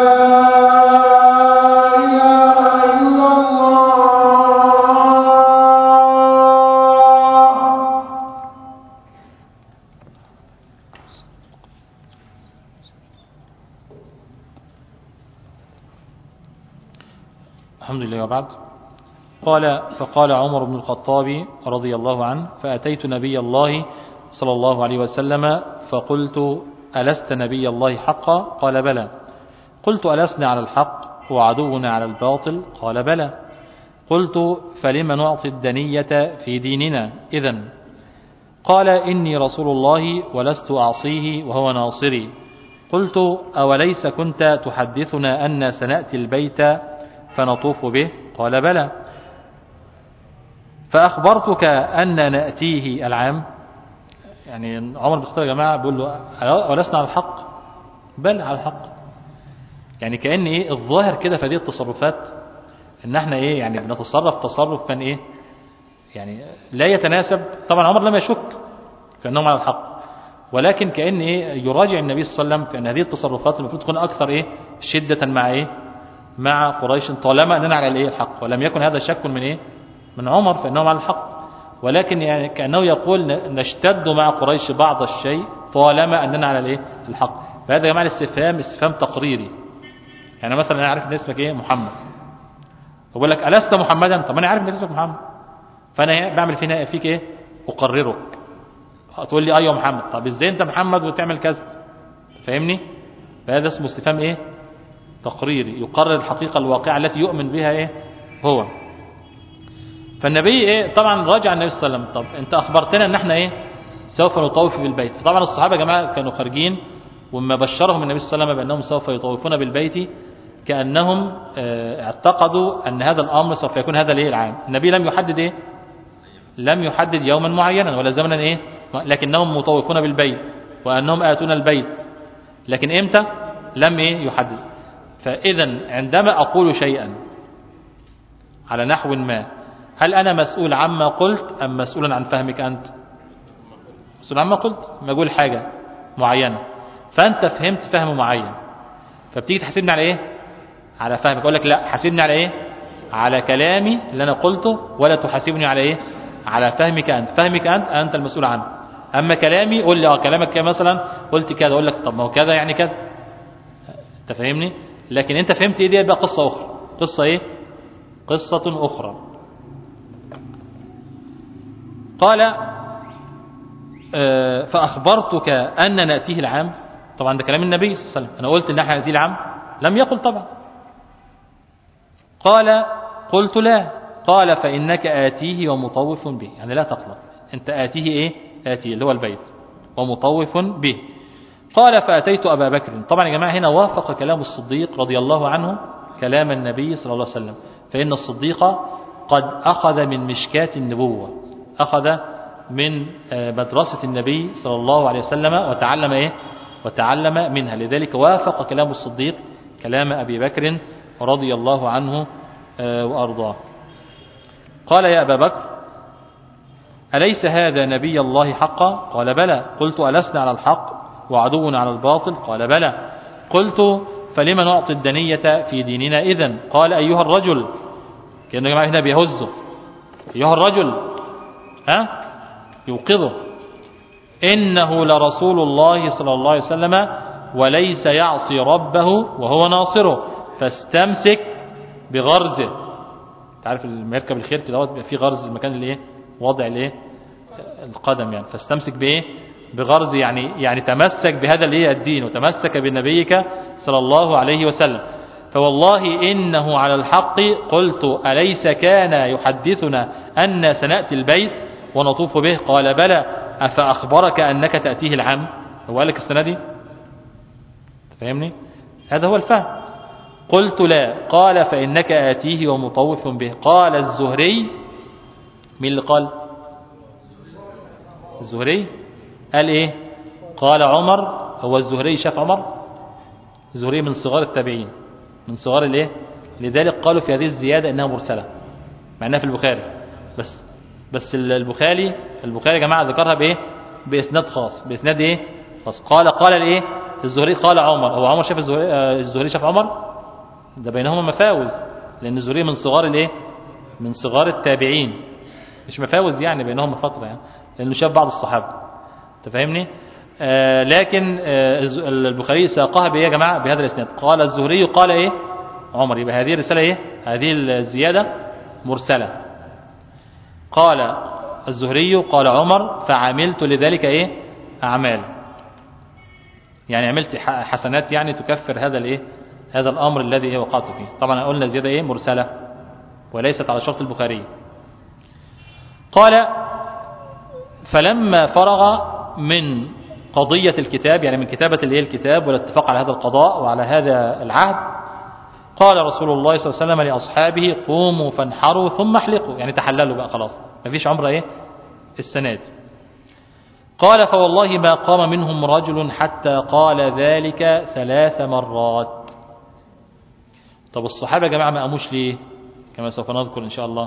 إله إلا الله الحمد لله وبعد قال فقال عمر بن الخطاب رضي الله عنه فأتيت نبي الله صلى الله عليه وسلم فقلت ألست نبي الله حقا قال بلى قلت ألسنا على الحق وعدونا على الباطل قال بلى قلت فلم نعطي الدنية في ديننا إذن قال إني رسول الله ولست أعصيه وهو ناصري قلت أوليس كنت تحدثنا أن سنأتي البيت فنطوف به قال بلى فأخبرتك أن نأتيه العام يعني عمر بن الخطاب يا جماعة بيقول له أولسنا على الحق بل على الحق يعني كأن إيه الظاهر كده في هذه التصرفات إن احنا إيه يعني بنتصرف تصرف كان إيه يعني لا يتناسب طبعا عمر لم يشك في أنهم على الحق ولكن كأن إيه يراجع النبي صلى الله عليه وسلم في أن هذه التصرفات المفروض تكون أكثر إيه شدة مع إيه مع قريش طالما أننا على الإيه الحق ولم يكن هذا شك من إيه من عمر فإنهم على الحق ولكن يعني كأنه يقول ن- نشتد مع قريش بعض الشيء طالما أننا على الايه الحق فهذا يا جماعة الاستفهام استفهام تقريري يعني مثلا أنا عارف إن اسمك إيه محمد بقول لك ألست محمدا طب أنا عارف إن اسمك محمد فأنا إيه؟ بعمل فينا فيك إيه أقررك تقول لي أيوه محمد طب إزاي أنت محمد وتعمل كذا فاهمني فهذا اسمه استفهام إيه تقريري يقرر الحقيقة الواقعة التي يؤمن بها إيه هو فالنبي إيه طبعا راجع النبي صلى الله عليه وسلم طب أنت أخبرتنا أن احنا إيه سوف نطوف بالبيت فطبعا الصحابة يا جماعة كانوا خارجين وما بشرهم النبي صلى الله عليه وسلم بأنهم سوف يطوفون بالبيت كأنهم آه، اعتقدوا أن هذا الأمر سوف يكون هذا الايه العام النبي لم يحدد إيه لم يحدد يوما معينا ولا زمنا إيه لكنهم مطوفون بالبيت وأنهم آتون البيت لكن إمتى لم إيه يحدد فإذا عندما أقول شيئا على نحو ما هل أنا مسؤول عما قلت أم مسؤول عن فهمك أنت مسؤول عما قلت ما أقول حاجة معينة فأنت فهمت فهم معين فبتيجي تحاسبني على إيه على فهمك أقول لك لا حاسبني على إيه على كلامي اللي أنا قلته ولا تحاسبني على إيه على فهمك أنت فهمك أنت أنت المسؤول عنه أما كلامي قول لي اه كلامك كده مثلا قلت كذا أقول لك طب ما هو كذا يعني كذا أنت فاهمني لكن أنت فهمت إيه دي بقى قصة أخرى قصة إيه قصة أخرى قال آه، فأخبرتك أن نأتيه العام طبعا ده كلام النبي صلى الله عليه وسلم أنا قلت إن احنا نأتيه العام لم يقل طبعا قال قلت لا قال فإنك آتيه ومطوف به يعني لا تقلق أنت آتيه إيه آتيه اللي هو البيت ومطوف به قال فأتيت أبا بكر طبعا يا جماعة هنا وافق كلام الصديق رضي الله عنه كلام النبي صلى الله عليه وسلم فإن الصديق قد أخذ من مشكاة النبوة أخذ من آه، مدرسة النبي صلى الله عليه وسلم وتعلم إيه وتعلم منها لذلك وافق كلام الصديق كلام أبي بكر رضي الله عنه آه، وأرضاه قال يا أبا بكر أليس هذا نبي الله حقا قال بلى قلت ألسنا على الحق وعدونا على الباطل قال بلى قلت فلما نعطي الدنية في ديننا إذن قال أيها الرجل كأنه يا جماعة هنا بيهزه أيها الرجل ها يوقظه إنه لرسول الله صلى الله عليه وسلم وليس يعصي ربه وهو ناصره فاستمسك بغرزه تعرف المركب الخير كده دوت بيبقى فيه غرز المكان اللي ايه وضع الايه القدم يعني فاستمسك بايه بغرز يعني يعني تمسك بهذا الايه الدين وتمسك بنبيك صلى الله عليه وسلم فوالله إنه على الحق قلت أليس كان يحدثنا أن سنأتي البيت ونطوف به قال بلى أفأخبرك أنك تأتيه العام هو قال لك السنة دي فاهمني هذا هو الفهم قلت لا قال فإنك آتيه ومطوف به قال الزهري مين اللي قال الزهري قال ايه قال عمر هو الزهري شاف عمر الزهري من صغار التابعين من صغار الايه لذلك قالوا في هذه الزيادة انها مرسلة مع انها في البخاري بس بس البخاري البخاري يا جماعة ذكرها بايه باسناد خاص باسناد ايه خاص قال قال الايه الزهري قال عمر هو عمر شاف الزهري آه، الزهري شاف عمر ده بينهما مفاوز لان الزهري من صغار الايه من صغار التابعين مش مفاوز يعني بينهم فترة يعني لانه شاف بعض الصحابة انت فاهمني آه لكن آه الز- البخاري ساقها بايه يا جماعه بهذا الاسناد قال الزهري قال ايه عمر يبقى هذه الرساله ايه هذه الزياده مرسله قال الزهري قال عمر فعملت لذلك ايه اعمال يعني عملت ح- حسنات يعني تكفر هذا الايه هذا الامر الذي ايه وقعت فيه طبعا قلنا زياده ايه مرسله وليست على شرط البخاري قال فلما فرغ من قضية الكتاب يعني من كتابة الايه الكتاب والاتفاق على هذا القضاء وعلى هذا العهد قال رسول الله صلى الله عليه وسلم لأصحابه قوموا فانحروا ثم احلقوا يعني تحللوا بقى خلاص مفيش عمره ايه السنة دي قال فوالله ما قام منهم رجل حتى قال ذلك ثلاث مرات طب الصحابة يا جماعة ما قاموش ليه كما سوف نذكر إن شاء الله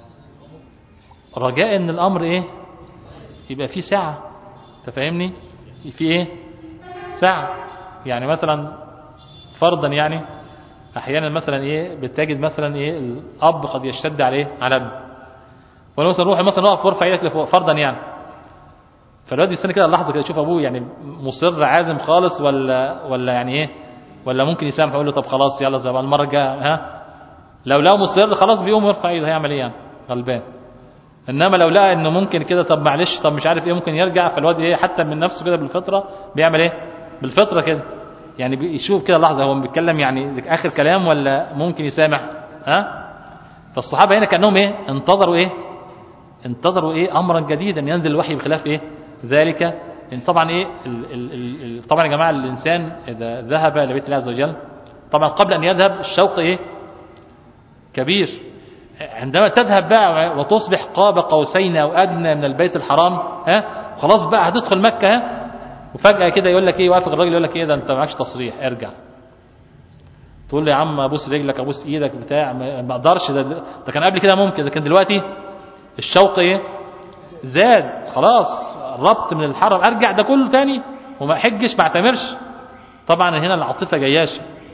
رجاء ان الامر ايه يبقى فيه ساعة تفهمني في ايه ساعة يعني مثلا فرضا يعني احيانا مثلا ايه بتجد مثلا ايه الاب قد يشتد عليه على ابنه ولا مثلا روح مثلا اقف وارفع ايدك لفوق فرضا يعني فالواد يستنى كده لحظه كده يشوف ابوه يعني مصر عازم خالص ولا ولا يعني ايه ولا ممكن يسامح يقول له طب خلاص يلا زي المره الجايه ها لو لو مصر خلاص بيقوم يرفع ايده هيعمل ايه يعني غلبان انما لو لقى انه ممكن كده طب معلش طب مش عارف ايه ممكن يرجع فالواد ايه حتى من نفسه كده بالفطره بيعمل ايه بالفطره كده يعني بيشوف كده لحظه هو بيتكلم يعني اخر كلام ولا ممكن يسامح ها فالصحابه هنا كانهم ايه انتظروا ايه انتظروا ايه امرا جديدا ينزل الوحي بخلاف ايه ذلك إن طبعا ايه ال ال ال طبعا يا جماعه الانسان اذا ذهب لبيت الله عز وجل طبعا قبل ان يذهب الشوق ايه كبير عندما تذهب بقى وتصبح قاب قوسين او ادنى من البيت الحرام ها خلاص بقى هتدخل مكه ها وفجاه كده يقول لك ايه وافق الراجل يقول لك ايه ده انت معكش تصريح ارجع تقول له يا عم ابوس رجلك ابوس ايدك بتاع ما اقدرش ده, ده كان قبل كده ممكن لكن دلوقتي الشوق ايه زاد خلاص ربط من الحرم ارجع ده كله تاني وما احجش ما اعتمرش طبعا هنا العاطفه جياش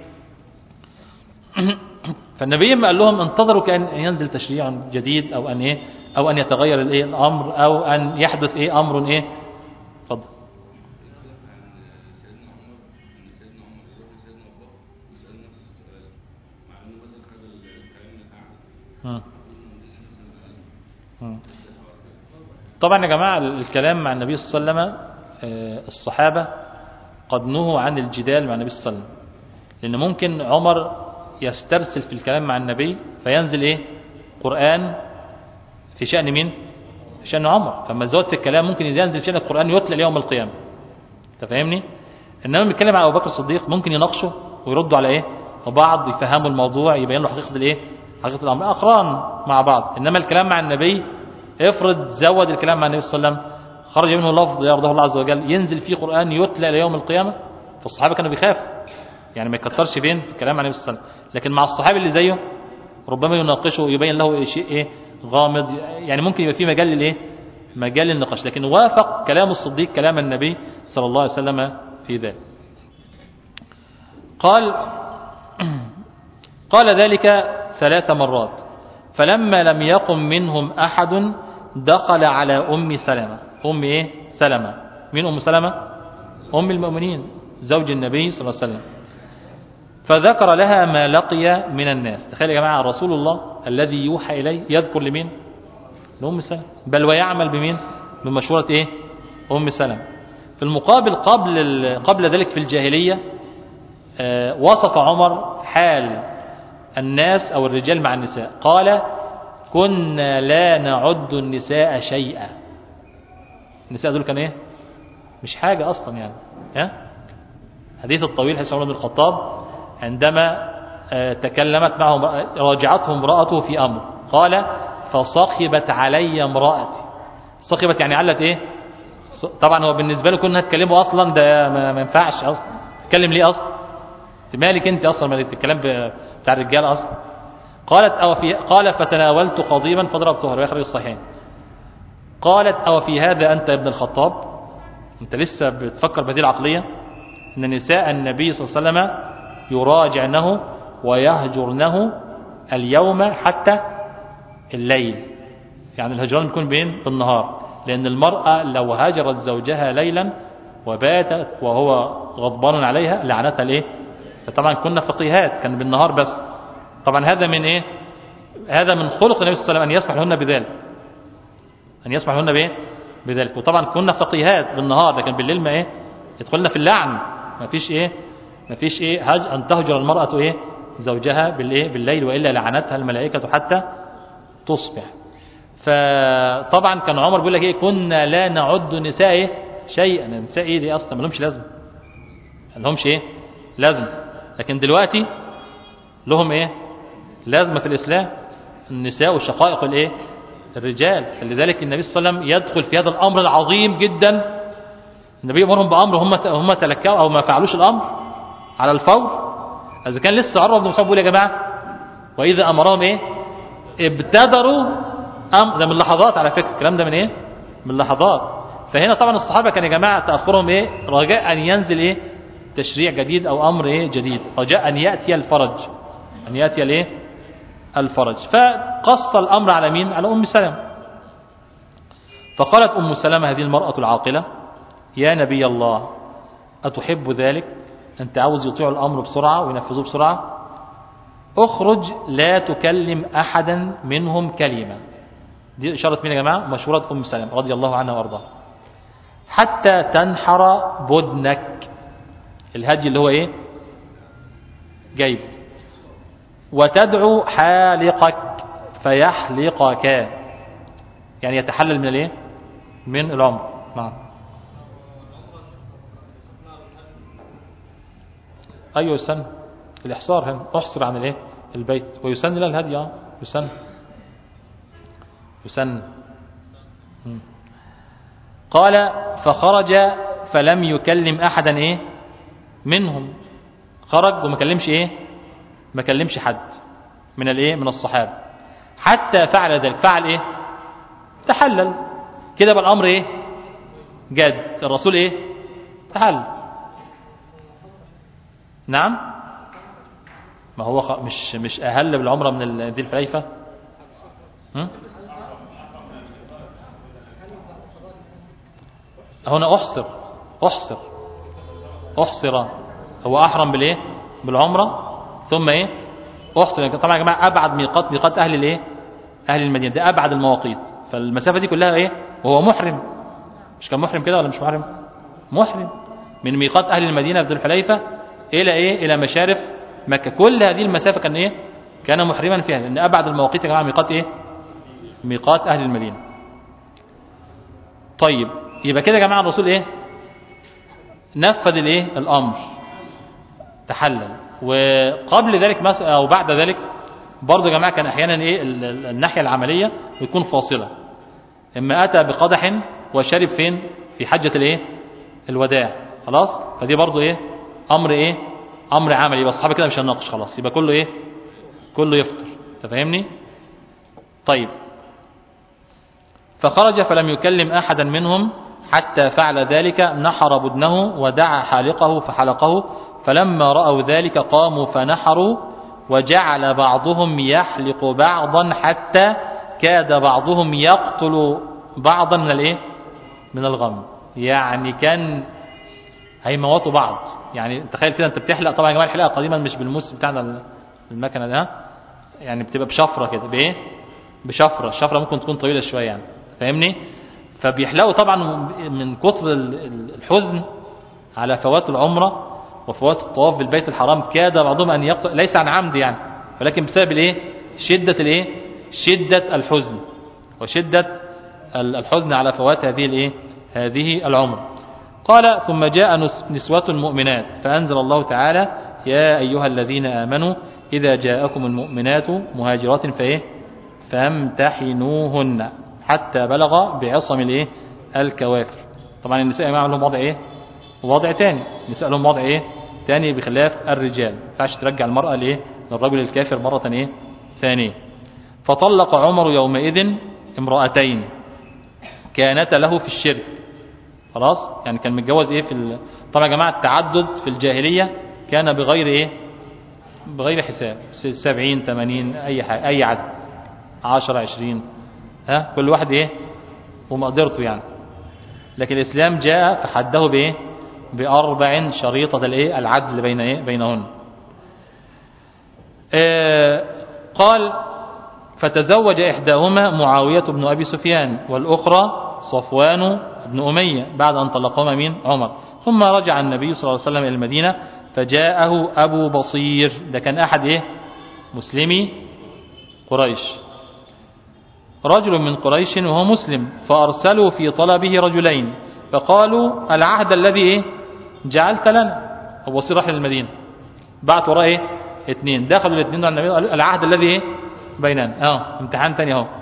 فالنبي ما قال لهم انتظروا كان ينزل تشريع جديد او ان ايه او ان يتغير الايه الامر او ان يحدث ايه امر ايه اتفضل مم. مم. طبعا يا جماعة الكلام مع النبي صلى الله عليه وسلم آه، الصحابة قد نهوا عن الجدال مع النبي صلى الله عليه وسلم لأن ممكن عمر يسترسل في الكلام مع النبي فينزل إيه قرآن في شأن مين في شأن عمر فما زود في الكلام ممكن ينزل في شأن القرآن يتلى يوم القيامة أنت فاهمني إنما بيتكلم على أبو بكر الصديق ممكن يناقشه ويردوا على إيه وبعض يفهموا الموضوع يبين له حقيقة الإيه حقيقة الأمر أقران مع بعض إنما الكلام مع النبي افرض زود الكلام مع النبي صلى الله عليه وسلم خرج منه لفظ يرضاه الله عز وجل ينزل فيه قرآن يتلى إلى يوم القيامة فالصحابة كانوا بيخافوا يعني ما يكترش فين في الكلام عن النبي صلى الله عليه وسلم لكن مع الصحابي اللي زيه ربما يناقشه يبين له شيء ايه غامض يعني ممكن يبقى في مجال للايه مجال للنقاش لكن وافق كلام الصديق كلام النبي صلى الله عليه وسلم في ذلك قال قال ذلك ثلاث مرات فلما لم يقم منهم أحد دخل على أم سلمة أم إيه سلمة مين أم سلمة أم المؤمنين زوج النبي صلى الله عليه وسلم فذكر لها ما لقي من الناس تخيل يا جماعة رسول الله الذي يوحى إليه يذكر لمين لأم سلمة بل ويعمل بمين بمشورة إيه أم سلمة في المقابل قبل قبل ذلك في الجاهلية آه وصف عمر حال الناس أو الرجال مع النساء قال كنا لا نعد النساء شيئا النساء دول كان ايه مش حاجة أصلا يعني ها حديث الطويل حديث عمر بن الخطاب عندما تكلمت معه راجعته امرأته في أمر قال فصخبت علي امرأتي صخبت يعني علت ايه طبعا هو بالنسبة له كنا هتكلمه أصلا ده ما ينفعش أصلا تتكلم ليه أصلا مالك انت أصلا مالك الكلام بتاع الرجال أصلا قالت أو في قال فتناولت قضيبا فضربتها ويخرج الصحيحين قالت أو في هذا أنت ابن الخطاب أنت لسه بتفكر بهذه العقلية أن نساء النبي صلى الله عليه وسلم يراجعنه ويهجرنه اليوم حتى الليل يعني الهجران بيكون بين بالنهار لأن المرأة لو هاجرت زوجها ليلا وباتت وهو غضبان عليها لعنتها الايه فطبعا كنا فقيهات كان بالنهار بس طبعا هذا من ايه هذا من خلق النبي صلى الله عليه وسلم ان يسمح لهن بذلك ان يسمح لهن بايه بذلك وطبعا كنا فقيهات بالنهار لكن بالليل ما ايه يدخلنا في اللعن ما فيش ايه ما فيش ايه هج ان تهجر المرأة ايه زوجها بالايه بالليل والا لعنتها الملائكة حتى تصبح فطبعا كان عمر بيقول لك ايه كنا لا نعد نساء إيه؟ شيئا النساء ايه دي اصلا ما لهمش لازمه ما لهمش ايه لازمه لكن دلوقتي لهم ايه لازمه في الاسلام النساء والشقائق الايه الرجال فلذلك النبي صلى الله عليه وسلم يدخل في هذا الامر العظيم جدا النبي يامرهم بامر هم هم تلكوا او ما فعلوش الامر على الفور اذا كان لسه عمر بن مسعود بيقول يا جماعه واذا امرهم ايه ابتدروا أم ده من لحظات على فكره الكلام ده من ايه من لحظات فهنا طبعا الصحابه كان يا جماعه تاخرهم ايه رجاء ان ينزل ايه تشريع جديد او امر ايه جديد رجاء ان ياتي الفرج ان ياتي الايه الفرج فقص الامر على مين على ام سلمة فقالت أم سلمة هذه المرأة العاقلة يا نبي الله أتحب ذلك أنت عاوز يطيع الأمر بسرعة وينفذوه بسرعة اخرج لا تكلم أحدا منهم كلمة دي إشارة مين يا جماعة مشهورة أم سلمة رضي الله عنها وأرضاها حتى تنحر بدنك الهدي اللي هو ايه جايب وتدعو حالقك فيحلقك يعني يتحلل من الايه من العمر نعم ايوه يسن الاحصار هنا احصر عن الايه البيت ويسن لا الهدي اه يسن يسن مم. قال فخرج فلم يكلم احدا ايه منهم خرج وما كلمش ايه ما كلمش حد من الايه من الصحابه حتى فعل ذلك فعل ايه تحلل كده بقى الامر ايه جاد الرسول ايه تحلل نعم ما هو خ... مش مش اهل بالعمره من ال- ذي الحليفه هم؟ هنا احصر احصر احصر هو احرم بالايه بالعمره ثم ايه احصر طبعا يا جماعه ابعد ميقات ميقات اهل الايه اهل المدينه ده ابعد المواقيت فالمسافه دي كلها ايه وهو محرم مش كان محرم كده ولا مش محرم محرم من ميقات اهل المدينه في ذو الحليفه الى ايه الى مشارف مكه كل هذه المسافه كان ايه كان محرما فيها لان ابعد المواقيت يا جماعه ميقات ايه ميقات اهل المدينه طيب يبقى كده يا جماعه الرسول ايه نفذ الايه الامر تحلل وقبل ذلك مثلا او بعد ذلك برضه يا جماعه كان احيانا ايه ال- ال- الناحيه العمليه بتكون فاصله اما اتى بقدح وشرب فين في حجه الايه الوداع خلاص فدي برضه ايه امر ايه امر عملي يبقى الصحابه كده مش هنناقش خلاص يبقى كله ايه كله يفطر انت فاهمني طيب فخرج فلم يكلم احدا منهم حتى فعل ذلك نحر بدنه ودعا حالقه فحلقه فلما رأوا ذلك قاموا فنحروا وجعل بعضهم يحلق بعضا حتى كاد بعضهم يقتل بعضا من الايه من الغم يعني كان هيموتوا بعض يعني تخيل كده انت بتحلق طبعا يا جماعه الحلاقه قديما مش بالموس بتاعنا المكنه ده يعني بتبقى بشفره كده بايه بشفره الشفره ممكن تكون طويله شويه يعني فاهمني فبيحلقوا طبعا من كتر الحزن على فوات العمره وفوات الطواف بالبيت الحرام كاد بعضهم ان يقتل ليس عن عمد يعني ولكن بسبب الايه شده الايه شده الحزن وشده الحزن على فوات هذه الايه هذه العمره قال ثم جاء نسوة مؤمنات فأنزل الله تعالى يا أيها الذين آمنوا إذا جاءكم المؤمنات مهاجرات فإيه فامتحنوهن حتى بلغ بعصم الإيه الكوافر طبعا النساء يا لهم وضع إيه وضع تاني النساء لهم وضع إيه تاني بخلاف الرجال ما ينفعش ترجع المرأة لإيه للرجل الكافر مرة إيه ثانية فطلق عمر يومئذ امرأتين كانتا له في الشرك خلاص يعني كان متجوز ايه في ال... طبعا يا جماعه التعدد في الجاهليه كان بغير ايه بغير حساب 70 80 اي حاجه اي عدد 10 20 ها كل واحد ايه ومقدرته يعني لكن الاسلام جاء فحده بايه باربع شريطه الايه العدل بين ايه بينهن آه قال فتزوج احداهما معاويه بن ابي سفيان والاخرى صفوان بن أمية بعد أن طلقهما مين عمر ثم رجع النبي صلى الله عليه وسلم إلى المدينة فجاءه أبو بصير ده كان أحد إيه مسلمي قريش رجل من قريش وهو مسلم فأرسلوا في طلبه رجلين فقالوا العهد الذي إيه جعلت لنا أبو بصير راح للمدينة بعت وراه إيه اثنين دخلوا الاثنين على النبي قالوا العهد الذي إيه بيننا اه امتحان تاني اهو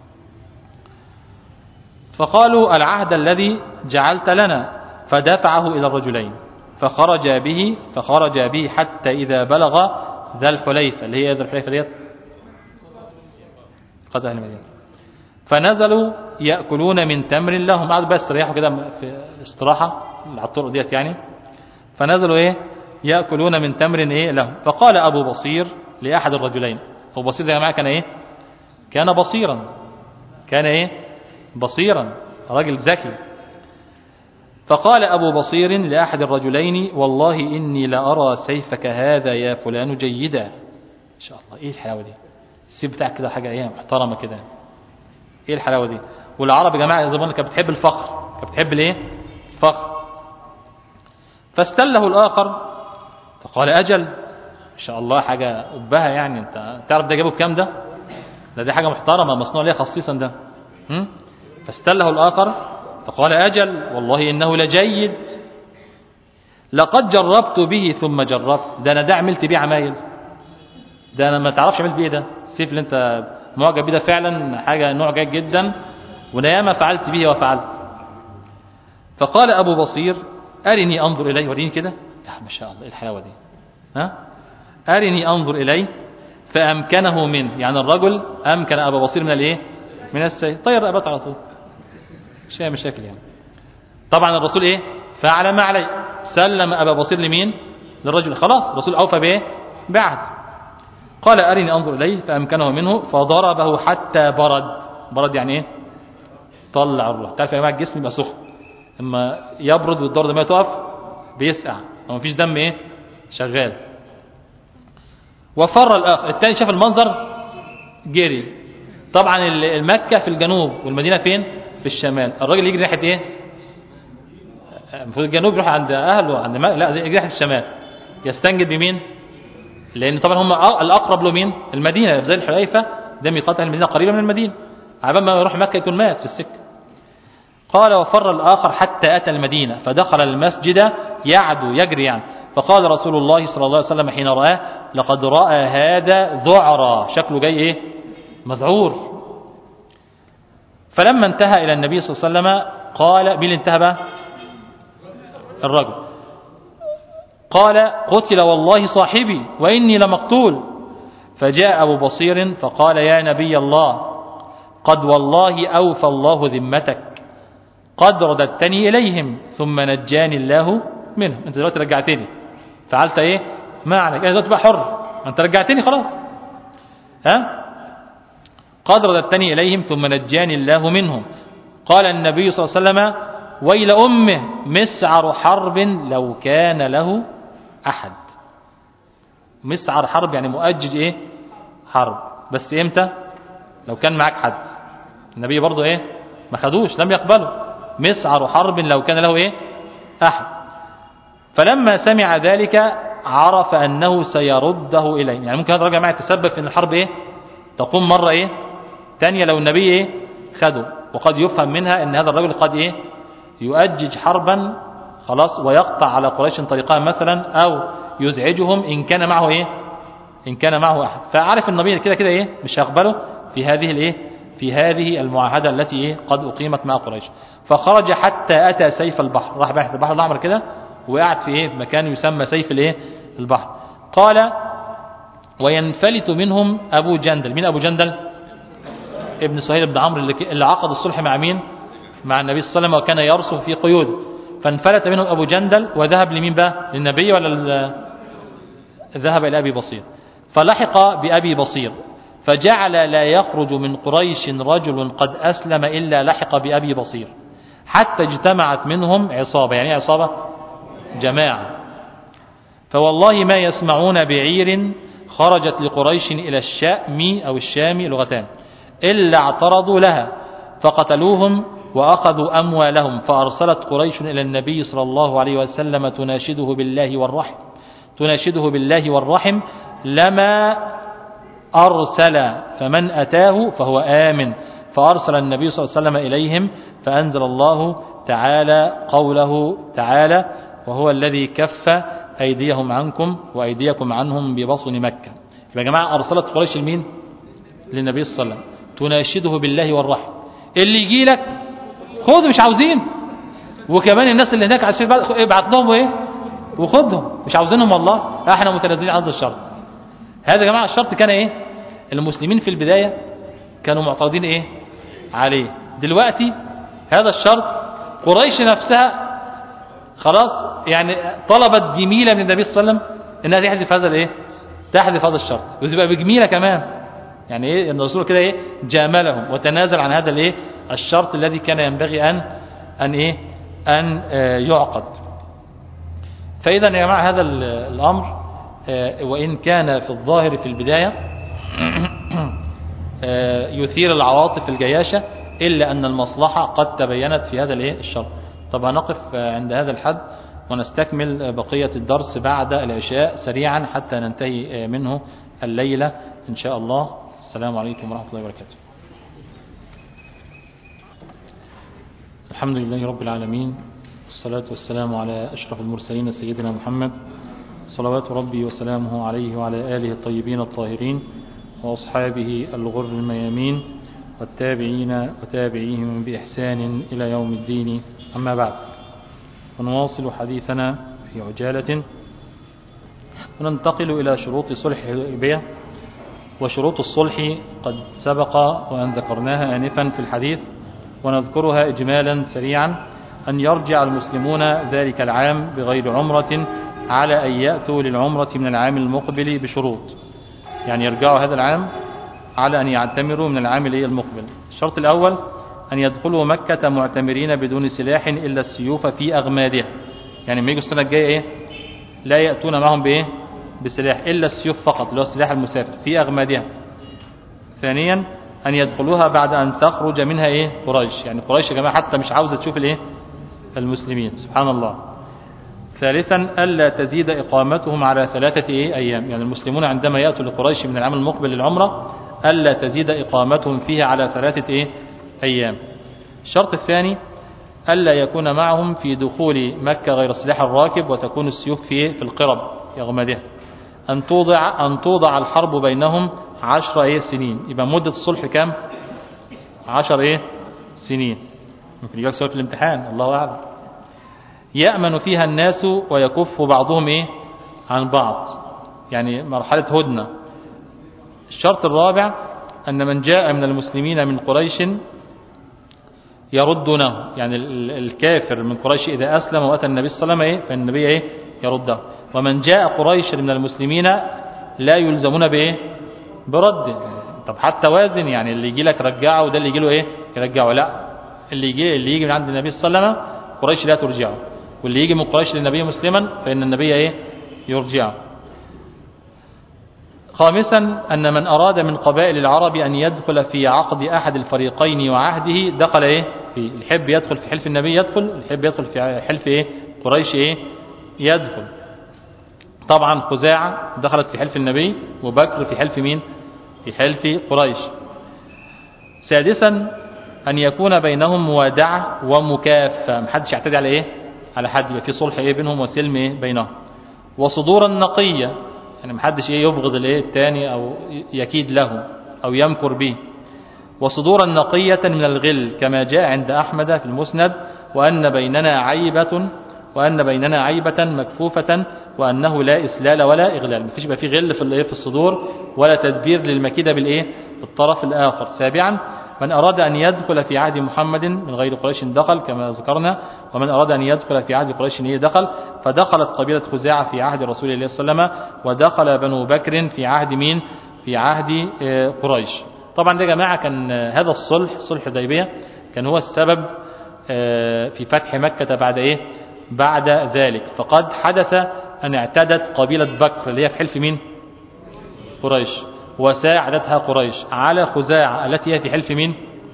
فقالوا العهد الذي جعلت لنا فدفعه إلى الرجلين فخرج به فخرج به حتى إذا بلغ ذا الحليفة اللي هي ذا الحليفة ديت قد أهل المدينة فنزلوا يأكلون من تمر لهم قعدوا بس يستريحوا كده في استراحة على الطرق ديت يعني فنزلوا إيه يأكلون من تمر إيه لهم فقال أبو بصير لأحد الرجلين أبو بصير ده يا جماعة كان إيه كان بصيرا كان إيه بصيرا راجل ذكي فقال أبو بصير لأحد الرجلين والله إني لأرى سيفك هذا يا فلان جيدا إن شاء الله إيه الحلاوة دي السيف بتاعك كده حاجة إيه محترمة كده إيه الحلاوة دي والعرب يا جماعة زمان كانت بتحب الفخر كانت بتحب الإيه الفخر فاستله الآخر فقال أجل إن شاء الله حاجة أبها يعني أنت تعرف ده جابه بكام ده ده دي حاجة محترمة مصنوع ليها خصيصا ده هم؟ فاستله الآخر فقال أجل والله إنه لجيد لقد جربت به ثم جربت ده أنا ده عملت بيه عمايل ده أنا ما تعرفش عملت بيه إيه ده السيف اللي أنت معجب بيه ده فعلا حاجة نوع جيد جدا وأنا ياما فعلت به وفعلت فقال أبو بصير أرني أنظر إليه وريني كده يا ما شاء الله إيه الحلاوة دي ها أرني أنظر إليه فأمكنه منه يعني الرجل أمكن أبا بصير من الإيه من السيف طير رقبته على طول مش هي مشاكل يعني طبعا الرسول إيه فعل ما عليه سلم أبا بصير لمين للرجل خلاص الرسول أوفى بإيه بعد قال أرني أنظر إليه فأمكنه منه فضربه حتى برد برد يعني إيه طلع الروح تعرف يا جماعة الجسم يبقى سخن اما يبرد والدورة ما تقف بيسقع وما فيش دم ايه شغال وفر الاخر الثاني شاف المنظر جري طبعا المكة في الجنوب والمدينة فين في الشمال الراجل يجري ناحية ايه المفروض الجنوب يروح عند اهله عند ما... لا يجري ناحية الشمال يستنجد بمين لان طبعا هم الاقرب له مين المدينة زي الحليفة ده ميقات اهل المدينة قريبة من المدينة عبال ما يروح مكة يكون مات في السكة قال وفر الآخر حتى أتى المدينة فدخل المسجد يعدو يجري يعني فقال رسول الله صلى الله عليه وسلم حين رآه لقد رأى هذا ذعرا شكله جاي إيه مذعور فلما انتهى إلى النبي صلى الله عليه وسلم قال مين اللي انتهى بقى الرجل قال قتل والله صاحبي وإني لمقتول فجاء أبو بصير فقال يا نبي الله قد والله أوفى الله ذمتك قد رددتني إليهم ثم نجاني الله منهم أنت دلوقتي رجعتني فعلت إيه ما عليك أنا دلوقتي بقى حر أنت رجعتني خلاص ها قد رددتني إليهم ثم نجاني الله منهم قال النبي صلى الله عليه وسلم ويل أمه مسعر حرب لو كان له أحد مسعر حرب يعني مؤجج إيه حرب بس إمتى لو كان معك حد النبي برضه إيه ما خدوش لم يقبله مسعر حرب لو كان له إيه أحد فلما سمع ذلك عرف أنه سيرده إليه يعني ممكن هذا الرجل معي يتسبب في أن الحرب إيه تقوم مرة إيه تانية لو النبي إيه خده وقد يفهم منها أن هذا الرجل قد إيه يؤجج حربا خلاص ويقطع على قريش طريقها مثلا أو يزعجهم إن كان معه إيه إن كان معه أحد فعرف النبي كده كده إيه مش هيقبله في هذه الإيه في هذه المعاهدة التي إيه قد أقيمت مع قريش فخرج حتى أتى سيف البحر راح بحث البحر الأحمر كده وقعد في إيه مكان يسمى سيف الإيه البحر قال وينفلت منهم أبو جندل مين أبو جندل ابن سهيل بن عمرو اللي, اللي عقد الصلح مع مين مع النبي صلى الله عليه وسلم وكان يرسل في قيوده فانفلت منهم أبو جندل وذهب لمين بقى للنبي ولا ذهب إلى أبي بصير فلحق بأبي بصير فجعل لا يخرج من قريش رجل قد أسلم إلا لحق بأبي بصير حتى اجتمعت منهم عصابة يعني عصابة جماعة فوالله ما يسمعون بعير خرجت لقريش إلى الشام أو الشام لغتان إلا اعترضوا لها فقتلوهم وأخذوا أموالهم فأرسلت قريش إلى النبي صلى الله عليه وسلم تناشده بالله والرحم تناشده بالله والرحم لما أرسل فمن أتاه فهو آمن فأرسل النبي صلى الله عليه وسلم إليهم فأنزل الله تعالى قوله تعالى وهو الذي كف أيديهم عنكم وأيديكم عنهم ببطن مكة يا جماعة أرسلت قريش المين للنبي صلى الله عليه وسلم تناشده بالله والرحم اللي يجي لك خذ مش عاوزين وكمان الناس اللي هناك عشان ابعت لهم ايه وخذهم مش عاوزينهم والله احنا متنازلين عن هذا الشرط هذا يا جماعه الشرط كان ايه المسلمين في البدايه كانوا معترضين ايه عليه دلوقتي هذا الشرط قريش نفسها خلاص يعني طلبت جميله من النبي صلى الله عليه وسلم انها تحذف هذا الايه تحذف هذا الشرط وتبقى بجميله كمان يعني ايه ان الرسول كده ايه جاملهم وتنازل عن هذا الايه الشرط الذي كان ينبغي أن أن إيه أن آه، يعقد فإذا يا جماعة هذا ال- الأمر آه، وإن كان في الظاهر في البداية آه، يثير العواطف الجياشة إلا أن المصلحة قد تبينت في هذا الإيه الشرط طب هنقف آه، عند هذا الحد ونستكمل آه، بقية الدرس بعد العشاء سريعا حتى ننتهي آه، منه الليلة إن شاء الله السلام عليكم ورحمة الله وبركاته الحمد لله رب العالمين والصلاة والسلام على أشرف المرسلين سيدنا محمد صلوات ربي وسلامه عليه وعلى آله الطيبين الطاهرين وأصحابه الغر الميامين والتابعين وتابعيهم بإحسان إلى يوم الدين أما بعد ونواصل حديثنا في عجالة وننتقل إلى شروط صلح الحديبية وشروط الصلح قد سبق وأن ذكرناها آنفا في الحديث ونذكرها إجمالا سريعا أن يرجع المسلمون ذلك العام بغير عمرة على أن يأتوا للعمرة من العام المقبل بشروط يعني يرجعوا هذا العام على أن يعتمروا من العام الإيه المقبل الشرط الأول أن يدخلوا مكة معتمرين بدون سلاح إلا السيوف في أغمادها يعني لما يجوا السنة الجاية إيه لا يأتون معهم بإيه بسلاح إلا السيوف فقط اللي هو سلاح المسافر في أغمادها ثانيا أن يدخلوها بعد أن تخرج منها إيه قريش يعني قريش يا جماعة حتى مش عاوزة تشوف الإيه المسلمين سبحان الله ثالثا ألا تزيد إقامتهم على ثلاثة إيه أيام يعني المسلمون عندما يأتوا لقريش من العام المقبل للعمرة ألا تزيد إقامتهم فيها على ثلاثة إيه أيام الشرط الثاني ألا يكون معهم في دخول مكة غير سلاح الراكب وتكون السيوف في إيه؟ في القرب يغمدها أن توضع أن توضع الحرب بينهم عشر إيه سنين يبقى مدة الصلح كام عشر إيه سنين ممكن يجيك سؤال في الامتحان الله أعلم يأمن فيها الناس ويكف بعضهم إيه عن بعض يعني مرحلة هدنة الشرط الرابع أن من جاء من المسلمين من قريش يردونه يعني ال- الكافر من قريش إذا أسلم وأتى النبي صلى الله عليه وسلم إيه فالنبي إيه يرده ومن جاء قريش من المسلمين لا يلزمون بإيه برد طب حتى وازن يعني اللي يجي لك رجعه وده اللي يجي له إيه يرجعه لا اللي يجي اللي يجي من عند النبي صلى الله عليه وسلم قريش لا ترجعه واللي يجي من قريش للنبي مسلما فإن النبي إيه يرجعه خامسا أن من أراد من قبائل العرب أن يدخل في عقد أحد الفريقين وعهده دخل إيه في الحب يدخل في حلف النبي يدخل الحب يدخل في حلف إيه قريش إيه يدخل طبعا خزاعة دخلت في حلف النبي وبكر في حلف مين في حلف قريش سادسا أن يكون بينهم موادعة ومكافة محدش يعتدي على إيه على حد يبقى في صلح إيه بينهم وسلم إيه بينهم وصدورا نقية يعني محدش إيه يبغض الإيه التاني أو يكيد له أو يمكر به وصدورا نقية من الغل كما جاء عند أحمد في المسند وأن بيننا عيبة وأن بيننا عيبة مكفوفة وأنه لا إسلال ولا إغلال مفيش بقى في غل في الإيه في الصدور ولا تدبير للمكيدة بالإيه بالطرف الآخر سابعا من أراد أن يدخل في عهد محمد من غير قريش دخل كما ذكرنا ومن أراد أن يدخل في عهد قريش هي دخل فدخلت قبيلة خزاعة في عهد رسول الله صلى الله عليه وسلم ودخل بنو بكر في عهد مين في عهد آه، قريش طبعا ده يا جماعة كان آه، هذا الصلح صلح الحديبية كان هو السبب آه، في فتح مكة بعد إيه بعد ذلك فقد حدث أن اعتدت قبيلة بكر اللي هي في حلف مين قريش وساعدتها قريش على خزاعة التي هي في حلف مين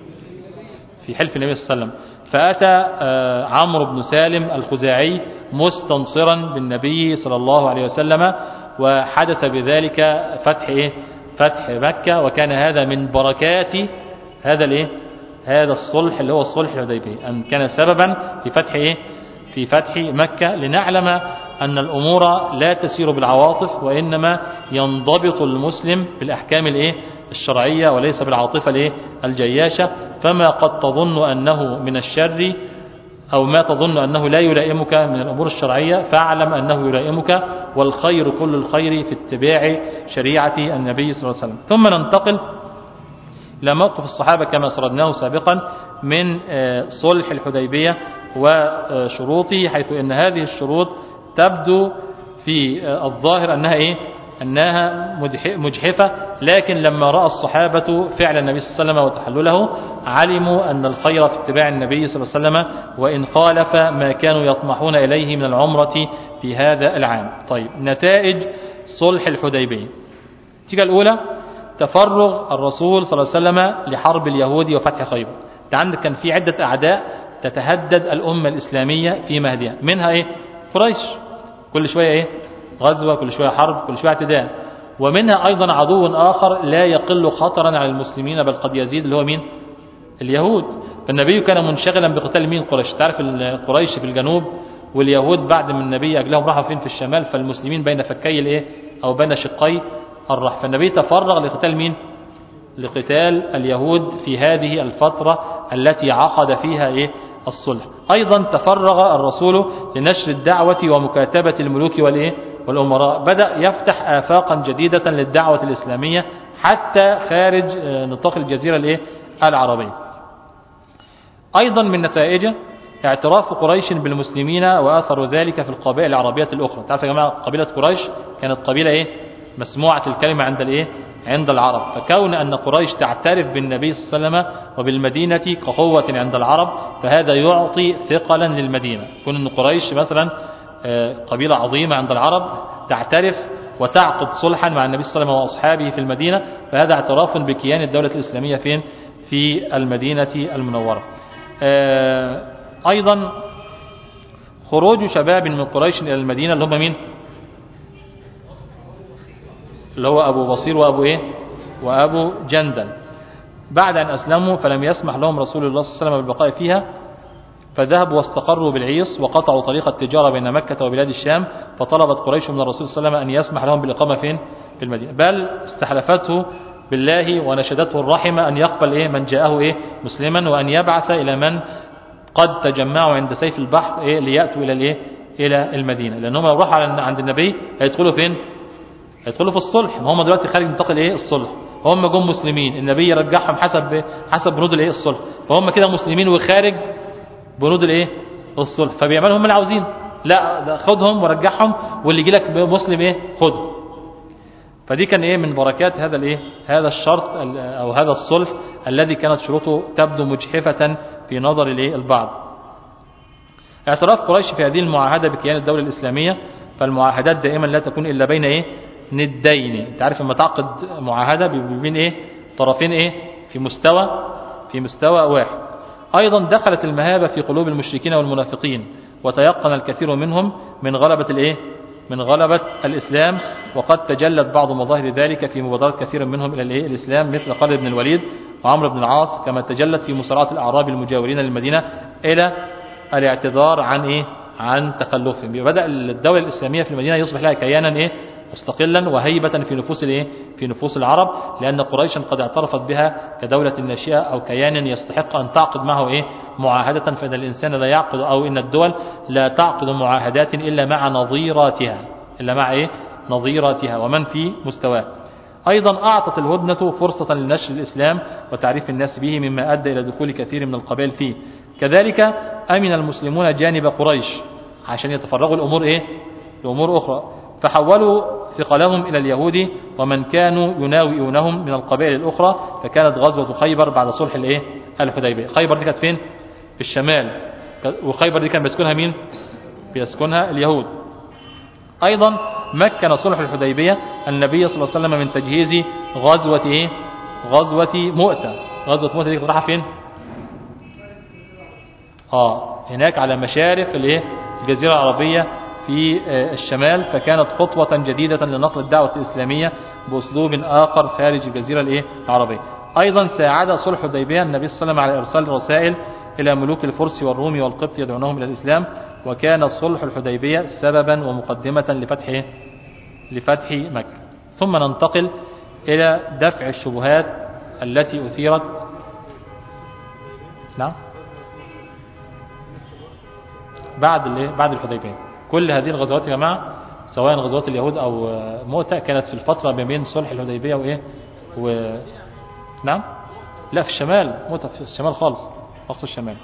في حلف النبي صلى الله عليه وسلم فأتى آه، عمرو بن سالم الخزاعي مستنصرا بالنبي صلى الله عليه وسلم وحدث بذلك فتح إيه؟ فتح مكة وكان هذا من بركات هذا الايه هذا الصلح اللي هو الصلح الحديبية أن كان سببا في فتح إيه في فتح مكة لنعلم أن الأمور لا تسير بالعواطف وإنما ينضبط المسلم بالأحكام الإيه الشرعية وليس بالعاطفة الإيه الجياشة فما قد تظن أنه من الشر أو ما تظن أنه لا يلائمك من الأمور الشرعية فاعلم أنه يلائمك والخير كل الخير في اتباع شريعة النبي صلى الله عليه وسلم ثم ننتقل إلى موقف الصحابة كما سردناه سابقا من صلح الحديبية وشروطه حيث أن هذه الشروط تبدو في الظاهر أنها إيه؟ أنها مجحفة لكن لما رأى الصحابة فعل النبي صلى الله عليه وسلم وتحلله علموا أن الخير في اتباع النبي صلى الله عليه وسلم وإن خالف ما كانوا يطمحون إليه من العمرة في هذا العام طيب نتائج صلح الحديبية النتيجة الأولى تفرغ الرسول صلى الله عليه وسلم لحرب اليهود وفتح خيبر انت عندك كان في عدة أعداء تتهدد الأمة الإسلامية في مهدها منها إيه قريش كل شوية إيه غزوة كل شوية حرب كل شوية اعتداء ومنها أيضا عدو آخر لا يقل خطرا على المسلمين بل قد يزيد اللي هو مين اليهود فالنبي كان منشغلا بقتال مين قريش تعرف قريش في الجنوب واليهود بعد ما النبي أجلهم راحوا فين في الشمال فالمسلمين بين فكي الايه أو بين شقي الرح فالنبي تفرغ لقتال مين لقتال اليهود في هذه الفترة التي عقد فيها إيه الصلح أيضا تفرغ الرسول لنشر الدعوة ومكاتبة الملوك والإيه والأمراء بدأ يفتح آفاقا جديدة للدعوة الإسلامية حتى خارج نطاق الجزيرة الإيه العربية أيضا من نتائجه اعتراف قريش بالمسلمين وآثر ذلك في القبائل العربية الأخرى تعرف يا جماعة قبيلة قريش كانت قبيلة إيه مسموعة الكلمة عند الإيه عند العرب فكون أن قريش تعترف بالنبي صلى الله عليه وسلم وبالمدينة كقوة عند العرب فهذا يعطي ثقلا للمدينة كون أن قريش مثلا قبيلة عظيمة عند العرب تعترف وتعقد صلحا مع النبي صلى الله عليه وسلم وأصحابه في المدينة فهذا اعتراف بكيان الدولة الإسلامية فين في المدينة المنورة أيضا خروج شباب من قريش إلى المدينة اللي هم مين اللي هو أبو بصير وأبو إيه وأبو جندل بعد أن أسلموا فلم يسمح لهم رسول الله صلى الله عليه وسلم بالبقاء فيها فذهبوا واستقروا بالعيص وقطعوا طريق التجارة بين مكة وبلاد الشام فطلبت قريش من الرسول صلى الله عليه وسلم أن يسمح لهم بالإقامة فين في المدينة بل استحلفته بالله ونشدته الرحمة أن يقبل إيه من جاءه إيه مسلما وأن يبعث إلى من قد تجمعوا عند سيف البحر إيه ليأتوا إلى الإيه إلى المدينة لأنهم لو راحوا عند النبي هيدخلوا فين هيدخلوا في الصلح هم دلوقتي خارج نطاق الايه الصلح هم جم مسلمين النبي يرجعهم حسب حسب بنود الايه الصلح فهم كده مسلمين وخارج بنود الايه الصلح فبيعملوا هم اللي عاوزين لا ده خدهم ورجعهم واللي يجي لك مسلم ايه خده فدي كان ايه من بركات هذا الايه هذا الشرط او هذا الصلح الذي كانت شروطه تبدو مجحفة في نظر الايه البعض اعتراف قريش في هذه المعاهدة بكيان الدولة الإسلامية فالمعاهدات دائما لا تكون إلا بين ايه ندين انت عارف لما تعقد معاهدة بين ايه طرفين ايه في مستوى في مستوى واحد ايضا دخلت المهابة في قلوب المشركين والمنافقين وتيقن الكثير منهم من غلبة الايه من غلبة الإسلام وقد تجلت بعض مظاهر ذلك في مبادرة كثير منهم إلى الإيه؟ الإسلام مثل خالد بن الوليد وعمرو بن العاص كما تجلت في مسارات الأعراب المجاورين للمدينة إلى الاعتذار عن إيه؟ عن تخلفهم بدأ الدولة الإسلامية في المدينة يصبح لها كيانا إيه؟ مستقلا وهيبة في نفوس الايه في نفوس العرب لأن قريشا قد اعترفت بها كدولة ناشئة أو كيان يستحق أن تعقد معه إيه معاهدة فإن الإنسان لا يعقد أو إن الدول لا تعقد معاهدات إلا مع نظيراتها إلا مع إيه نظيراتها ومن في مستواه أيضا أعطت الهدنة فرصة لنشر الإسلام وتعريف الناس به مما أدى إلى دخول كثير من القبائل فيه كذلك أمن المسلمون جانب قريش عشان يتفرغوا الأمور إيه الأمور أخرى فحولوا ثقلهم إلى اليهود ومن كانوا يناوئونهم من القبائل الأخرى فكانت غزوة خيبر بعد صلح الايه الحديبية خيبر دي كانت فين في الشمال وخيبر دي كان بيسكنها مين بيسكنها اليهود أيضا مكن صلح الحديبية النبي صلى الله عليه وسلم من تجهيز غزوة إيه؟ غزوة مؤتة غزوة مؤتة دي كانت رايحة فين آه هناك على مشارف الايه الجزيرة العربية في الشمال فكانت خطوة جديدة لنقل الدعوة الإسلامية بأسلوب آخر خارج الجزيرة الإيه؟ العربية أيضا ساعد صلح حديبية النبي صلى الله عليه وسلم على إرسال رسائل إلى ملوك الفرس والروم والقبط يدعونهم إلى الإسلام وكان صلح الحديبية سببا ومقدمة لفتح لفتح مكة ثم ننتقل إلى دفع الشبهات التي أثيرت نعم بعد بعد الحديبية كل هذه الغزوات يا جماعة سواء غزوات اليهود أو مؤتة كانت في الفترة ما بين صلح الحديبية وإيه و... نعم لا في الشمال مؤتة في الشمال خالص أقصى الشمال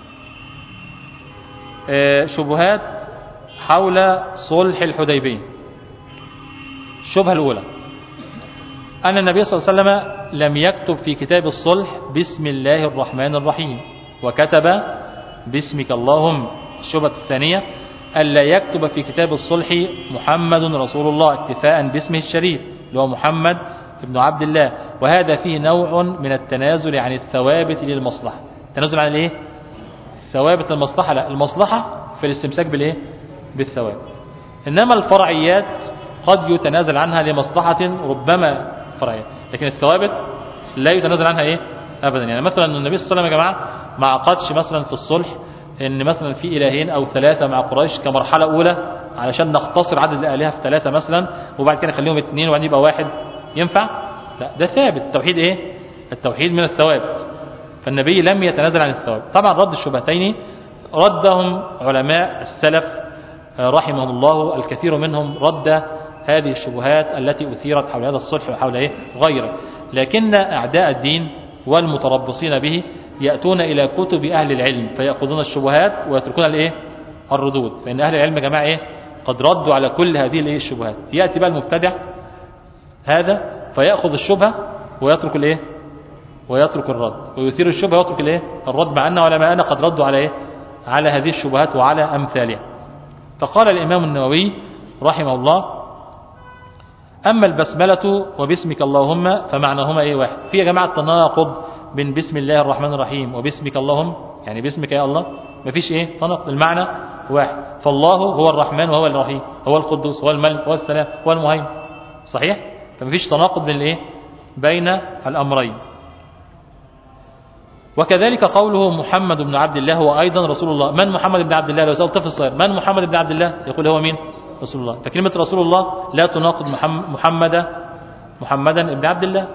شبهات حول صلح الحديبية الشبهة الأولى أن النبي صلى الله عليه وسلم لم يكتب في كتاب الصلح بسم الله الرحمن الرحيم وكتب باسمك اللهم الشبهة الثانية ألا يكتب في كتاب الصلح محمد رسول الله اكتفاء باسمه الشريف اللي هو محمد ابن عبد الله وهذا فيه نوع من التنازل عن الثوابت للمصلحة تنازل عن الايه ثوابت المصلحة لا المصلحة في الاستمساك بالايه بالثوابت إنما الفرعيات قد يتنازل عنها لمصلحة ربما فرعية لكن الثوابت لا يتنازل عنها ايه ابدا يعني مثلا النبي صلى الله عليه وسلم يا جماعه ما عقدش مثلا في الصلح ان مثلا في الهين او ثلاثه مع قريش كمرحله اولى علشان نختصر عدد الالهه في ثلاثه مثلا وبعد كده نخليهم اثنين وبعدين يبقى واحد ينفع لا ده ثابت التوحيد ايه التوحيد من الثوابت فالنبي لم يتنازل عن الثوابت طبعا رد الشبهتين ردهم علماء السلف رحمهم الله الكثير منهم رد هذه الشبهات التي أثيرت حول هذا الصلح وحول إيه غيره لكن أعداء الدين والمتربصين به يأتون إلى كتب أهل العلم فيأخذون الشبهات ويتركون الإيه الردود فإن أهل العلم يا جماعة إيه قد ردوا على كل هذه الإيه الشبهات يأتي بقى المبتدع هذا فيأخذ الشبهة ويترك الإيه ويترك الرد ويثير الشبهة ويترك الإيه الرد مع أن علماءنا قد ردوا على إيه على هذه الشبهات وعلى أمثالها فقال الإمام النووي رحمه الله أما البسملة وباسمك اللهم فمعناهما إيه واحد في يا جماعة تناقض بين بسم الله الرحمن الرحيم وباسمك اللهم يعني باسمك يا الله مفيش إيه تناقض المعنى واحد فالله هو الرحمن وهو الرحيم هو القدوس هو الملك هو السلام هو المهيمن صحيح فمفيش تناقض بين الإيه بين الأمرين وكذلك قوله محمد بن عبد الله هو أيضا رسول الله من محمد بن عبد الله لو سأل طفل صغير من محمد بن عبد الله يقول هو مين رسول الله فكلمة رسول الله لا تناقض محمد محمدا بن عبد الله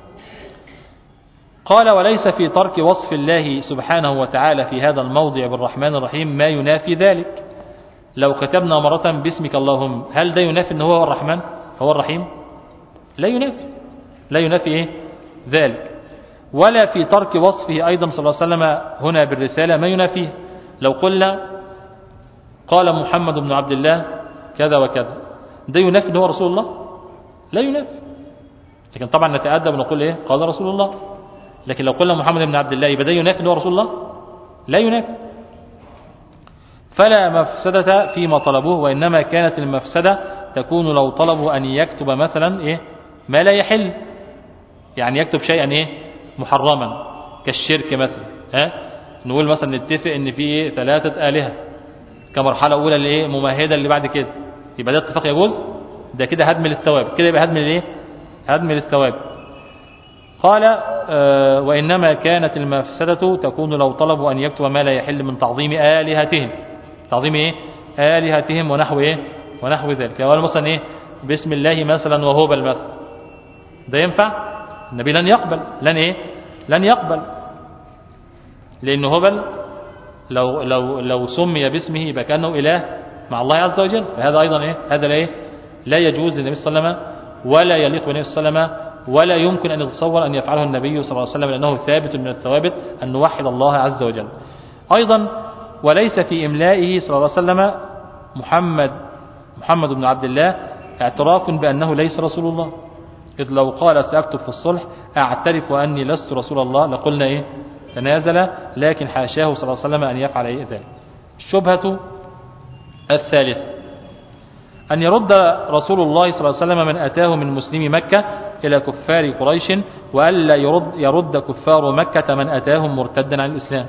قال وليس في ترك وصف الله سبحانه وتعالى في هذا الموضع بالرحمن الرحيم ما ينافي ذلك لو كتبنا مرة باسمك اللهم هل ده ينافي أنه هو الرحمن هو الرحيم لا ينافي لا ينافي إيه؟ ذلك ولا في ترك وصفه أيضا صلى الله عليه وسلم هنا بالرسالة ما ينافيه لو قلنا قال محمد بن عبد الله كذا وكذا ده ينافي ان هو رسول الله لا ينافي لكن طبعا نتأدب ونقول ايه قال رسول الله لكن لو قلنا محمد بن عبد الله يبقى ده ينافي ان هو رسول الله لا ينافي فلا مفسدة فيما طلبوه وإنما كانت المفسدة تكون لو طلبوا أن يكتب مثلا إيه ما لا يحل يعني يكتب شيئا إيه محرما كالشرك مثلا ها نقول مثلا نتفق ان في إيه ثلاثة آلهة كمرحلة أولى لإيه ممهدة اللي بعد كده يبقى ده اتفاق يجوز ده كده هدم للثوابت كده يبقى هدم للايه هدم للثوابت قال آه وإنما كانت المفسدة تكون لو طلبوا أن يكتب ما لا يحل من تعظيم آلهتهم تعظيم إيه آلهتهم ونحو إيه ونحو ذلك يعني مثلا إيه بسم الله مثلا وهوبل مثلا ده ينفع النبي لن يقبل لن إيه لن يقبل لأن هبل لو لو لو سمي باسمه يبقى كانه اله مع الله عز وجل فهذا ايضا ايه هذا لا ايه لا يجوز للنبي صلى الله عليه وسلم ولا يليق بالنبي صلى الله عليه وسلم ولا يمكن ان يتصور ان يفعله النبي صلى الله عليه وسلم لانه ثابت من الثوابت ان نوحد الله عز وجل ايضا وليس في املائه صلى الله عليه وسلم محمد محمد بن عبد الله اعتراف بانه ليس رسول الله اذ لو قال ساكتب في الصلح اعترف اني لست رسول الله لقلنا ايه تنازل لكن حاشاه صلى الله عليه وسلم أن يفعل أي ذلك الشبهة الثالثة أن يرد رسول الله صلى الله عليه وسلم من أتاه من مسلم مكة إلى كفار قريش وألا يرد, يرد كفار مكة من أتاهم مرتدا عن الإسلام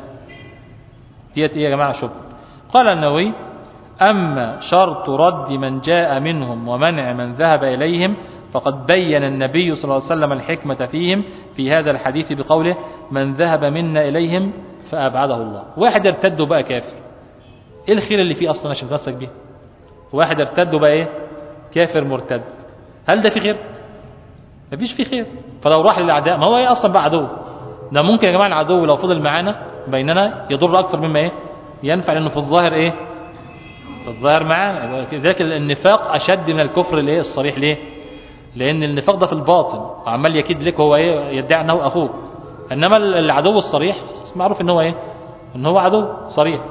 ديت إيه يا جماعة شبهة قال النووي أما شرط رد من جاء منهم ومنع من ذهب إليهم فقد بين النبي صلى الله عليه وسلم الحكمة فيهم في هذا الحديث بقوله من ذهب منا إليهم فأبعده الله واحد ارتد بقى كافر ايه الخير اللي فيه أصلا عشان تمسك بيه واحد ارتد بقى ايه كافر مرتد هل ده في خير مفيش فيه خير فلو راح للأعداء ما هو ايه أصلا بقى عدو ده ممكن يا جماعة العدو لو فضل معانا بيننا يضر أكثر مما ايه ينفع لأنه في الظاهر ايه في الظاهر معانا ذلك النفاق أشد من الكفر الايه الصريح ليه لأن النفاق ده في الباطن عمال يكيد لك هو ايه يدعي أنه أخوك إنما العدو الصريح معروف ان هو ايه ان هو عدو صريح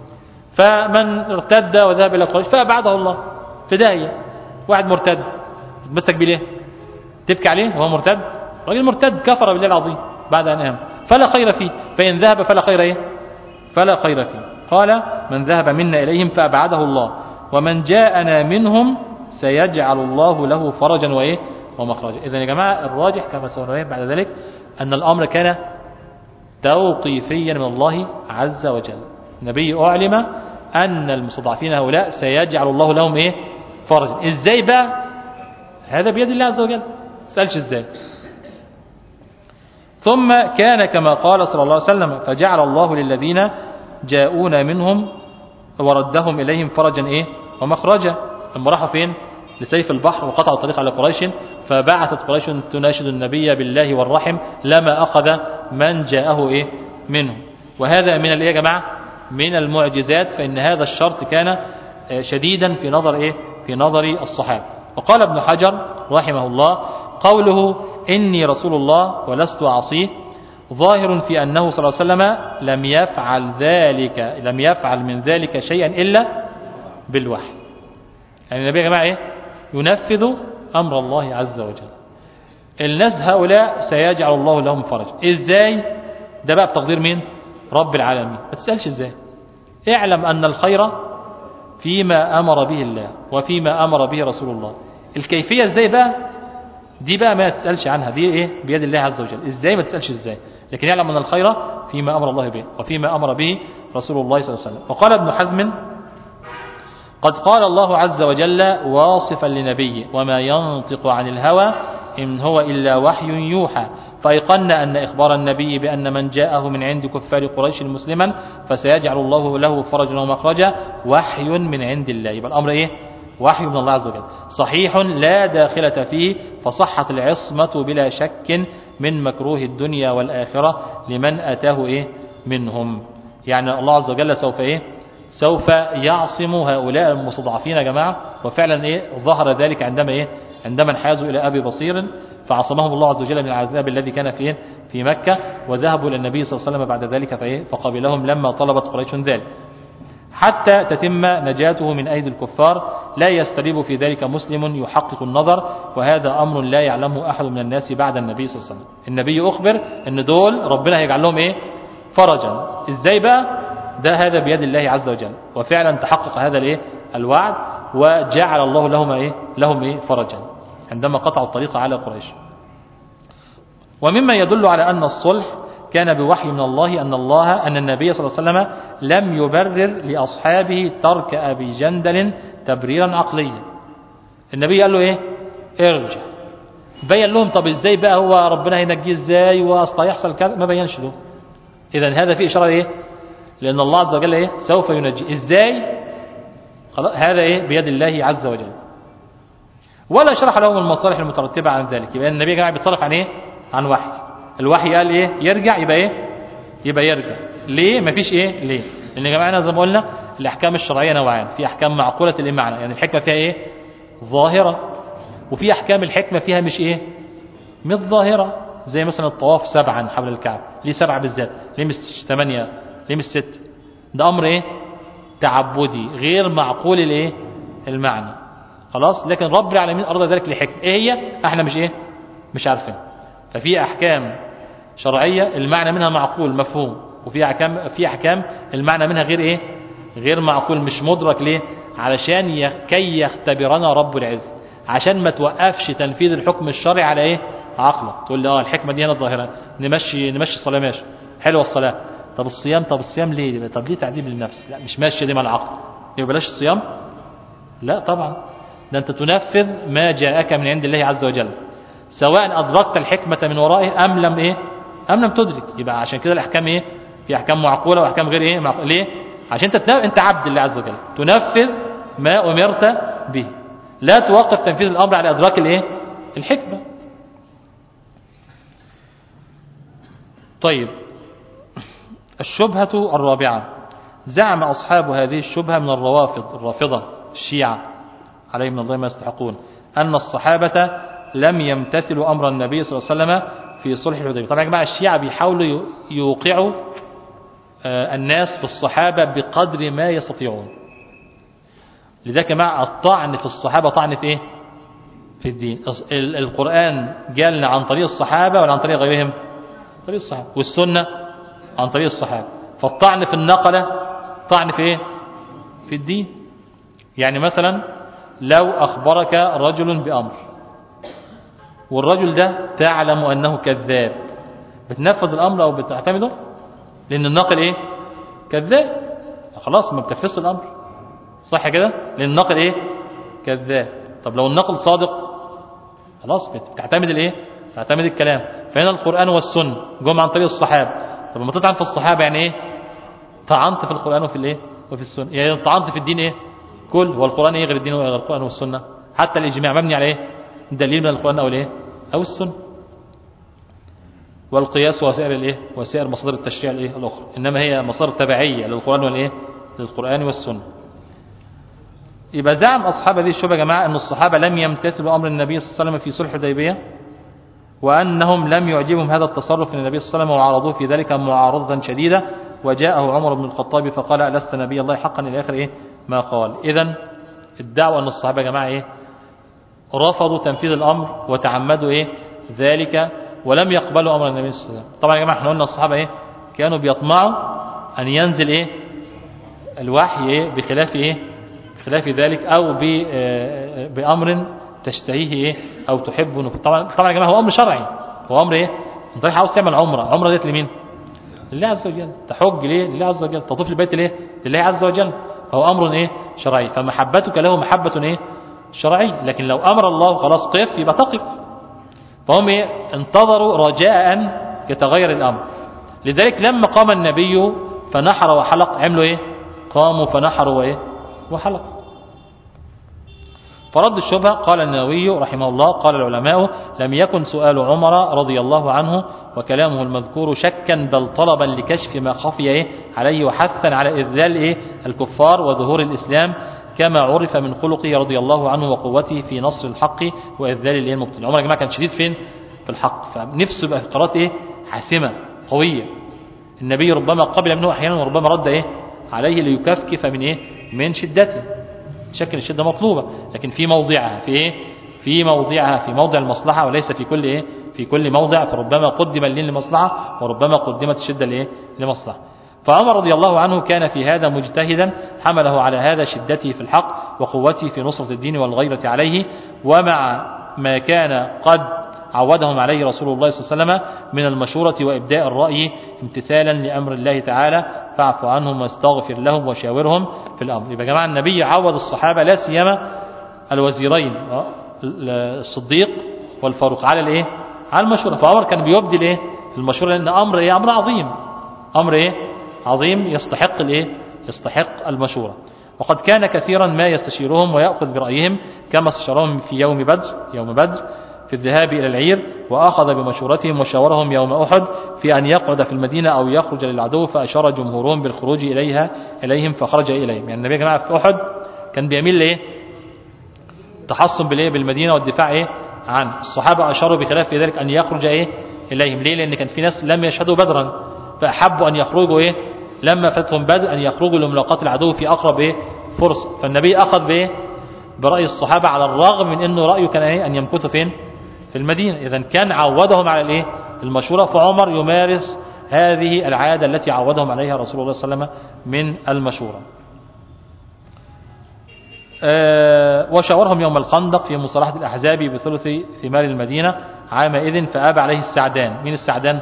فمن ارتد وذهب الى قريش فابعده الله في داهيه واحد مرتد تمسك بيه ليه تبكي عليه وهو مرتد راجل مرتد كفر بالله العظيم بعد أن آمن فلا خير فيه فإن ذهب فلا خير إيه فلا خير فيه قال من ذهب منا إليهم فأبعده الله ومن جاءنا منهم سيجعل الله له فرجا وإيه ومخرجا إذا يا جماعة الراجح كما سنرى بعد ذلك أن الأمر كان توقيفيا من الله عز وجل النبي أعلم أن المستضعفين هؤلاء سيجعل الله لهم إيه فرجا إزاي بقى هذا بيد الله عز وجل سألش إزاي ثم كان كما قال صلى الله عليه وسلم فجعل الله للذين جاءون منهم وردهم إليهم فرجا إيه ومخرجا لما راحوا فين لسيف البحر وقطعوا الطريق على قريش فبعثت قريش تناشد النبي بالله والرحم لما أخذ من جاءه إيه منهم وهذا من الإيه يا جماعة من المعجزات فإن هذا الشرط كان شديدا في نظر إيه في نظر الصحابة وقال ابن حجر رحمه الله قوله إني رسول الله ولست أعصيه ظاهر في أنه صلى الله عليه وسلم لم يفعل ذلك لم يفعل من ذلك شيئا إلا بالوحي يعني النبي يا جماعة إيه ينفذ أمر الله عز وجل الناس هؤلاء سيجعل الله لهم فرج إزاي ده بقى بتقدير مين رب العالمين ما تسألش إزاي اعلم أن الخير فيما أمر به الله وفيما أمر به رسول الله الكيفية إزاي بقى دي بقى ما تسألش عنها دي إيه بيد الله عز وجل إزاي ما تسألش إزاي لكن يعلم أن الخير فيما أمر الله به وفيما أمر به رسول الله صلى الله عليه وسلم وقال ابن حزم قد قال الله عز وجل واصفا لنبيه وما ينطق عن الهوى إن هو إلا وحي يوحى فأيقنا أن إخبار النبي بأن من جاءه من عند كفار قريش مسلما فسيجعل الله له فرجا ومخرجا وحي من عند الله يبقى الأمر إيه وحي من الله عز وجل صحيح لا داخلة فيه فصحت العصمة بلا شك من مكروه الدنيا والآخرة لمن أتاه إيه منهم يعني الله عز وجل سوف إيه سوف يعصم هؤلاء المستضعفين يا جماعة وفعلا إيه ظهر ذلك عندما إيه عندما انحازوا إلى أبي بصير فعصمهم الله عز وجل من العذاب الذي كان فيه في مكة وذهبوا إلى النبي صلى الله عليه وسلم بعد ذلك فإيه فقبلهم لما طلبت قريش ذلك حتى تتم نجاته من أيدي الكفار لا يستريب في ذلك مسلم يحقق النظر وهذا أمر لا يعلمه أحد من الناس بعد النبي صلى الله عليه وسلم النبي أخبر أن دول ربنا هيجعل لهم إيه فرجا إزاي بقى ده هذا بيد الله عز وجل وفعلا تحقق هذا الايه الوعد وجعل الله لهم ايه لهم ايه فرجا عندما قطعوا الطريق على قريش ومما يدل على أن الصلح كان بوحي من الله أن الله أن النبي صلى الله عليه وسلم لم يبرر لأصحابه ترك أبي جندل تبريرا عقليا النبي قال له إيه ارجع بين لهم طب ازاي بقى هو ربنا هينجيه ازاي واصلا يحصل كذا ما بينش له اذا هذا فيه اشاره ايه لان الله عز وجل ايه سوف ينجي ازاي خلاص هذا ايه بيد الله عز وجل ولا شرح لهم المصالح المترتبه عن ذلك يبقى النبي يا جماعه بيتصرف عن ايه عن وحي الوحي قال ايه يرجع يبقى ايه يبقى يرجع ليه مفيش ايه ليه لان يا جماعه زي ما قلنا الاحكام الشرعيه نوعان في احكام معقوله المعنى يعني الحكمه فيها ايه ظاهره وفي احكام الحكمه فيها مش ايه مش ظاهره زي مثلا الطواف سبعا حول الكعبه ليه سبعه بالذات ليه مش ثمانيه ليه مش ست ده امر ايه تعبدي غير معقول الايه المعنى خلاص لكن رب العالمين اراد ذلك لحكمه ايه هي احنا مش ايه مش عارفين ففي احكام شرعيه المعنى منها معقول مفهوم وفي احكام في احكام المعنى منها غير ايه غير معقول مش مدرك ليه علشان ي- كي يختبرنا رب العز عشان ما توقفش تنفيذ الحكم الشرعي على ايه عقلك تقول لي اه الحكمه دي هنا الظاهره نمشي نمشي الصلاه ماشي حلوه الصلاه طب الصيام طب الصيام ليه طب ليه تعذيب للنفس لا مش ماشيه دي مع العقل يبقى بلاش الصيام لا طبعا ده انت تنفذ ما جاءك من عند الله عز وجل سواء ادركت الحكمه من ورائه ام لم ايه ام لم تدرك يبقى عشان كده الاحكام ايه في احكام معقوله واحكام غير ايه معقولة. ليه عشان انت تنا- انت عبد الله عز وجل تنفذ ما امرت به لا توقف تنفيذ الامر على ادراك الايه الحكمه طيب الشبهة الرابعة زعم أصحاب هذه الشبهة من الروافض الرافضة الشيعة عليهم من الله ما يستحقون أن الصحابة لم يمتثلوا أمر النبي صلى الله عليه وسلم في صلح الحديبية طبعا يا جماعة الشيعة بيحاولوا يوقعوا آه، الناس في الصحابة بقدر ما يستطيعون لذلك يا جماعة الطعن في الصحابة طعن في إيه في الدين الص- ال- القرآن جالنا عن طريق الصحابة ولا عن طريق غيرهم عن طريق الصحابة والسنة عن طريق الصحابة فالطعن في النقلة طعن في ايه في الدين يعني مثلا لو أخبرك رجل بأمر والرجل ده تعلم أنه كذاب بتنفذ الأمر أو بتعتمده لأن الناقل إيه كذاب خلاص ما بتنفذش الأمر صح كده لأن الناقل إيه كذاب طب لو الناقل صادق خلاص بتعتمد الإيه تعتمد الكلام فهنا القرآن والسنة جم عن طريق الصحابة طب لما تطعن في الصحابة يعني إيه طعنت في القرآن وفي الإيه وفي السنة يعني طعنت في الدين إيه كل هو القرآن إيه غير الدين وغير القرآن والسنة حتى الإجماع مبني على إيه دليل من القرآن أو الإيه أو السنة والقياس وسائر الايه وسائر مصادر التشريع الايه الاخرى انما هي مصادر تبعيه للقران والايه للقران والسنه يبقى زعم اصحاب هذه الشبهه يا جماعه ان الصحابه لم يمتثلوا امر النبي صلى الله عليه وسلم في صلح الحديبيه وانهم لم يعجبهم هذا التصرف من النبي صلى الله عليه وسلم وعارضوه في ذلك معارضه شديده وجاءه عمر بن الخطاب فقال ألست نبي الله حقا الى اخر ايه ما قال اذا الدعوه ان الصحابه يا جماعه ايه رفضوا تنفيذ الامر وتعمدوا ايه ذلك ولم يقبلوا امر النبي صلى الله عليه وسلم طبعا يا جماعه احنا قلنا الصحابه ايه كانوا بيطمعوا ان ينزل ايه الوحي ايه بخلاف ايه بخلاف ذلك او ب- آه، بامر تشتهيه ايه او تحبه نف- طبعا طبعا يا جماعه هو امر شرعي هو امر ايه انت رايح عاوز تعمل عمره عمره ديت لمين لله عز وجل تحج ليه لله عز وجل تطوف البيت ليه لله عز وجل فهو امر ايه شرعي فمحبتك له محبه ايه شرعي لكن لو امر الله خلاص قف يبقى تقف فهم إيه؟ انتظروا رجاء أن يتغير الأمر لذلك لما قام النبي فنحر وحلق عملوا إيه قاموا فنحروا وإيه وحلق فرد الشبهة قال النووي رحمه الله قال العلماء لم يكن سؤال عمر رضي الله عنه وكلامه المذكور شكا بل طلبا لكشف ما خفي إيه عليه وحثا على إذلال إيه الكفار وظهور الإسلام كما عرف من خلقه رضي الله عنه وقوته في نصر الحق وإذلال الإيه المبطل عمر يا جماعة كان شديد فين في الحق فنفسه بقى قرارات إيه حاسمة قوية النبي ربما قبل منه أحيانا وربما رد إيه عليه ليكفكف من إيه من شدته شكل الشدة مطلوبة لكن في موضعها في إيه في موضعها في موضع المصلحة وليس في كل إيه في كل موضع فربما قدم اللين لمصلحة وربما قدمت الشدة لإيه لمصلحة فعمر رضي الله عنه كان في هذا مجتهدا حمله على هذا شدته في الحق وقوته في نصرة الدين والغيرة عليه ومع ما كان قد عودهم عليه رسول الله صلى الله عليه وسلم من المشورة وإبداء الرأي امتثالا لأمر الله تعالى فاعف عنهم واستغفر لهم وشاورهم في الأمر يبقى جماعة النبي عود الصحابة لا سيما الوزيرين الصديق والفاروق على الايه على المشورة فعمر كان بيبدي الايه المشورة لأن أمر ايه أمر عظيم أمر ايه عظيم يستحق الايه يستحق المشورة وقد كان كثيرا ما يستشيرهم ويأخذ برأيهم كما استشارهم في يوم بدر يوم بدر في الذهاب إلى العير وأخذ بمشورتهم وشاورهم يوم أحد في أن يقعد في المدينة أو يخرج للعدو فأشار جمهورهم بالخروج إليها إليهم فخرج إليهم يعني النبي يا جماعة في أحد كان بيميل لإيه تحصن بالإيه بالمدينة والدفاع إيه عن الصحابة أشاروا بخلاف في ذلك أن يخرج إيه إليهم ليه لأن كان في ناس لم يشهدوا بدرا فأحبوا أن يخرجوا إيه لما فاتهم بدر أن يخرجوا لملاقاة العدو في أقرب إيه فرصة فالنبي أخذ بإيه برأي الصحابة على الرغم من أنه رأيه كان إيه أن يمكثوا فين في المدينة إذا كان عودهم على الإيه المشورة فعمر يمارس هذه العادة التي عودهم عليها رسول الله صلى الله عليه وسلم من المشورة أه وشاورهم يوم الخندق في مصالحة الأحزاب بثلث ثمار المدينة عام إذن فأبى عليه السعدان مين السعدان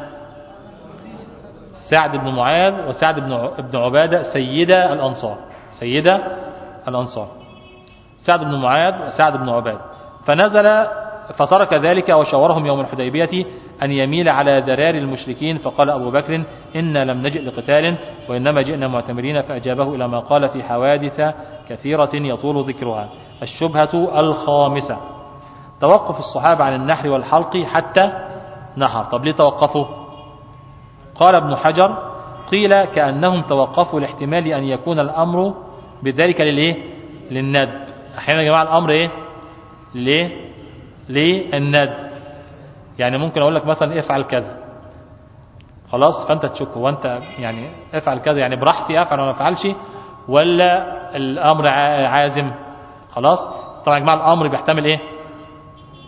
سعد بن معاذ وسعد بن عبادة سيدة الأنصار سيدة الأنصار سعد بن معاذ وسعد بن عبادة فنزل فترك ذلك وشاورهم يوم الحديبية أن يميل على ذرار المشركين فقال أبو بكر إنا لم نجئ لقتال وإنما جئنا معتمرين فأجابه إلى ما قال في حوادث كثيرة يطول ذكرها الشبهة الخامسة توقف الصحابة عن النحر والحلق حتى نحر طب ليه توقفوا قال ابن حجر قيل كأنهم توقفوا لاحتمال أن يكون الأمر بذلك للإيه للندب أحيانا يا جماعة الأمر إيه ليه للندب يعني ممكن أقول لك مثلا افعل كذا خلاص فأنت تشك هو أنت يعني افعل كذا يعني براحتي أفعل وما أفعلش ولا الأمر عازم خلاص طبعا يا جماعة الأمر بيحتمل إيه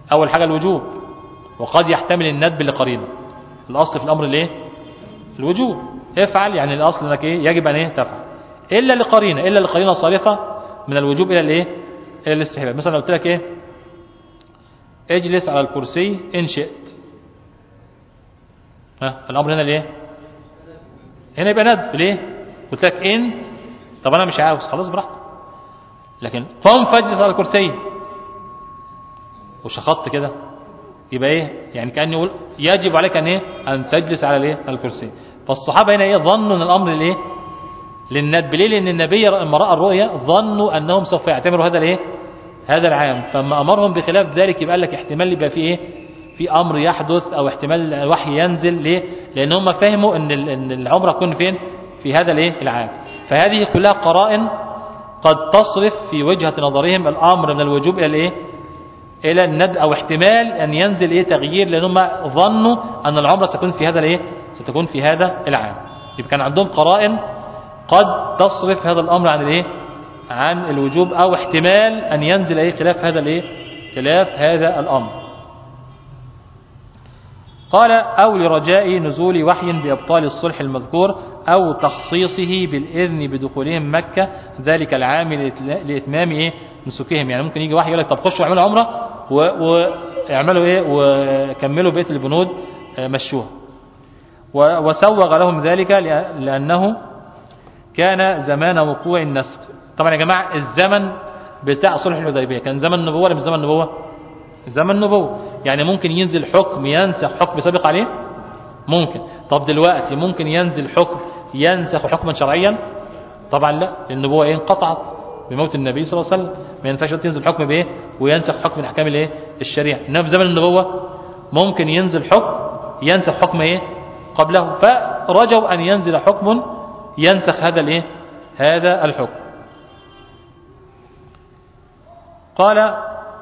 اول حاجه الوجوب وقد يحتمل الندب لقرينه الاصل في الامر الايه الوجوب افعل يعني الاصل انك ايه يجب ان ايه تفعل الا لقرينه الا لقرينه صارفه من الوجوب الى الايه الى الاستحباب مثلا لو قلت لك ايه اجلس على الكرسي ان شئت ها الامر هنا ليه هنا يبقى ندب ليه قلت لك ان طب انا مش عاوز خلاص براحتك لكن قم فاجلس على الكرسي وشخطت كده يبقى ايه يعني كان يقول يجب عليك ان ايه ان تجلس على الايه على الكرسي فالصحابه هنا ايه ظنوا ان الامر الايه للندب ليه لان النبي لما راى الرؤيا ظنوا انهم سوف يعتبروا هذا الايه هذا العام فما امرهم بخلاف ذلك يبقى لك احتمال يبقى في ايه في امر يحدث او احتمال الوحي ينزل ليه لان هم فهموا ان ان العمره تكون فين في هذا الايه العام فهذه كلها قرائن قد تصرف في وجهة نظرهم الامر من الوجوب الى الايه الى الند او احتمال ان ينزل ايه تغيير لان هم ظنوا ان العمره ستكون في هذا الايه ستكون في هذا العام يبقى كان عندهم قرائن قد تصرف هذا الامر عن الايه عن الوجوب او احتمال ان ينزل ايه خلاف هذا الايه خلاف هذا الامر قال او لرجاء نزول وحي بابطال الصلح المذكور او تخصيصه بالاذن بدخولهم مكه ذلك العام لاتمام ايه نسكهم يعني ممكن يجي وحي يقول لك طب خشوا اعملوا عمره واعملوا ايه وكملوا بيت البنود مشوها وسوغ لهم ذلك لانه كان زمان وقوع النسخ طبعا يا جماعه الزمن بتاع صلح الحديبيه كان زمن النبوه ولا مش زمن النبوه زمن النبوه يعني ممكن ينزل حكم ينسخ حكم سابق عليه ممكن طب دلوقتي ممكن ينزل حكم ينسخ حكما شرعيا طبعا لا النبوه ايه انقطعت بموت النبي صلى الله عليه وسلم ما ينفعش ينزل حكم بايه وينسخ حكم من احكام الايه الشريعه انما في زمن النبوه ممكن ينزل حكم ينسخ حكم ايه قبله فرجوا ان ينزل حكم ينسخ هذا الايه هذا الحكم قال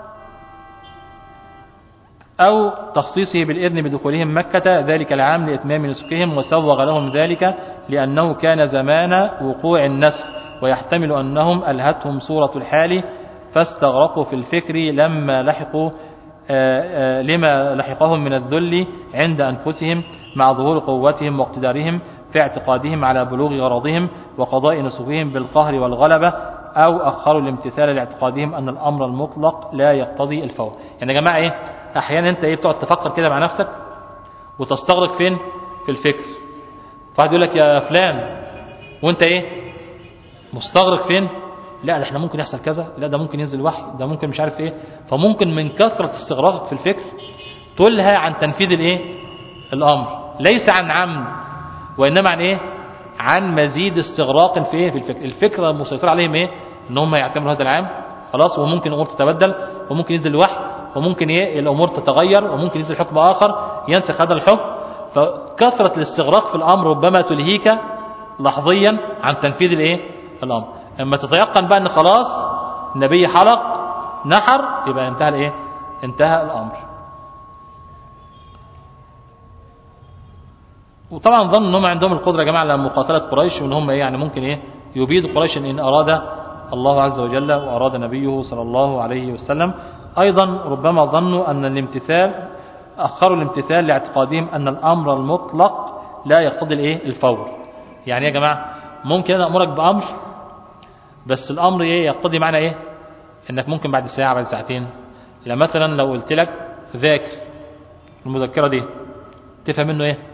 أو تخصيصه بالإذن بدخولهم مكة ذلك العام لإتمام نسكهم وسوغ لهم ذلك لأنه كان زمان وقوع النسخ ويحتمل أنهم ألهتهم صورة الحال فاستغرقوا في الفكر لما لحقوا آآ آآ لما لحقهم من الذل عند أنفسهم مع ظهور قوتهم واقتدارهم في اعتقادهم على بلوغ غرضهم وقضاء نسكهم بالقهر والغلبة أو أخروا الامتثال لاعتقادهم أن الأمر المطلق لا يقتضي الفور يعني يا جماعة إيه احيانا انت ايه بتقعد تفكر كده مع نفسك وتستغرق فين في الفكر فواحد يقول لك يا فلان وانت ايه مستغرق فين لا ده احنا ممكن يحصل كذا لا ده ممكن ينزل وحي ده ممكن مش عارف ايه فممكن من كثرة استغراقك في الفكر تلهى عن تنفيذ الايه الامر ليس عن عمد وانما عن ايه عن مزيد استغراق في ايه في الفكر الفكره المسيطره عليهم ايه ان هم يعتمروا هذا العام خلاص وممكن الامور تتبدل وممكن ينزل وحي وممكن ايه الامور تتغير وممكن ينزل حكم اخر ينسخ هذا الحكم فكثرة الاستغراق في الامر ربما تلهيك لحظيا عن تنفيذ الايه الامر اما تتيقن بقى ان خلاص النبي حلق نحر يبقى انتهى الايه انتهى الامر وطبعا ظن ان هم عندهم القدره يا جماعه على مقاتله قريش وان هم إيه يعني ممكن ايه يبيد قريش ان اراد الله عز وجل واراد نبيه صلى الله عليه وسلم أيضا ربما ظنوا أن الامتثال أخروا الامتثال لاعتقادهم أن الأمر المطلق لا يقتضي الايه الفور يعني يا جماعة ممكن أنا أمرك بأمر بس الأمر إيه يقتضي معنى إيه إنك ممكن بعد ساعة بعد ساعتين يعني مثلا لو قلت لك ذاكر المذكرة دي تفهم منه إيه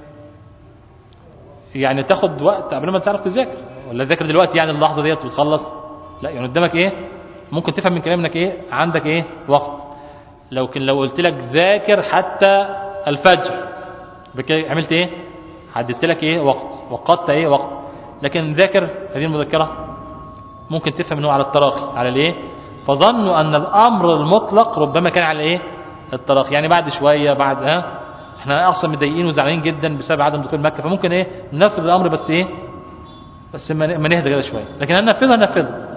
يعني تاخد وقت قبل ما تعرف تذاكر ولا ذاكر دلوقتي يعني اللحظة ديت وتخلص لا يعني قدامك إيه ممكن تفهم من كلامك ايه عندك ايه وقت لو كن لو قلت لك ذاكر حتى الفجر بكده عملت ايه حددت لك ايه وقت وقدت ايه وقت لكن ذاكر هذه المذكره ممكن تفهم انه على التراخي على الايه فظنوا ان الامر المطلق ربما كان على ايه التراخي يعني بعد شويه بعد ها احنا اصلا متضايقين وزعلانين جدا بسبب عدم دخول مكه فممكن ايه ننفذ الامر بس ايه بس ما نهدى كده شويه لكن هننفذها ننفذها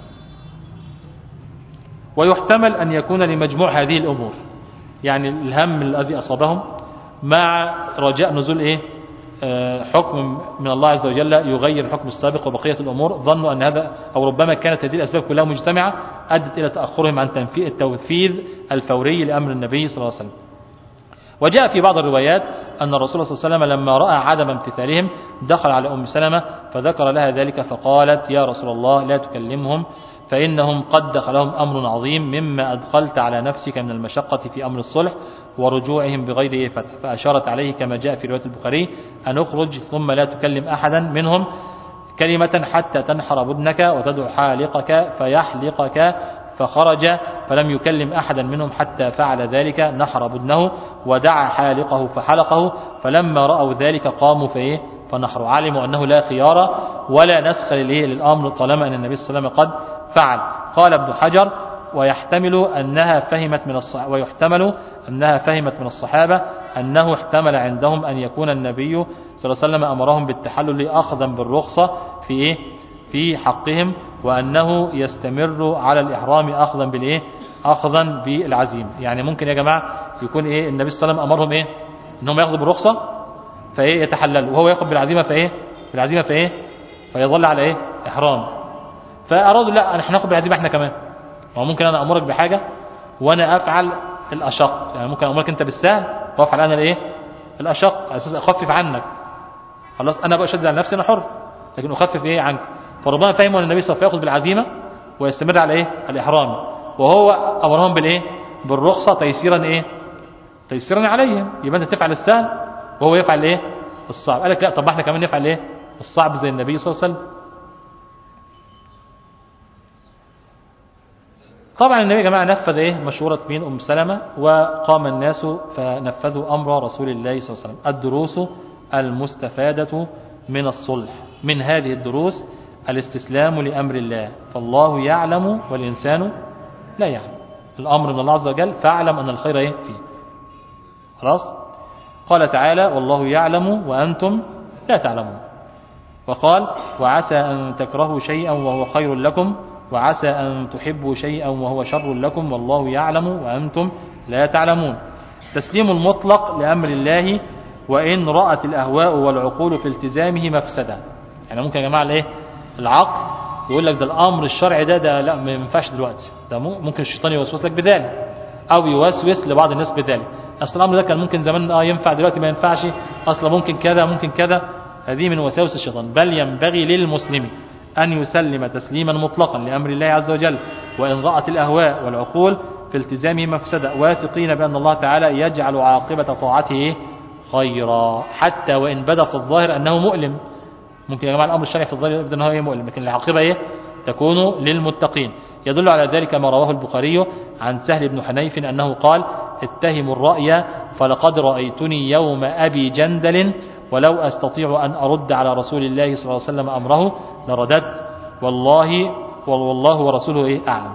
ويحتمل أن يكون لمجموع هذه الأمور يعني الهم الذي أصابهم مع رجاء نزول إيه آه حكم من الله عز وجل يغير الحكم السابق وبقية الأمور ظنوا أن هذا أو ربما كانت هذه الأسباب كلها مجتمعة أدت إلى تأخرهم عن تنفيذ التنفيذ الفوري لأمر النبي صلى الله عليه وسلم وجاء في بعض الروايات أن الرسول صلى الله عليه وسلم لما رأى عدم امتثالهم دخل على أم سلمة فذكر لها ذلك فقالت يا رسول الله لا تكلمهم فإنهم قد دخلهم أمر عظيم مما أدخلت على نفسك من المشقة في أمر الصلح ورجوعهم بغير فتح فأشارت عليه كما جاء في رواية البخاري أن اخرج ثم لا تكلم أحدا منهم كلمة حتى تنحر بدنك وتدعو حالقك فيحلقك فخرج فلم يكلم أحدا منهم حتى فعل ذلك نحر بدنه ودعا حالقه فحلقه فلما رأوا ذلك قاموا فإيه فنحروا علموا أنه لا خيار ولا نسخ للأمر طالما أن النبي صلى الله عليه وسلم قد فعل قال ابن حجر ويحتمل أنها فهمت من الصحابة ويحتمل أنها فهمت من الصحابة أنه احتمل عندهم أن يكون النبي صلى الله عليه وسلم أمرهم بالتحلل أخذا بالرخصة في إيه؟ في حقهم وأنه يستمر على الإحرام أخذا بالإيه أخذا بالعزيم يعني ممكن يا جماعة يكون إيه النبي صلى الله عليه وسلم أمرهم إيه إنهم يأخذوا بالرخصة فإيه يتحلل وهو يأخذ بالعزيمة فإيه بالعزيمة فإيه فيظل على إيه إحرام فأرادوا لا احنا ناخد بالعزيمة احنا كمان وممكن أنا أمرك بحاجة وأنا أفعل الأشق يعني ممكن أمرك أنت بالسهل وأفعل أنا الإيه الأشق على أساس أخفف عنك خلاص أنا بقى أشد على نفسي أنا حر لكن أخفف إيه عنك فربما فهموا أن النبي صلى الله عليه وسلم يأخذ بالعزيمة ويستمر على إيه الإحرام وهو أمرهم بالإيه بالرخصة تيسيرا إيه تيسيرا عليهم يبقى أنت تفعل السهل وهو يفعل إيه الصعب قال لك لا طب ما احنا كمان نفعل إيه الصعب زي النبي صلى الله عليه وسلم طبعا النبي يا جماعة نفذ إيه مشورة بين أم سلمة وقام الناس فنفذوا أمر رسول الله صلى الله عليه وسلم الدروس المستفادة من الصلح من هذه الدروس الاستسلام لأمر الله فالله يعلم والإنسان لا يعلم الأمر من الله عز وجل فاعلم أن الخير إيه فيه خلاص قال تعالى والله يعلم وأنتم لا تعلمون وقال وعسى أن تكرهوا شيئا وهو خير لكم وعسى أن تحبوا شيئا وهو شر لكم والله يعلم وأنتم لا تعلمون تسليم المطلق لأمر الله وإن رأت الأهواء والعقول في التزامه مفسدا يعني ممكن يا جماعة الايه العقل يقول لك ده الأمر الشرعي ده ده لا ما ينفعش دلوقتي ده ممكن الشيطان يوسوس لك بذلك أو يوسوس لبعض الناس بذلك أصل الأمر ده كان ممكن زمان آه ينفع دلوقتي ما ينفعش أصلا ممكن كذا ممكن كذا هذه من وساوس الشيطان بل ينبغي للمسلم أن يسلم تسليما مطلقا لأمر الله عز وجل وإن رأت الأهواء والعقول في التزامه مفسدة واثقين بأن الله تعالى يجعل عاقبة طاعته خيرا حتى وإن بدا في الظاهر أنه مؤلم ممكن يا جماعة الأمر الشرعي في الظاهر يبدو أنه إيه مؤلم لكن العاقبة إيه تكون للمتقين يدل على ذلك ما رواه البخاري عن سهل بن حنيف أنه قال اتهموا الرأي فلقد رأيتني يوم أبي جندل ولو أستطيع أن أرد على رسول الله صلى الله عليه وسلم أمره لرددت والله والله ورسوله إيه أعلم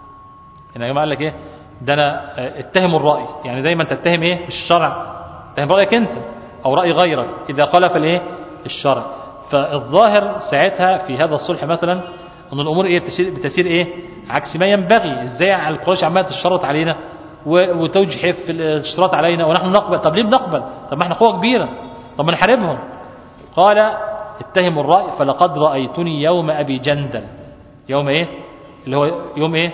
هنا يا جماعة قال لك إيه ده أنا اتهم الرأي يعني دايما تتهم إيه الشرع تتهم رأيك أنت أو رأي غيرك إذا خالف الإيه الشرع فالظاهر ساعتها في هذا الصلح مثلا أن الأمور إيه بتسير, بتسير إيه عكس ما ينبغي إزاي على القريش عمالة تشرط علينا وتوجح في الاشتراط علينا ونحن نقبل طب ليه بنقبل طب ما احنا قوة كبيرة طب ما نحاربهم قال اتهموا الرأي فلقد رأيتني يوم أبي جندل يوم ايه اللي هو يوم ايه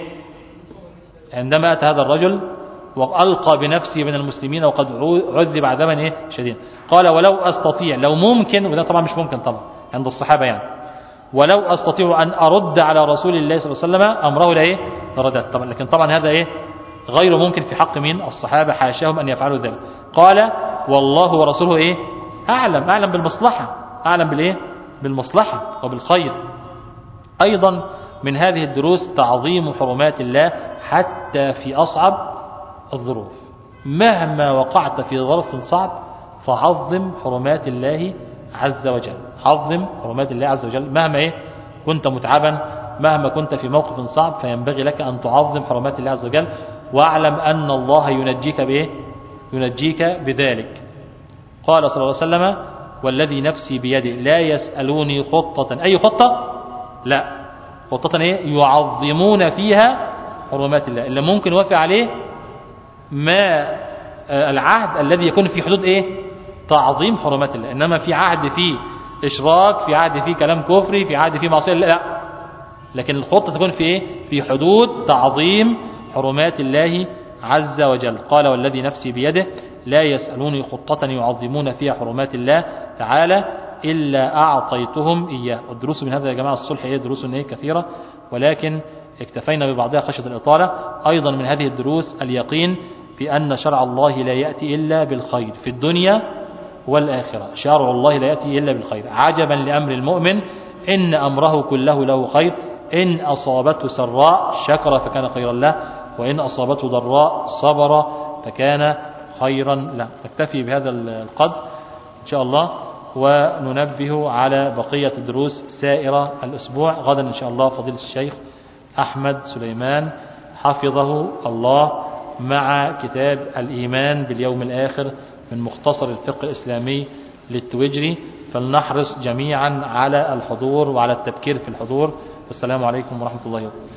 عندما أتى هذا الرجل وألقى بنفسه من المسلمين وقد عذب عذابا ايه شديدا قال ولو أستطيع لو ممكن وده طبعا مش ممكن طبعا عند الصحابة يعني ولو أستطيع أن أرد على رسول الله صلى الله عليه وسلم أمره لإيه ردت طبعا لكن طبعا هذا إيه غير ممكن في حق مين الصحابة حاشاهم أن يفعلوا ذلك قال والله ورسوله إيه أعلم أعلم بالمصلحة أعلم بالإيه بالمصلحة وبالخير أيضا من هذه الدروس تعظيم حرمات الله حتى في أصعب الظروف مهما وقعت في ظرف صعب فعظم حرمات الله عز وجل عظم حرمات الله عز وجل مهما إيه كنت متعبا مهما كنت في موقف صعب فينبغي لك أن تعظم حرمات الله عز وجل واعلم أن الله ينجيك بإيه ينجيك بذلك قال صلى الله عليه وسلم والذي نفسي بيده لا يسألوني خطة أي خطة لا خطة إيه يعظمون فيها حرمات الله اللي ممكن يوافق عليه ما العهد الذي يكون في حدود إيه تعظيم حرمات الله إنما في عهد فيه إشراك في عهد فيه كلام كفري في عهد فيه معصية لا لكن الخطة تكون في إيه؟ في حدود تعظيم حرمات الله عز وجل قال والذي نفسي بيده لا يسألوني خطة يعظمون فيها حرمات الله تعالى إلا أعطيتهم إياه والدروس من هذا يا جماعة الصلح هي دروس إيه كثيرة ولكن اكتفينا ببعضها خشية الإطالة أيضا من هذه الدروس اليقين بأن شرع الله لا يأتي إلا بالخير في الدنيا والآخرة شرع الله لا يأتي إلا بالخير عجبا لأمر المؤمن إن أمره كله له خير إن أصابته سراء شكر فكان خيرا له وإن أصابته ضراء صبر فكان خيرا له نكتفي بهذا القدر إن شاء الله وننبه على بقية الدروس سائرة الأسبوع غدا إن شاء الله فضيلة الشيخ أحمد سليمان حفظه الله مع كتاب الإيمان باليوم الآخر من مختصر الفقه الإسلامي للتوجري فلنحرص جميعا على الحضور وعلى التبكير في الحضور والسلام عليكم ورحمة الله وبركاته